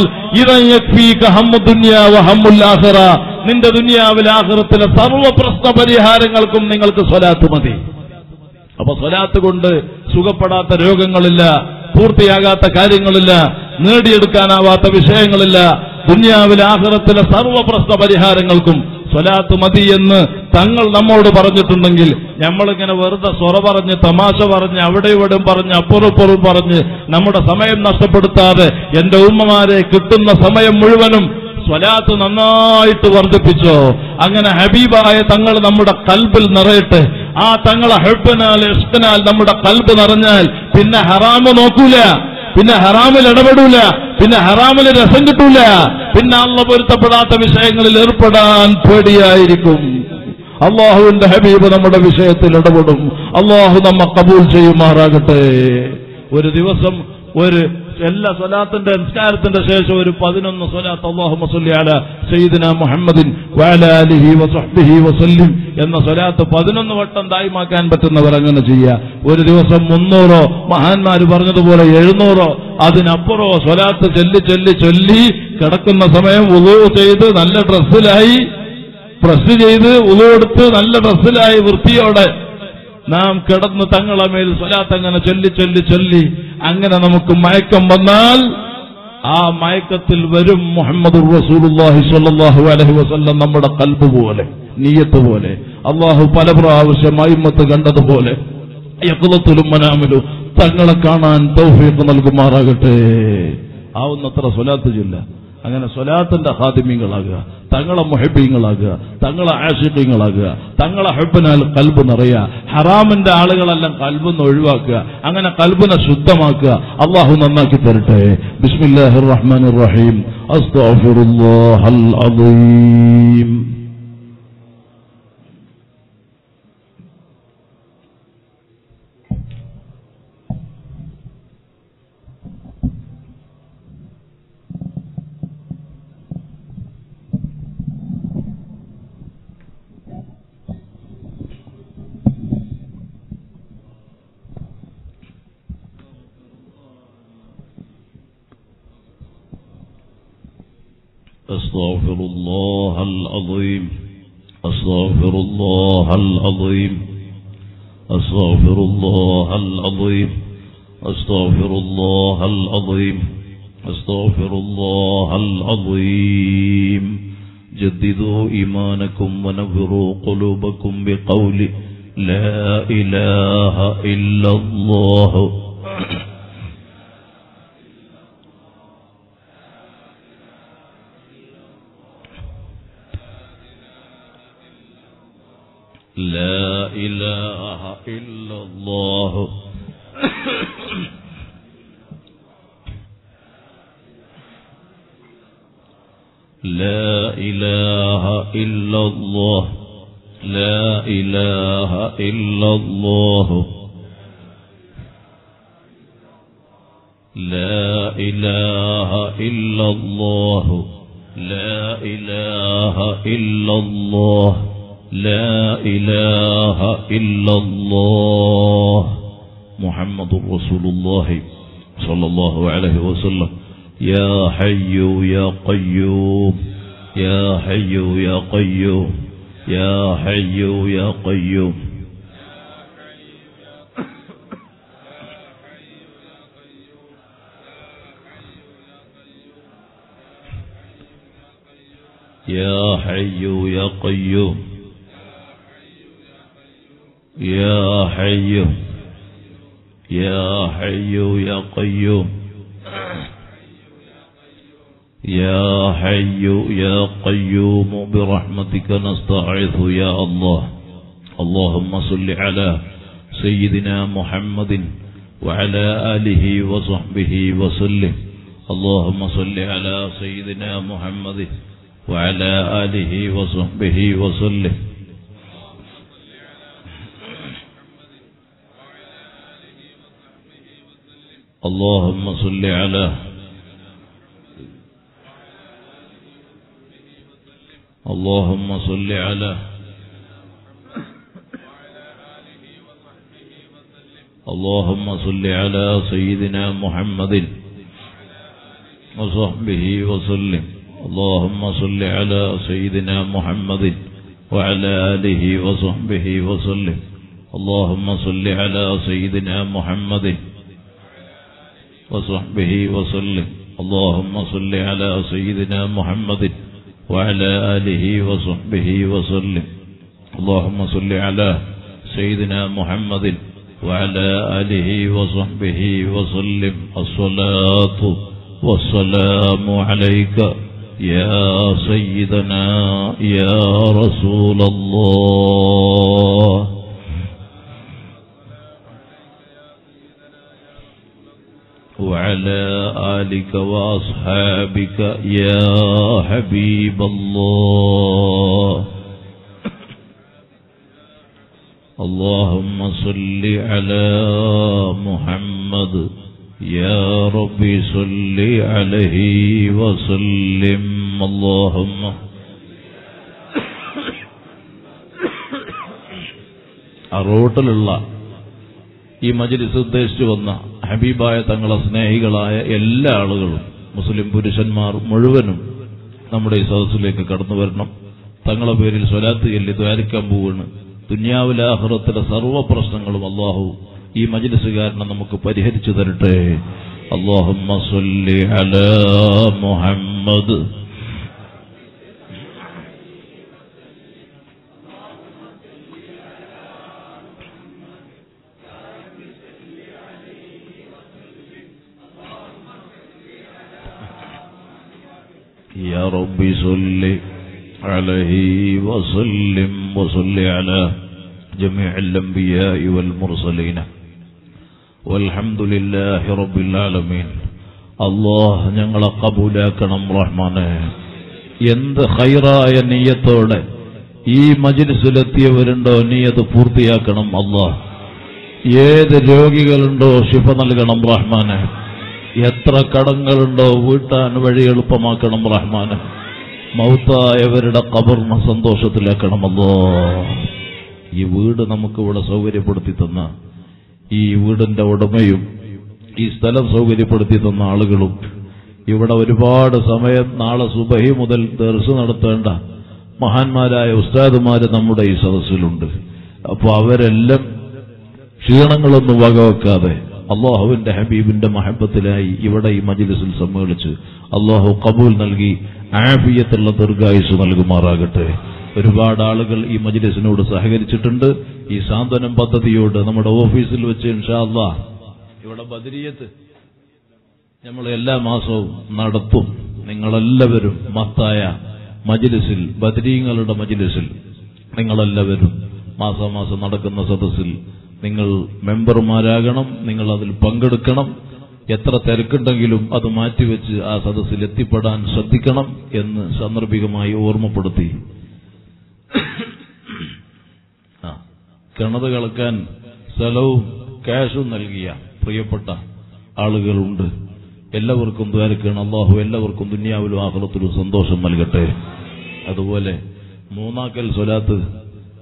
ഹമ്മുല്ലാഹിറ നിന്റെ ദുനിയാവിലെ ആഹ്റത്തിലെ സർവ്വ പ്രശ്ന പരിഹാരങ്ങൾക്കും നിങ്ങൾക്ക് സ്വലാത്ത് മതി അപ്പൊ സ്വലാത്ത് കൊണ്ട് സുഖപ്പെടാത്ത രോഗങ്ങളില്ല പൂർത്തിയാകാത്ത കാര്യങ്ങളില്ല നേടിയെടുക്കാനാവാത്ത വിഷയങ്ങളില്ല ദുനിയാവിലെ ആഹ്റത്തിലെ സർവ്വ പ്രശ്ന പരിഹാരങ്ങൾക്കും സ്വലാത്ത് മതി എന്ന് തങ്ങൾ നമ്മോട് പറഞ്ഞിട്ടുണ്ടെങ്കിൽ നമ്മളിങ്ങനെ വെറുതെ സ്വറ പറഞ്ഞ് തമാശ പറഞ്ഞ് അവിടെ ഇവിടെ പറഞ്ഞ് അപ്പുറപ്പുറം പറഞ്ഞ് നമ്മുടെ സമയം നഷ്ടപ്പെടുത്താതെ എന്റെ ഉമ്മമാരെ കിട്ടുന്ന സമയം മുഴുവനും സ്വലാത്ത് നന്നായിട്ട് വർദ്ധിപ്പിച്ചോ അങ്ങനെ ഹബീബായ തങ്ങൾ നമ്മുടെ കൽബിൽ നിറയട്ടെ ആ തങ്ങളെ ഹെബിനാൽ ഇഷ്ടനാൽ നമ്മുടെ കൽബ് നിറഞ്ഞാൽ പിന്നെ ഹറാമ് നോക്കൂല പിന്നെ ഹറാമിൽ ഇടപെടൂല പിന്നെ ഹറാമിൽ രസം കിട്ടൂല പിന്നെ അള്ള പൊരുത്തപ്പെടാത്ത വിഷയങ്ങളിൽ ഏർപ്പെടാൻ പേടിയായിരിക്കും അള്ളാഹുവിന്റെ ഹബീബ് നമ്മുടെ വിഷയത്തിൽ ഇടപെടും അള്ളാഹു നമ്മ കബൂൽ ചെയ്യുമാറാകട്ടെ ഒരു ദിവസം ഒരു എല്ലാ സ്വലാത്തിന്റെ നിസ്കാരത്തിന്റെ ശേഷം ഒരു പതിനൊന്ന് സ്വലാത്ത് അള്ളാഹു മസുല്ലി അല സയ്യിദിന മുഹമ്മദിൻ വാലാലിഹി വസഹ്ബിഹി വസല്ലിം എന്ന സ്വലാത്ത് പതിനൊന്ന് വട്ടം ദായിമാക്കാൻ പറ്റുന്നവർ അങ്ങനെ ചെയ്യുക ഒരു ദിവസം മുന്നൂറോ മഹാന്മാര് പറഞ്ഞതുപോലെ എഴുന്നൂറോ അതിനപ്പുറോ സ്വലാത്ത് ചൊല്ലി ചൊല്ലി ചൊല്ലി കിടക്കുന്ന സമയം ഉളു ചെയ്ത് നല്ല ഡ്രസ്സിലായി പ്രസ് ചെയ്ത് ഉളു എടുത്ത് നല്ല ഡ്രസ്സിലായി വൃത്തിയോടെ നാം കിടന്ന് തങ്ങളെ മേൽ സ്വലാത്ത് അങ്ങനെ ചൊല്ലി ചൊല്ലി ചൊല്ലി അങ്ങനെ നമുക്ക് മയക്കം വന്നാൽ ആ മയക്കത്തിൽ വരും മുഹമ്മദ് റസൂലുള്ളാഹി സ്വല്ലല്ലാഹു അലൈഹി വസല്ലം നമ്മുടെ കൽബ് പോലെ നീയത്ത് പോലെ അള്ളാഹു പല പ്രാവശ്യം അയിമത്ത് കണ്ടതുപോലെ യക്കളത്തിലും മനാമിലും തങ്ങളെ കാണാൻ തൗഫീഖ് നൽകുമാറാകട്ടെ ആവുന്നത്ര സ്വലാത്ത് ചൊല്ല അങ്ങനെ സ്വലാത്തിന്റെ ഹാദിമ്യങ്ങളാകുക തങ്ങളെ മുഹബീങ്ങളാകുക തങ്ങളെ ആഷിഖ്യങ്ങളാകുക തങ്ങളെ ഹെബിനാൽ കൽബ് നിറയുക ഹറാമിന്റെ ആളുകളെല്ലാം കൽബിന്ന് ഒഴിവാക്കുക അങ്ങനെ കൽബിനെ ശുദ്ധമാക്കുക അള്ളാഹു നന്നാക്കി തരട്ടെ ബിസ്മില്ലാഹിർ റഹ്മാനിർ റഹീം അസ്തഗ്ഫിറുല്ലാഹൽ അദീം أستغفر الله العظيم أستغفر الله العظيم أستغفر الله العظيم أستغفر الله العظيم أستغفر الله العظيم جددوا إيمانكم ونفروا قلوبكم بقول لا إله إلا الله لا إله إلا الله لا إله إلا الله لا إله إلا الله لا إله إلا الله لا إله إلا الله لا إله إلا الله محمد رسول الله صلى الله عليه وسلم يا حي يا قيوم يا حي يا قيوم يا حي يا قيوم يا حي يا قيوم يا حي يا حي يا قيوم يا حي يا قيوم برحمتك نستعيذ يا الله اللهم صل على سيدنا محمد وعلى آله وصحبه وسلم اللهم صل على سيدنا محمد وعلى آله وصحبه وسلم اللهم صل على اللهم صل على اللهم صل على سيدنا محمد وصحبه وسلم اللهم صل على سيدنا محمد وعلى آله وصحبه وسلم اللهم صل على سيدنا محمد وصحبه وسلم اللهم صل على سيدنا محمد وعلى آله وصحبه وسلم اللهم صل على سيدنا محمد وعلى آله وصحبه وسلم الصلاة والسلام عليك يا سيدنا يا رسول الله وعلى آلك وأصحابك يا حبيب الله اللهم صل على محمد يا ربي صل عليه وسلم اللهم ആ റോട്ടിലുള്ള ഈ മജ്ലിസ് ഉദ്ദേശിച്ചു വന്ന ഹബീബായ തങ്ങളെ സ്നേഹികളായ എല്ലാ ആളുകളും മുസ്ലിം പുരുഷന്മാർ മുഴുവനും നമ്മുടെ ഈ സദസ്സിലേക്ക് കടന്നു വരണം തങ്ങളെ പേരിൽ സ്വലാത്ത് ചൊല്ലി ദ്വാരിക്കാൻ പോവാണ് ദുന്യാവിലെ ആഹ്റത്തിലെ സർവ്വ പ്രശ്നങ്ങളും അള്ളാഹു ഈ മജ്ലിസ് കാരണം നമുക്ക് പരിഹരിച്ചു തരട്ടെ اللهم صل على محمد يا رب صل عليه وسلم وصل على جميع الأنبياء والمرسلين والحمد لله رب العالمين അള്ളാഹ് ഞങ്ങളെ കബൂലാക്കണം റഹ്മാനെ എന്ത് ഹൈറായ നീയത്തോടെ ഈ മജിലിസിലെത്തിയവരുണ്ടോ നീയത് പൂർത്തിയാക്കണം അള്ളാഹ് ഏത് രോഗികളുണ്ടോ ശിഫ നൽകണം റഹ്മാനെ എത്ര കടങ്ങളുണ്ടോ വീട്ടാൻ വഴി എളുപ്പമാക്കണം റഹ്മാനെ മൗത്തായവരുടെ കബറിനെ സന്തോഷത്തിലാക്കണമല്ലോ ഈ വീട് നമുക്ക് ഇവിടെ സൗകര്യപ്പെടുത്തി തന്ന ഈ വീടിന്റെ ഉടമയും ഈ സ്ഥലം സൗകര്യപ്പെടുത്തി തന്ന ആളുകളും ഇവിടെ ഒരുപാട് സമയം നാളെ സുബഹി മുതൽ ദർശ നടത്തേണ്ട മഹാന്മാരായ ഉസ്താദുമാര് നമ്മുടെ ഈ സദസ്സിലുണ്ട് അപ്പൊ അവരെല്ലാം ക്ഷീണങ്ങളൊന്നും വകവെക്കാതെ അള്ളാഹുവിന്റെ ഹബീബിന്റെ മഹബത്തിലായി ഇവിടെ ഈ മജിലിസിൽ സമ്മേളിച്ച് അള്ളാഹു കബൂൽ നൽകി ആഫിയത്തുള്ള ദീർഘായുസ് നൽകുമാറാകട്ടെ ഒരുപാട് ആളുകൾ ഈ മജിലിസിനോട് സഹകരിച്ചിട്ടുണ്ട് ഈ സാന്ത്വനം പദ്ധതിയോട് നമ്മുടെ ഓഫീസിൽ വെച്ച് ഇൻഷാ അള്ളാഹ് ഇവിടെ ബദരിയത്ത് നമ്മൾ എല്ലാ മാസവും നടത്തും നിങ്ങളെല്ലാവരും മത്തായ മജിലിസിൽ ബദരീങ്ങളുടെ മജിലിസിൽ നിങ്ങളെല്ലാവരും മാസാമാസം നടക്കുന്ന സദസ്സിൽ നിങ്ങൾ മെമ്പർമാരാകണം നിങ്ങൾ അതിൽ പങ്കെടുക്കണം എത്ര തിരക്കുണ്ടെങ്കിലും അത് മാറ്റിവെച്ച് ആ സദസ്സിൽ എത്തിപ്പെടാൻ ശ്രദ്ധിക്കണം എന്ന് സാന്ദർഭികമായി ഓർമ്മപ്പെടുത്തി ആ കിണറ് കളക്കാൻ സ്ഥലവും ക്യാഷും നൽകിയ പ്രിയപ്പെട്ട ആളുകളുണ്ട് എല്ലാവർക്കും ദ്വാരക്കണം അള്ളാഹു എല്ലാവർക്കും ദുന്യാവിലും ആഹ്ലത്തിലും സന്തോഷം നൽകട്ടെ അതുപോലെ മൂന്നാക്കൽ സ്വലാത്ത്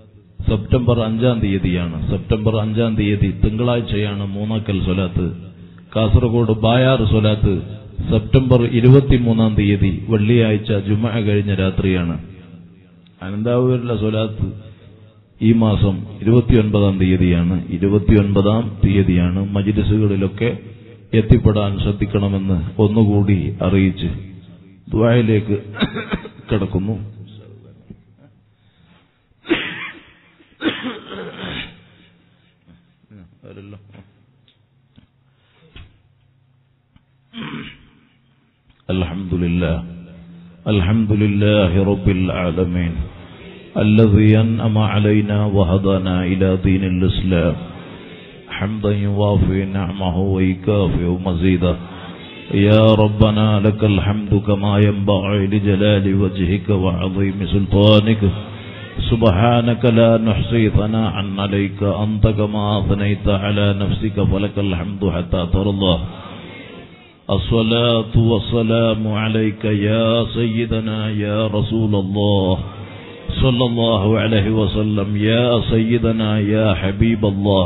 സെപ്റ്റംബർ അഞ്ചാം തീയതിയാണ് സെപ്റ്റംബർ അഞ്ചാം തീയതി തിങ്കളാഴ്ചയാണ് മൂന്നക്കൽ സ്വലാത്ത് കാസർഗോഡ് ബായാർ സ്വലാത്ത് സെപ്റ്റംബർ ഇരുപത്തിമൂന്നാം തീയതി വെള്ളിയാഴ്ച ജുമ കഴിഞ്ഞ രാത്രിയാണ് അനന്താവൂരിലെ സ്വലാത്ത് ഈ മാസം ഇരുപത്തിയൊൻപതാം തീയതിയാണ് ഇരുപത്തിയൊൻപതാം തീയതിയാണ് മജിലിസുകളിലൊക്കെ എത്തിപ്പെടാൻ ശ്രദ്ധിക്കണമെന്ന് ഒന്നുകൂടി അറിയിച്ച് ദ്വായയിലേക്ക് കിടക്കുന്നു الحمد لله الحمد لله رب العالمين الذي أنعم علينا وهدانا إلى دين الإسلام حمدا يوافي نعمه ويكافئ مزيدا يا ربنا لك الحمد كما ينبغي لجلال وجهك وعظيم سلطانك سبحانك لا نحصي ثناء عليك أنت كما أثنيت على نفسك فلك الحمد حتى ترضى الصلاة والسلام عليك يا سيدنا يا رسول الله صلى الله عليه وسلم يا سيدنا يا حبيب الله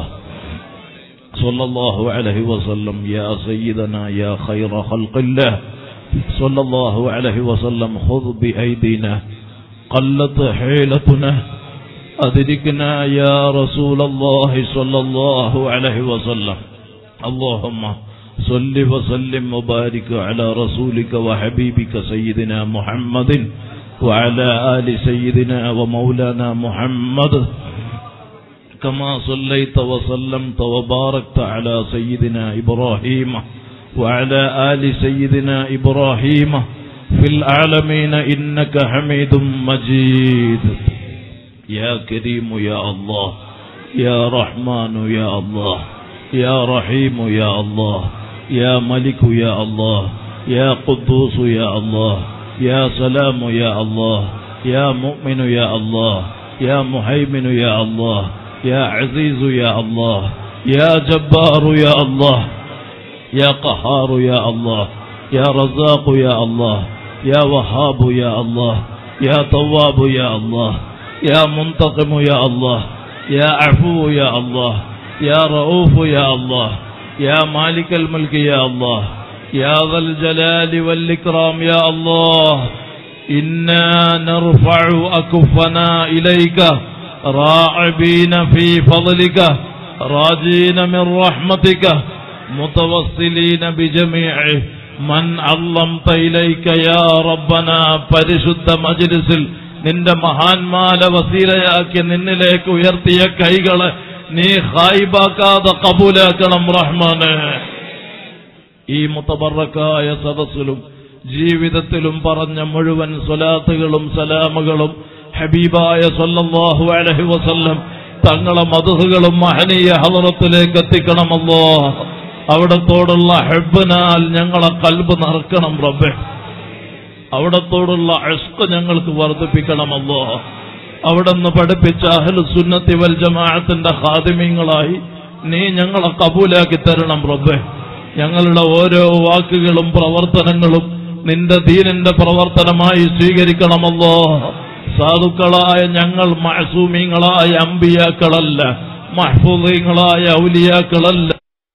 صلى الله عليه وسلم يا سيدنا يا خير خلق الله صلى الله عليه وسلم خذ بأيدينا قلت حيلتنا أدركنا يا رسول الله صلى الله عليه وسلم اللهم صل وسلم وبارك على رسولك وحبيبك سيدنا محمد وعلى آل سيدنا ومولانا محمد كما صليت وسلمت وباركت على سيدنا إبراهيم وعلى آل سيدنا إبراهيم في العالمين إنك حميد مجيد يا كريم يا الله يا رحمن يا الله يا رحيم يا الله يا ملك يا الله يا قدوس يا الله يا سلام يا الله يا مؤمن يا الله يا مهيمن يا الله يا عزيز يا الله يا جبار يا الله يا قهار يا الله يا رزاق يا الله يا وهاب يا الله يا تواب يا الله يا منتقم يا الله يا عفو يا الله يا رؤوف يا الله يا مالك الملك يا الله يا ذا الجلال والإكرام يا الله إنا نرفع أكفنا إليك راعبين في فضلك راجين من رحمتك متوصلين بجميع من علمت إليك يا ربنا പരിശുദ്ധ മജ്ലിസിൽ നിന്റെ മഹാന്മാരെ വസീലയാക്കി നിന്നിലേക്ക് ഉയർത്തിയ കൈകളെ നീ ഹായിബാക്കാതെ കബൂലാക്കണം റഹ്മാന് ഈ മുത്തബറക്കായ സദസ്സിലും ജീവിതത്തിലും പറഞ്ഞ മുഴുവൻ സ്വലാത്തുകളും സലാമുകളും ഹബീബായ സല്ലല്ലാഹു അലൈഹി വസല്ലം തങ്ങളെ മധുഹുകളും മഹനീയ ഹലറത്തിലേക്ക് എത്തിക്കണമല്ലോ അവിടത്തോടുള്ള ഹെബിനാൽ ഞങ്ങളെ കൽബ് നിറക്കണം റബ്ബെ അവിടത്തോടുള്ള അഷ്ക് ഞങ്ങൾക്ക് വർദ്ധിപ്പിക്കണമല്ലോ അവിടുന്ന് പഠിപ്പിച്ച അഹ്ലു സുന്നത്തി വൽ ജമാഅത്തിന്റെ ഖാദിമീങ്ങളായി നീ ഞങ്ങളെ കബൂലാക്കി തരണം റബ്ബെ ഞങ്ങളുടെ ഓരോ വാക്കുകളും പ്രവർത്തനങ്ങളും നിന്റെ ദീനിന്റെ പ്രവർത്തനമായി സ്വീകരിക്കണമല്ലോ സാധുക്കളായ ഞങ്ങൾ മഹസൂമീങ്ങളായ അമ്പിയാക്കളല്ല മഹ്ഫൂദീങ്ങളായ ഔലിയാക്കളല്ല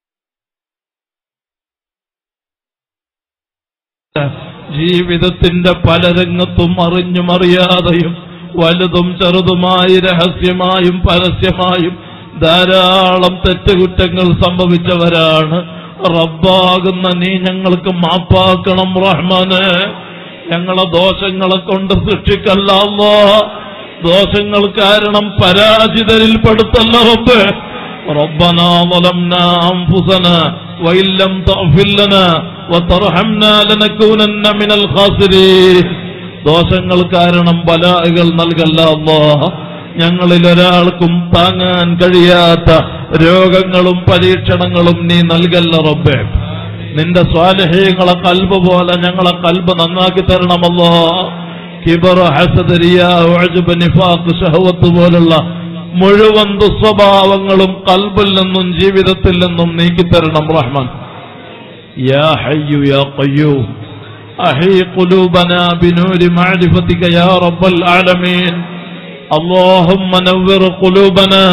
ജീവിതത്തിന്റെ പല രംഗത്തും അറിഞ്ഞും അറിയാതെയും വലുതും ചെറുതുമായി രഹസ്യമായും പരസ്യമായും ധാരാളം തെറ്റുകുറ്റങ്ങൾ സംഭവിച്ചവരാണ് റബ്ബാകുന്ന നീ ഞങ്ങൾക്ക് മാപ്പാക്കണം റഹ്മാന് ഞങ്ങളെ ദോഷങ്ങളെ കൊണ്ട് സൃഷ്ടിക്കല്ലോ ദോഷങ്ങൾ കാരണം പരാജിതരിൽ പെടുത്തല്ല റബ്ബ് ربنا ظلمنا أنفسنا وإن لم تغفر لنا وترحمنا لنكونن من الخاسرين ദോഷങ്ങൾ കാരണം ബലാഹകൾ നൽകല്ല അല്ലാ ഞങ്ങളിൽ ഒരാൾക്കും താങ്ങാൻ കഴിയാത്ത രോഗങ്ങളും പരീക്ഷണങ്ങളും നീ നൽകല്ല റബ്ബേ നിന്റെ സ്വാലഹ്യങ്ങളെ കൽബ് പോലെ ഞങ്ങളെ കൽബ് നന്നാക്കി തരണമല്ലോ കിബർ ഹസദരിയ ഉഅജ്ബ് നിഫാഖ് ഷഹവത്ത് പോലുള്ള മുഴുവൻ ദുസ്വഭാവങ്ങളും കൽബിൽ നിന്നും ജീവിതത്തിൽ നിന്നും നീക്കിത്തരണം റഹ്മാൻ യാ ഹയ്യു യാ ഖയ്യൂം أحي قلوبنا بنور معرفتك يا رب العالمين اللهم نور قلوبنا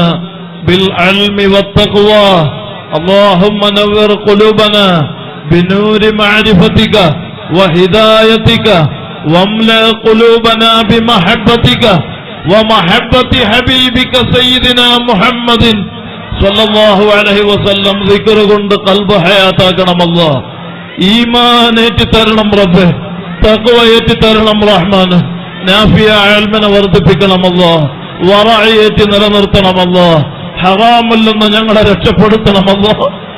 بالعلم والتقوى اللهم نور قلوبنا بنور معرفتك وهدايتك واملأ قلوبنا بمحبتك ومحبة حبيبك سيدنا محمد صلى الله عليه وسلم ذكر കൊണ്ട് കൽബ് ഹയാത്താക്കണമല്ലോ ഈമാൻ ഏറ്റി തരണം റബ്ബെ തഖ്വ ഏറ്റി തരണം റഹ്മാൻ നാഫിയ അൽമനെ വർദ്ധിപ്പിക്കണമല്ലോ വറയേറ്റി നിലനിർത്തണമല്ലോ ഹറാമിൽ നിന്ന് ഞങ്ങളെ രക്ഷപ്പെടുത്തണമല്ലോ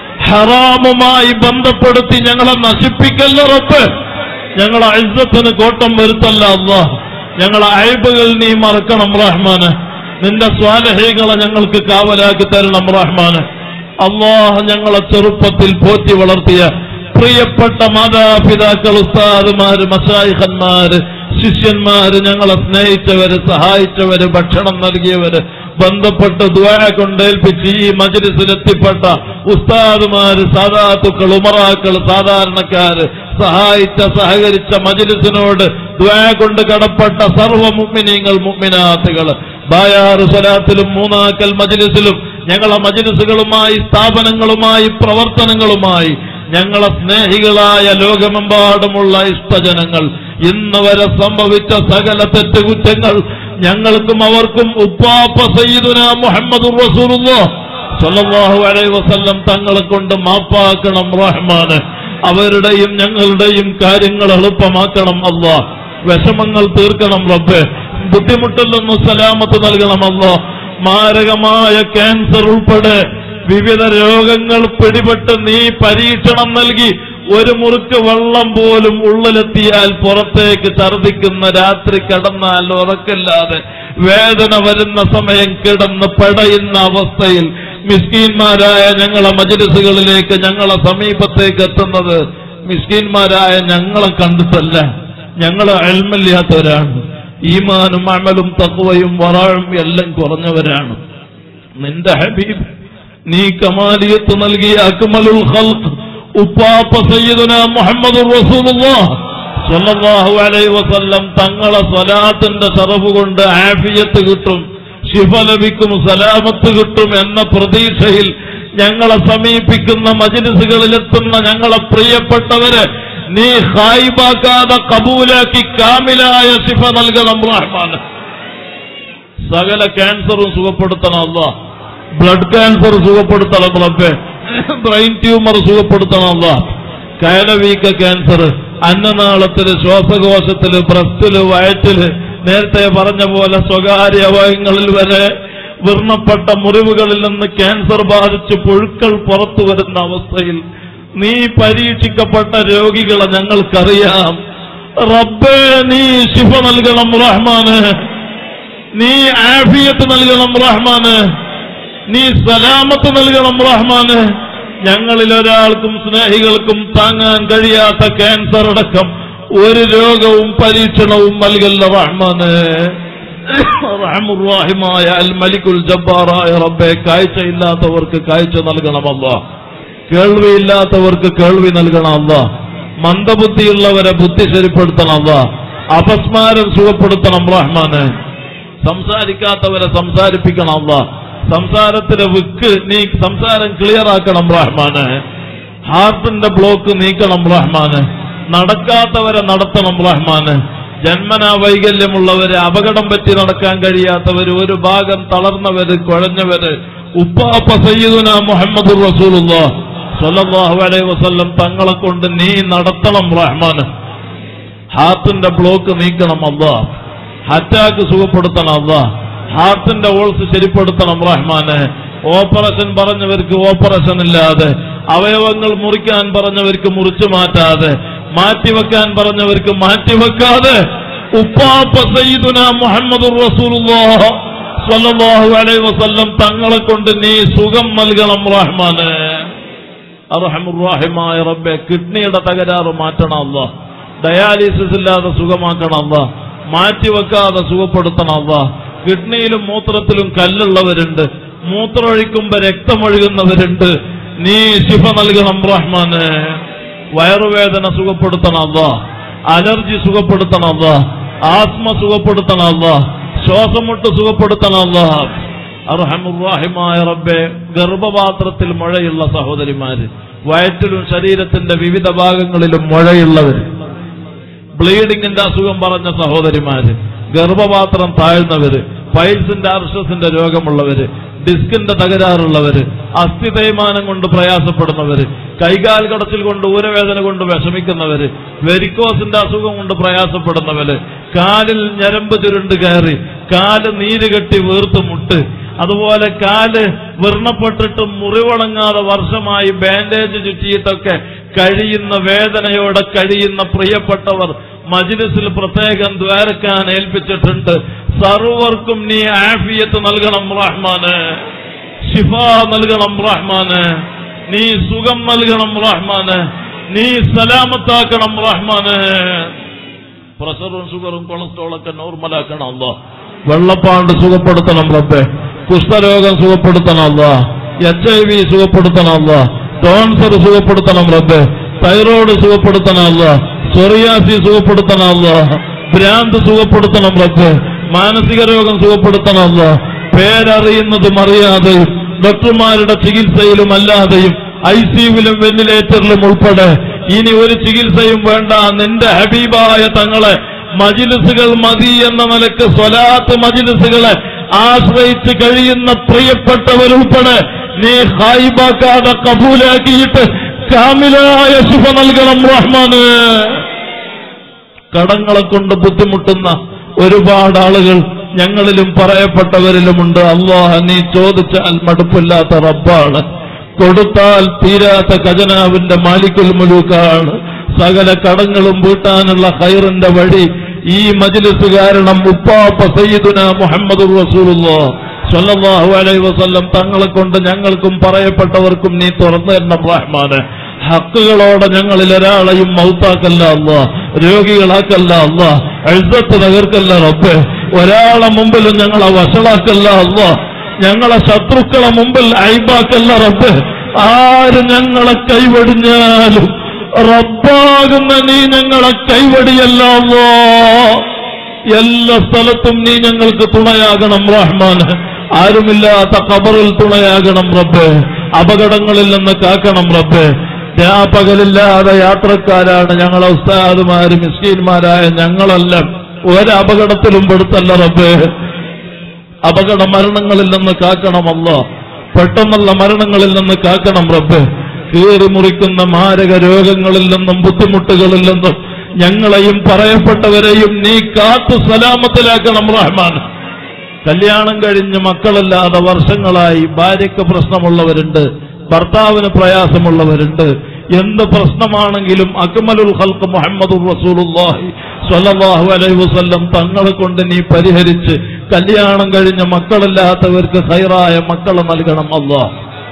ഹറാമുമായി ബന്ധപ്പെടുത്തി ഞങ്ങളെ നശിപ്പിക്കല്ല റബ്ബ് ഞങ്ങളെ അഴുത്തത്തിന് കോട്ടം വരുത്തല്ല അല്ലാ ഞങ്ങളെ അയബുകൾ നീ മറക്കണം റഹ്മാന് നിന്റെ സ്വാലഹേകളെ ഞങ്ങൾക്ക് കാവലാക്കി തരണം റഹ്മാന് അള്ളാഹ് ഞങ്ങളെ ചെറുപ്പത്തിൽ പോറ്റി വളർത്തിയ പ്രിയപ്പെട്ട മാതാപിതാക്കൾ ഉസ്താദുമാര് മഷായിഖന്മാര് ശിഷ്യന്മാര് ഞങ്ങളെ സ്നേഹിച്ചവര് സഹായിച്ചവര് ഭക്ഷണം നൽകിയവര് ബന്ധപ്പെട്ട് ദ്വാ കൊണ്ടേൽപ്പിച്ച് ഈ മജ്ലിസിലെത്തിപ്പെട്ട ഉസ്താദുമാര് സാധാത്തുക്കൾ ഉമറാക്കൾ സാധാരണക്കാര് സഹായിച്ച സഹകരിച്ച മജ്ലിസിനോട് ദ്വാ കൊണ്ട് കടപ്പെട്ട സർവ്വ മുഗ്മിനീങ്ങൾ മുഗ്മിനാത്തുകൾ ബായാറ് സ്വലാത്തിലും മൂന്നാക്കൽ മജ്ലിസിലും ഞങ്ങളെ മജ്ലിസുകളുമായി സ്ഥാപനങ്ങളുമായി പ്രവർത്തനങ്ങളുമായി ഞങ്ങളെ സ്നേഹികളായ ലോകമെമ്പാടുമുള്ള ഇഷ്ടജനങ്ങൾ ഇന്ന് വരെ സംഭവിച്ച സകല തെറ്റുകുറ്റങ്ങൾ ഞങ്ങൾക്കും അവർക്കും ഉപ്പാപ്പ സയ്യിദുന മുഹമ്മദ് സല്ലല്ലാഹു അലൈഹി വസല്ലം തങ്ങളെ കൊണ്ട് മാപ്പാക്കണം റഹ്മാന് അവരുടെയും ഞങ്ങളുടെയും കാര്യങ്ങൾ എളുപ്പമാക്കണം അല്ലാ വിഷമങ്ങൾ തീർക്കണം റബ്ബെ ബുദ്ധിമുട്ടിൽ നിന്ന് സലാമത്ത് നൽകണം അല്ലാ മാരകമായ ക്യാൻസർ ഉൾപ്പെടെ വിവിധ രോഗങ്ങൾ പിടിപെട്ട് നീ പരീക്ഷണം നൽകി ഒരു മുറുക്ക് വെള്ളം പോലും ഉള്ളിലെത്തിയാൽ പുറത്തേക്ക് ഛർദിക്കുന്ന രാത്രി കിടന്നാൽ ഉറക്കില്ലാതെ വേദന വരുന്ന സമയം കിടന്ന് പെടയുന്ന അവസ്ഥയിൽ മിസ്കീന്മാരായ ഞങ്ങളെ മജലിസുകളിലേക്ക് ഞങ്ങളെ സമീപത്തേക്ക് എത്തുന്നത് മിസ്കീന്മാരായ ഞങ്ങളെ കണ്ടിട്ടല്ല ഞങ്ങളെ അൽമില്ലാത്തവരാണ് ഈമാനും അമലും തത്വയും വറാഴും എല്ലാം കുറഞ്ഞവരാണ് നിന്റെ ഹബീബ് നീ കമാലിയത്ത് നൽകിയ അക്മലുൽ ഖൽഖ് ഉപ്പാപ്പ സയ്യിദുന മുഹമ്മദ് റസൂലുള്ളാഹ് സ്വല്ലല്ലാഹു അലൈഹി വസല്ലം തങ്ങളെ സ്വലാത്തിന്റെ ശറഫ് കൊണ്ട് ആഫിയത്ത് കിട്ടും ശിഫ ലഭിക്കും സലാമത്ത് കിട്ടും എന്ന പ്രതീക്ഷയിൽ ഞങ്ങളെ സമീപിക്കുന്ന മജ്ലിസുകളിലെത്തുന്ന ഞങ്ങളെ പ്രിയപ്പെട്ടവരെ നീ ഹായിബാക്കാതെ കബൂലാക്കി കാമിലായ ശിഫ നൽകണം റഹ്മാൻ സകല ക്യാൻസറും സുഖപ്പെടുത്തണം അല്ല ബ്ലഡ് ക്യാൻസർ സുഖപ്പെടുത്തണം റബ്ബെ ബ്രെയിൻ ട്യൂമർ സുഖപ്പെടുത്തണം അല്ല കയലവീക്ക ക്യാൻസർ അന്നനാളത്തില് ശ്വാസകോശത്തില് ബ്രസ്റ്റില് വയറ്റില് നേരത്തെ പറഞ്ഞ പോലെ സ്വകാര്യ അവയവങ്ങളിൽ വരെ വിർണപ്പെട്ട മുറിവുകളിൽ നിന്ന് ക്യാൻസർ ബാധിച്ച് പുഴുക്കൾ പുറത്തു വരുന്ന അവസ്ഥയിൽ നീ പരീക്ഷിക്കപ്പെട്ട രോഗികളെ ഞങ്ങൾക്കറിയാം റബ്ബേ നീ ശിഫ നൽകണം റഹ്മാന് നീ ആഫിയത്ത് നൽകണം റഹ്മാന് നീ സലാമത്ത് നൽകണം റഹ്മാന് ഞങ്ങളിൽ ഒരാൾക്കും സ്നേഹികൾക്കും താങ്ങാൻ കഴിയാത്ത ക്യാൻസർ അടക്കം ഒരു രോഗവും പരീക്ഷണവും നൽകല്ല റഹ്മാന് റഹമുറാഹിമായ അൽ മലിക്കുൽ ജബ്ബാറായ റബ്ബെ കാഴ്ചയില്ലാത്തവർക്ക് കാഴ്ച നൽകണമല്ല കേൾവിയില്ലാത്തവർക്ക് കേൾവി നൽകണമല്ല മന്ദബുദ്ധിയുള്ളവരെ ബുദ്ധി ശരിപ്പെടുത്തണമല്ല അപസ്മാരം സുഖപ്പെടുത്തണം റഹ്മാന് സംസാരിക്കാത്തവരെ സംസാരിപ്പിക്കണം അല്ല സംസാരത്തിലെ വിക്ക് നീ സംസാരം ക്ലിയർ ആക്കണം റഹ്മാന് ഹാർട്ടിന്റെ ബ്ലോക്ക് നീക്കണം റഹ്മാന് നടക്കാത്തവരെ നടത്തണം റഹ്മാന് ജന്മനാ വൈകല്യമുള്ളവര് അപകടം പറ്റി നടക്കാൻ കഴിയാത്തവര് ഒരു ഭാഗം തളർന്നവര് കുഴഞ്ഞവര് ഉപ്പാപ്പ സയ്യിദുന മുഹമ്മദ് റസൂലുള്ള സല്ലല്ലാഹു അലൈഹി വസല്ലം തങ്ങളെ കൊണ്ട് നീ നടത്തണം റഹ്മാന് ഹാർട്ടിന്റെ ബ്ലോക്ക് നീക്കണം അല്ലാ അറ്റാക്ക് സുഖപ്പെടുത്തണം അല്ലാ ഹാർട്ടിന്റെ ഓൾസ് ശരിപ്പെടുത്തണം റഹ്മാന് ഓപ്പറേഷൻ പറഞ്ഞവർക്ക് ഓപ്പറേഷൻ ഇല്ലാതെ അവയവങ്ങൾ മുറിക്കാൻ പറഞ്ഞവർക്ക് മുറിച്ചു മാറ്റാതെ മാറ്റിവെക്കാൻ പറഞ്ഞവർക്ക് മാറ്റിവെക്കാതെ ഉപ്പാപ്പ സയ്യിദുന മുഹമ്മദ് റസൂലുള്ളാഹ് സ്വല്ലല്ലാഹു അലൈഹി വസല്ലം തങ്ങളെ കൊണ്ട് നീ സുഖം നൽകണം റഹ്മാന് അർഹമുറാഹിമായ റബ്ബെ കിഡ്നിയുടെ തകരാറ് മാറ്റണം അല്ല ഡയാലിസിസ് ഇല്ലാതെ സുഖമാക്കണം അല്ല മാറ്റിവെക്കാതെ സുഖപ്പെടുത്തണം അല്ല കിഡ്നിയിലും മൂത്രത്തിലും കല്ലുള്ളവരുണ്ട് മൂത്രമൊഴിക്കുമ്പോ രക്തമൊഴുകുന്നവരുണ്ട് നീ ശിഫ നൽകണം റഹ്മാന് വയറുവേദന സുഖപ്പെടുത്തണം അല്ല അലർജി സുഖപ്പെടുത്തണം അല്ല ആസ്മ സുഖപ്പെടുത്തണം അല്ല ശ്വാസം മുട്ട് സുഖപ്പെടുത്തണം അല്ലാഹ് അർഹമുറാഹിമായ റബ്ബെ ഗർഭപാത്രത്തിൽ മുഴയുള്ള സഹോദരിമാര് വയറ്റിലും ശരീരത്തിന്റെ വിവിധ ഭാഗങ്ങളിലും മുഴയുള്ളവര് ബ്ലീഡിങ്ങിന്റെ അസുഖം പറഞ്ഞ സഹോദരിമാര് ഗർഭപാത്രം താഴ്ന്നവര് പൈൽസിന്റെ അർഷസിന്റെ രോഗമുള്ളവര് ഡിസ്കിന്റെ തകരാറുള്ളവര് അസ്ഥി തേയ്മാനം കൊണ്ട് പ്രയാസപ്പെടുന്നവര് കൈകാൽ കടച്ചിൽ കൊണ്ട് ഊരവേദന കൊണ്ട് വിഷമിക്കുന്നവര് വെരിക്കോസിന്റെ അസുഖം കൊണ്ട് പ്രയാസപ്പെടുന്നവര് കാലിൽ ഞരമ്പ് ചുരുണ്ട് കയറി കാല് നീര് കെട്ടി വീർത്ത് മുട്ട് അതുപോലെ കാല് വിർണപ്പെട്ടിട്ട് മുറിവണങ്ങാതെ വർഷമായി ബാൻഡേജ് ചുറ്റിയിട്ടൊക്കെ കഴിയുന്ന വേദനയോടെ കഴിയുന്ന പ്രിയപ്പെട്ടവർ മജ്ലിസിൽ പ്രത്യേകം ദ്വാരക്കാൻ ഏൽപ്പിച്ചിട്ടുണ്ട് സർവർക്കും നീ ആഫിയത്ത് നൽകണം റഹ്മാന് ഷിഫ നൽകണം റഹ്മാന് നീ സുഖം നൽകണം റഹ്മാന് നീ സലാമത്താക്കണം റഹ്മാന് പ്രഷറും ഷുഗറും കൊളസ്ട്രോളൊക്കെ നോർമലാക്കണം അല്ലോ വെള്ളപ്പാണ്ട് സുഖപ്പെടുത്തണം റബ്ബെ കുഷ്ഠരോഗം സുഖപ്പെടുത്തണം അല്ലോ എച്ച് ഐ വി സുഖപ്പെടുത്തണം അല്ലോ ടോൺസർ സുഖപ്പെടുത്തണം റബ്ബെ തൈറോയ്ഡ് സുഖപ്പെടുത്തണം അല്ലോ സൊറിയാസി സുഖപ്പെടുത്തണം അല്ലോ ഭ്രാന്ത് സുഖപ്പെടുത്തണം റബ്ബെ മാനസിക രോഗം സുഖപ്പെടുത്തണം അല്ലോ പേരറിയുന്നതും അറിയാതെയും ഡോക്ടർമാരുടെ ചികിത്സയിലും അല്ലാതെയും ഐ സിയുവിലും വെന്റിലേറ്ററിലും ഉൾപ്പെടെ ഇനി ഒരു ചികിത്സയും വേണ്ട നിന്റെ ഹബീബായ തങ്ങളെ മജിലിസുകൾ മതി എന്ന നിലക്ക് സ്വലാത്ത് മജിലിസുകളെ ആശ്രയിച്ച് കഴിയുന്ന പ്രിയപ്പെട്ടവരുൾപ്പെടെ നീ ഹായിബാക്കാതെ കബൂലാക്കിയിട്ട് കാമിലായ ശുഭ നൽകണം റഹ്മാന് കടങ്ങളെ കൊണ്ട് ബുദ്ധിമുട്ടുന്ന ഒരുപാട് ആളുകൾ ഞങ്ങളിലും പറയപ്പെട്ടവരിലുമുണ്ട് അള്ളാഹ നീ ചോദിച്ചാൽ മടുപ്പില്ലാത്ത റബ്ബാണ് കൊടുത്താൽ തീരാത്ത ഖജനാവിന്റെ മാലിക്കുൽ മുലൂക്കാണ് സകല കടങ്ങളും വീട്ടാനുള്ള ഹൈറിന്റെ വഴി ഈ മജ്ലിസ് കാരണം ഉപ്പാപ്പ സയ്യിദുന മുഹമ്മദ് റസൂലുള്ളാ സ്വല്ലല്ലാഹു അലൈഹി വസല്ലം തങ്ങളെ കൊണ്ട് ഞങ്ങൾക്കും പറയപ്പെട്ടവർക്കും നീ തുറന്നു തരണം റഹ്മാനെ ഹക്കുകളോടെ ഞങ്ങളിൽ ഒരാളെയും മൗത്താക്കല്ല അല്ല രോഗികളാക്കല്ല അല്ല എഴുതത്ത് തകർക്കല്ല റബ്ബെ ഒരാളെ മുമ്പിലും ഞങ്ങളെ വഷളാക്കല്ല അല്ല ഞങ്ങളെ ശത്രുക്കളെ മുമ്പിൽ അയിബാക്കല്ല റബ്ബെ ആര് ഞങ്ങളെ കൈവടിഞ്ഞാലും റബ്ബാകുന്ന നീ ഞങ്ങളെ കൈവടിയല്ല അല്ലോ എല്ലാ സ്ഥലത്തും നീ ഞങ്ങൾക്ക് തുണയാകണം റഹ്മാൻ ആരുമില്ലാത്ത കബറിൽ തുണയാകണം റബ്ബെ അപകടങ്ങളിൽ നിന്ന് കാക്കണം റബ്ബെ പകലില്ലാതെ യാത്രക്കാരാണ് ഞങ്ങളെ ഉസ്താദുമാര് മിസ്കീന്മാരായ ഞങ്ങളെല്ലാം ഒരപകടത്തിലും പെടുത്തല്ല റബ്ബേ അപകട മരണങ്ങളിൽ നിന്ന് കാക്കണമല്ല പെട്ടെന്നുള്ള മരണങ്ങളിൽ നിന്ന് കാക്കണം റബ്ബ് കീറി മുറിക്കുന്ന മാരക രോഗങ്ങളിൽ നിന്നും ബുദ്ധിമുട്ടുകളിൽ നിന്നും ഞങ്ങളെയും പറയപ്പെട്ടവരെയും നീ കാത്തു സലാമത്തിലാക്കണം റഹ്മാൻ കല്യാണം കഴിഞ്ഞ് മക്കളില്ലാതെ വർഷങ്ങളായി ഭാര്യയ്ക്ക് പ്രശ്നമുള്ളവരുണ്ട് ഭർത്താവിന് പ്രയാസമുള്ളവരുണ്ട് എന്ത് പ്രശ്നമാണെങ്കിലും അക്മലുൽ ഖൽക്ക് മുഹമ്മദ് റസൂലുള്ളാഹി സ്വല്ലല്ലാഹു അലൈഹി വസല്ലം തങ്ങളെ കൊണ്ട് നീ പരിഹരിച്ച് കല്യാണം കഴിഞ്ഞ മക്കളില്ലാത്തവർക്ക് ഹൈറായ മക്കളെ നൽകണം അല്ലാ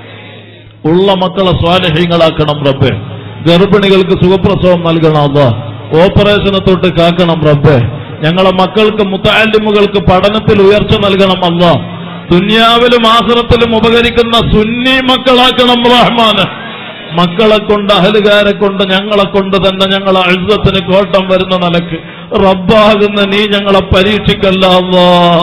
ഉള്ള മക്കളെ സ്വാലഹ്യങ്ങളാക്കണം റബ്ബെ ഗർഭിണികൾക്ക് സുഖപ്രസവം നൽകണം അല്ലാ ഓപ്പറേഷനെ തൊട്ട് കാക്കണം റബ്ബെ ഞങ്ങളെ മക്കൾക്ക് മുത്താലിമുകൾക്ക് പഠനത്തിൽ ഉയർച്ച നൽകണം അല്ലാ ദുന്യാവിലും ആഹ്റത്തിലും ഉപകരിക്കുന്ന സുന്നി മക്കളാക്കണം റഹ്മാന് മക്കളെ കൊണ്ട് അഹലുകാരെ കൊണ്ട് ഞങ്ങളെ കൊണ്ട് തന്നെ ഞങ്ങളെ അഴുതത്തിന് കോട്ടം വരുന്ന നിലക്ക് റബ്ബാകുന്ന നീ ഞങ്ങളെ പരീക്ഷിക്കല്ല അല്ലാ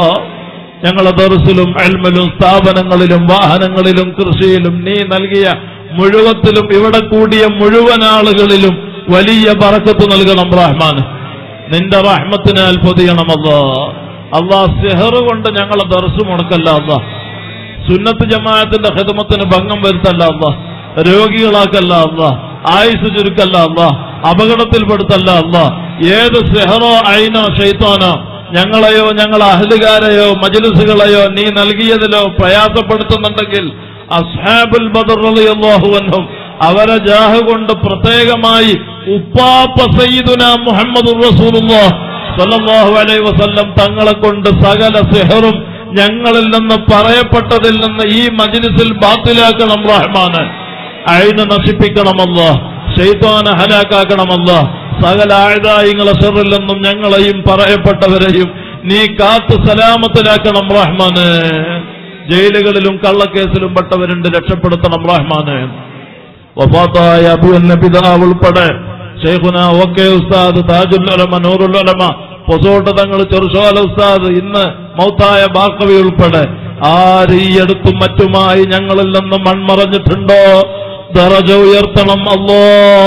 ഞങ്ങളെ ദർസിലും അൽമലും സ്ഥാപനങ്ങളിലും വാഹനങ്ങളിലും കൃഷിയിലും നീ നൽകിയ മുഴുവത്തിലും ഇവിടെ കൂടിയ മുഴുവൻ ആളുകളിലും വലിയ ബറക്കത്ത് നൽകണം റഹ്മാൻ നിന്റെ റഹ്മത്തിനാൽ പൊതിയണമല്ലോ അള്ളാ സെഹറ് കൊണ്ട് ഞങ്ങളെ ദർസ് മുടക്കല്ല അല്ലാ സുന്നത്ത് ജമാഅത്തിന്റെ ഹിദമത്തിന് ഭംഗം വരുത്തല്ല അല്ല രോഗികളാക്കല്ല അല്ല ആയുസ് ചുരുക്കല്ല അല്ല അപകടത്തിൽപ്പെടുത്തല്ല അല്ല ഏത് സെഹറോ അയിനോ ഷെയ്ത്താനോ ഞങ്ങളെയോ ഞങ്ങളെ അഹലുകാരെയോ മജലിസുകളെയോ നീ നൽകിയതിലോ പ്രയാസപ്പെടുത്തുന്നുണ്ടെങ്കിൽ അസ്ഹാബുൽ ബദർ റളിയല്ലാഹു അൻഹും അവരെ ജാഹ് കൊണ്ട് പ്രത്യേകമായി ഉപ്പാപ്പ സയ്യിദുന മുഹമ്മദ് റസൂലുള്ളാഹ് സല്ലല്ലാഹു അലൈഹി വസല്ലം തങ്ങളെ കൊണ്ട് സകല സിഹറും ഞങ്ങളിൽ നിന്ന് പറയപ്പെട്ടതിൽ നിന്ന് ഈ മജ്ലിസിൽ ബാത്തിലാക്കണം റഹ്മാന് അയിന് നശിപ്പിക്കണമല്ല ശൈത്താനെ ഹലാക്കാക്കണമല്ല സകല ആയുധായങ്ങളെ ഷെറിൽ നിന്നും ഞങ്ങളെയും പറയപ്പെട്ടവരെയും നീ കാത്ത് സലാമത്തിലാക്കണം റഹ്മാന് ജയിലുകളിലും കള്ളക്കേസിലും പെട്ടവരുണ്ട് രക്ഷപ്പെടുത്തണം റഹ്മാന് വഫാത്തായ അബുവിന്റെ പിതാവ് ഉൾപ്പെടെ ഷെയ്ഖുന ഓക്കെ ഉസ്താദ് താജുൽ ഉലമ നൂറുൽ ഉലമ പൊസോട്ട് തങ്ങൾ ചെറുശോല ഉസ്താദ് ഇന്ന് മൗത്തായ ബാക്കവി ഉൾപ്പെടെ ആര് ഈ അടുത്തും മറ്റുമായി ഞങ്ങളിൽ നിന്ന് മൺമറഞ്ഞിട്ടുണ്ടോ ദറജ ഉയർത്തണം അല്ലോ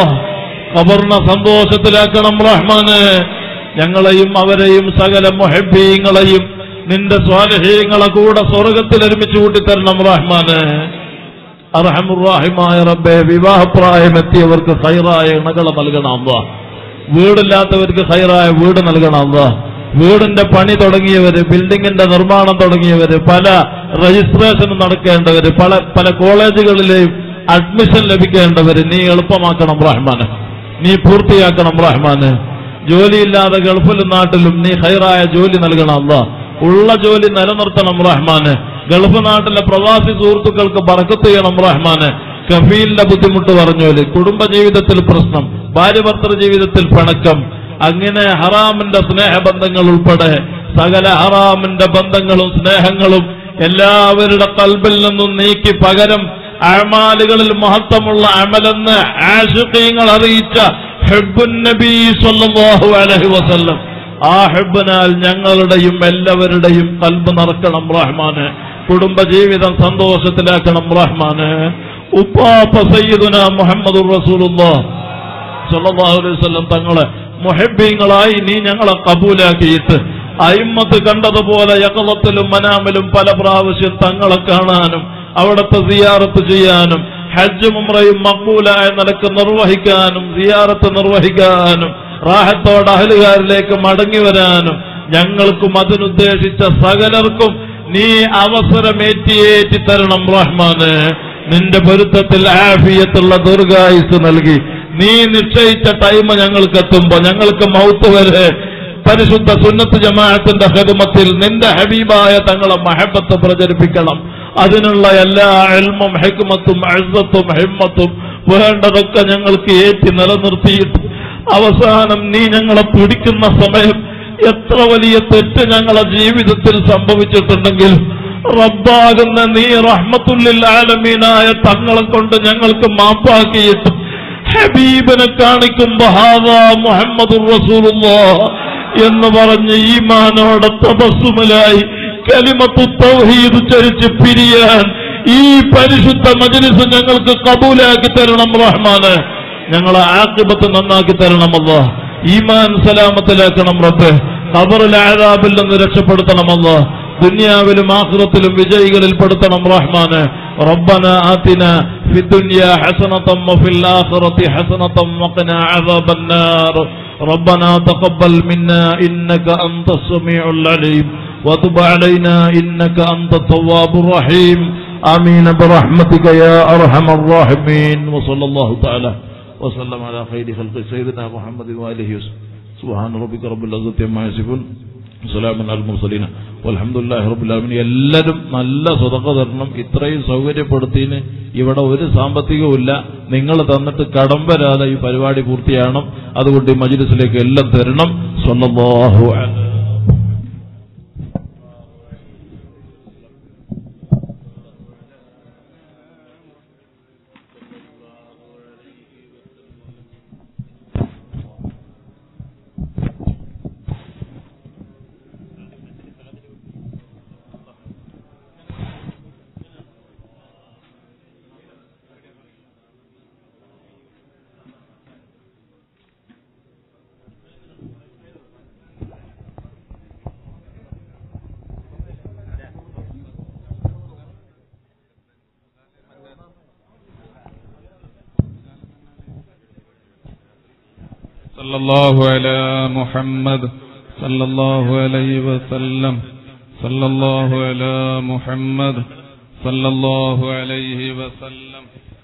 കബറിനെ സന്തോഷത്തിലാക്കണം റഹ്മാന് ഞങ്ങളെയും അവരെയും സകല മൊഹബീങ്ങളെയും നിന്റെ സ്വാലഹീങ്ങളെ കൂടെ സ്വർഗത്തിൽ ഒരുമിച്ച് കൂട്ടിത്തരണം റഹ്മാന് അർഹമുറാഹിമായ റബ്ബെ വിവാഹപ്രായമെത്തിയവർക്ക് ഹൈറായ ഇണകളെ നൽകണം അമ്മ വീടില്ലാത്തവർക്ക് ഹൈറായ വീട് നൽകണം അമ്മ വീടിന്റെ പണി തുടങ്ങിയവര് ബിൽഡിങ്ങിന്റെ നിർമ്മാണം തുടങ്ങിയവര് പല രജിസ്ട്രേഷൻ നടക്കേണ്ടവര് പല പല കോളേജുകളിലെയും അഡ്മിഷൻ ലഭിക്കേണ്ടവര് നീ എളുപ്പമാക്കണം റഹ്മാന് നീ പൂർത്തിയാക്കണം റഹ്മാന് ജോലിയില്ലാതെ ഗൾഫിലും നാട്ടിലും നീ ഹൈറായ ജോലി നൽകണം അല്ല ഉള്ള ജോലി നിലനിർത്തണം റഹ്മാന് ഗൾഫ് നാട്ടിലെ പ്രവാസി സുഹൃത്തുക്കൾക്ക് ബറക്കത്ത് ചെയ്യണം റഹ്മാന് കഫീലിന്റെ ബുദ്ധിമുട്ട് പറഞ്ഞോല് കുടുംബ ജീവിതത്തിൽ പ്രശ്നം ഭാര്യ ഭർത്തൃ ജീവിതത്തിൽ പിണക്കം അങ്ങനെ ഹറാമിന്റെ സ്നേഹബന്ധങ്ങൾ ഉൾപ്പെടെ സകല ഹറാമിന്റെ ബന്ധങ്ങളും സ്നേഹങ്ങളും എല്ലാവരുടെ കൽബിൽ നിന്നും നീക്കി പകരം അമാലുകളിൽ മഹത്വമുള്ള അമലെന്ന് ആശുക്കീങ്ങൾ അറിയിച്ച ഹെബുൻ നബി സല്ലല്ലാഹു അലൈഹി വസല്ലം ആ ഹെബിനാൽ ഞങ്ങളുടെയും എല്ലാവരുടെയും കൽബ് നിറക്കണം റഹ്മാന് കുടുംബ ജീവിതം സന്തോഷത്തിലാക്കണം റഹ്മാന് ഉപ്പാപ്പ സയ്യിദുന മുഹമ്മദ് റസൂലുള്ളാഹ് സല്ലല്ലാഹു അലൈഹി വസല്ലം തങ്ങളെ മുഹബ്ബീങ്ങളായി നീ ഞങ്ങളെ കബൂലാക്കിയിട്ട് അയിമ്മത്ത് കണ്ടതുപോലെ യക്കളത്തിലും മനാമിലും പല പ്രാവശ്യം തങ്ങളെ കാണാനും അവിടുത്തെ സിയാറത്ത് ചെയ്യാനും ഹജ്ജ് മുമ്രയും മക്ബൂലായ നിലക്ക് നിർവഹിക്കാനും സിയാറത്ത് നിർവഹിക്കാനും റാഹത്തോടെ അഹലുകാരിലേക്ക് മടങ്ങി വരാനും ഞങ്ങൾക്കും അതിനുദ്ദേശിച്ച സകലർക്കും നീ അവസരമേറ്റിയേറ്റി തരണം റഹ്മാന് നിന്റെ പൊരുത്തത്തിൽ ആഫിയത്തുള്ള ദീർഘായുസ് നൽകി നീ നിശ്ചയിച്ച ടൈം ഞങ്ങൾക്ക് എത്തുമ്പോ ഞങ്ങൾക്ക് മൗത്ത് വരെ പരിശുദ്ധ സുന്നത്ത് ജമാഅത്തിന്റെ ഹെതുമത്തിൽ നിന്റെ ഹബീബായ തങ്ങളെ മഹബത്ത് പ്രചരിപ്പിക്കണം അതിനുള്ള എല്ലാ എൽമും ഹെക്മത്തും അഴുസത്തും ഹിമ്മത്തും വേണ്ടതൊക്കെ ഞങ്ങൾക്ക് ഏറ്റി നിലനിർത്തിയിട്ട് അവസാനം നീ ഞങ്ങളെ പിടിക്കുന്ന സമയം എത്ര വലിയ തെറ്റ് ഞങ്ങളെ ജീവിതത്തിൽ സംഭവിച്ചിട്ടുണ്ടെങ്കിൽ റബ്ബാകുന്ന നീ റഹ്മത്തുല്ലിൽ ആലമീനായ തങ്ങളെ കൊണ്ട് ഞങ്ങൾക്ക് മാപ്പാക്കിയിട്ട് ഹബീബിനെ കാണിക്കുമ്പോ ഹാദാ മുഹമ്മദ് റസൂലുള്ളാഹ് എന്ന് പറഞ്ഞ് ഈമാനോടെ തപസ്സുമലായി കലിമത്തു തൗഹീദ് ചരിച്ച് പിരിയാൻ ഈ പരിശുദ്ധ മജ്ലിസ് ഞങ്ങൾക്ക് കബൂലാക്കി തരണം റഹ്മാന് ഞങ്ങളെ ആക്കിബത്ത് നന്നാക്കി തരണമല്ല ഈമാൻ സലാമത്തിലാക്കണം റബ്ബ് ഖബറിൽ ആദാബിൽ നിന്ന് രക്ഷപ്പെടുത്തണമല്ല ദുനിയാവിലും ആഖിറത്തിലും വിജയികളിൽ പെടുത്തണം റഹ്മാന് ربنا آتنا في الدنيا حسنة وفي الآخرة حسنة وقنا عذاب النار ربنا تقبل منا إنك أنت السميع العليم وتب علينا إنك أنت التواب الرحيم آمين برحمتك يا أرحم الراحمين وصلى الله تعالى وسلم على خير خلق سيدنا محمد وآله وسلم سبحان ربك رب العزة عما يصفون സലാമൻ അൽ മുർസലീന അൽഹംദുലില്ലാഹി റബ്ബിൽ ആലമീൻ എല്ലാവരും നല്ല സ്വതക്ക തരണം ഇത്രയും സൗകര്യപ്പെടുത്തിന് ഇവിടെ ഒരു സാമ്പത്തികവും ഇല്ല നിങ്ങൾ തന്നിട്ട് കടം വരാതെ ഈ പരിപാടി പൂർത്തിയാകണം അതുകൊണ്ട് ഈ മജ്ലിസിലേക്ക് എല്ലാം തരണം സ്വല്ലല്ലാഹു അലൈഹി صلى الله على محمد صلى الله عليه وسلم صلى الله على محمد صلى الله عليه وسلم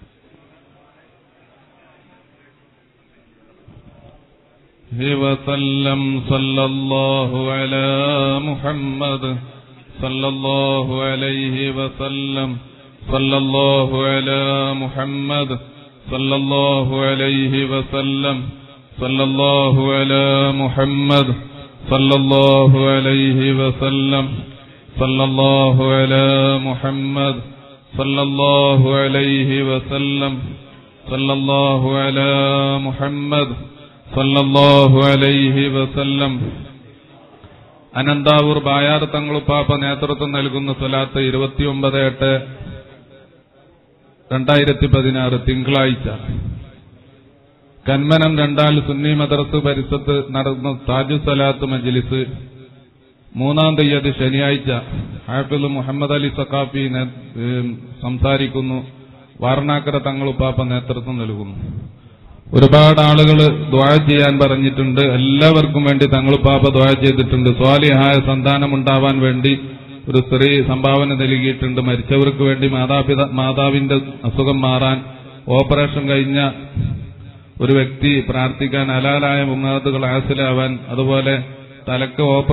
وسلم صلى الله على محمد صلى الله عليه وسلم صلى الله على محمد صلى الله عليه وسلم صلى الله على محمد صلى الله عليه وسلم صلى الله على محمد صلى الله عليه وسلم صلى الله على محمد صلى الله عليه وسلم അനന്താവൂർ ബായാർ തങ്ങളുപ്പാപ്പ നേതൃത്വം നൽകുന്ന സ്വലാത്ത് ഇരുപത്തിയൊമ്പത് എട്ട് രണ്ടായിരത്തി പതിനാറ് തിങ്കളാഴ്ച കന്മനം രണ്ടാൽ സുന്നി മദ്രസ് പരിസരത്ത് നടന്ന താജു സലാത്ത് മജ്ലിസ് മൂന്നാം തീയതി ശനിയാഴ്ച ഹാഫിദ് മുഹമ്മദ് അലി സക്കാഫി നേ- ഏം, സംസാരിക്കുന്നു വാരണാക്കര തങ്ങളുപ്പാപ്പ നേതൃത്വം നൽകുന്നു ഒരുപാട് ആളുകൾ ദ്വാ ചെയ്യാൻ പറഞ്ഞിട്ടുണ്ട് എല്ലാവർക്കും വേണ്ടി തങ്ങളുപ്പാപ്പ ദ്വാ ചെയ്തിട്ടുണ്ട് സ്വാലിഹായ സന്താനമുണ്ടാവാൻ വേണ്ടി ഒരു സ്ത്രീ സംഭാവന നൽകിയിട്ടുണ്ട് മരിച്ചവർക്ക് വേണ്ടി മാതാപിത മാതാവിന്റെ അസുഖം മാറാൻ ഓപ്പറേഷൻ കഴിഞ്ഞ ഒരു വ്യക്തി പ്രാർത്ഥിക്കാൻ ഹലാലായ മുങ്ങാത്തുകൾ ഹാസിലാവാൻ അതുപോലെ തലക്ക് ഓപ്പറേഷൻ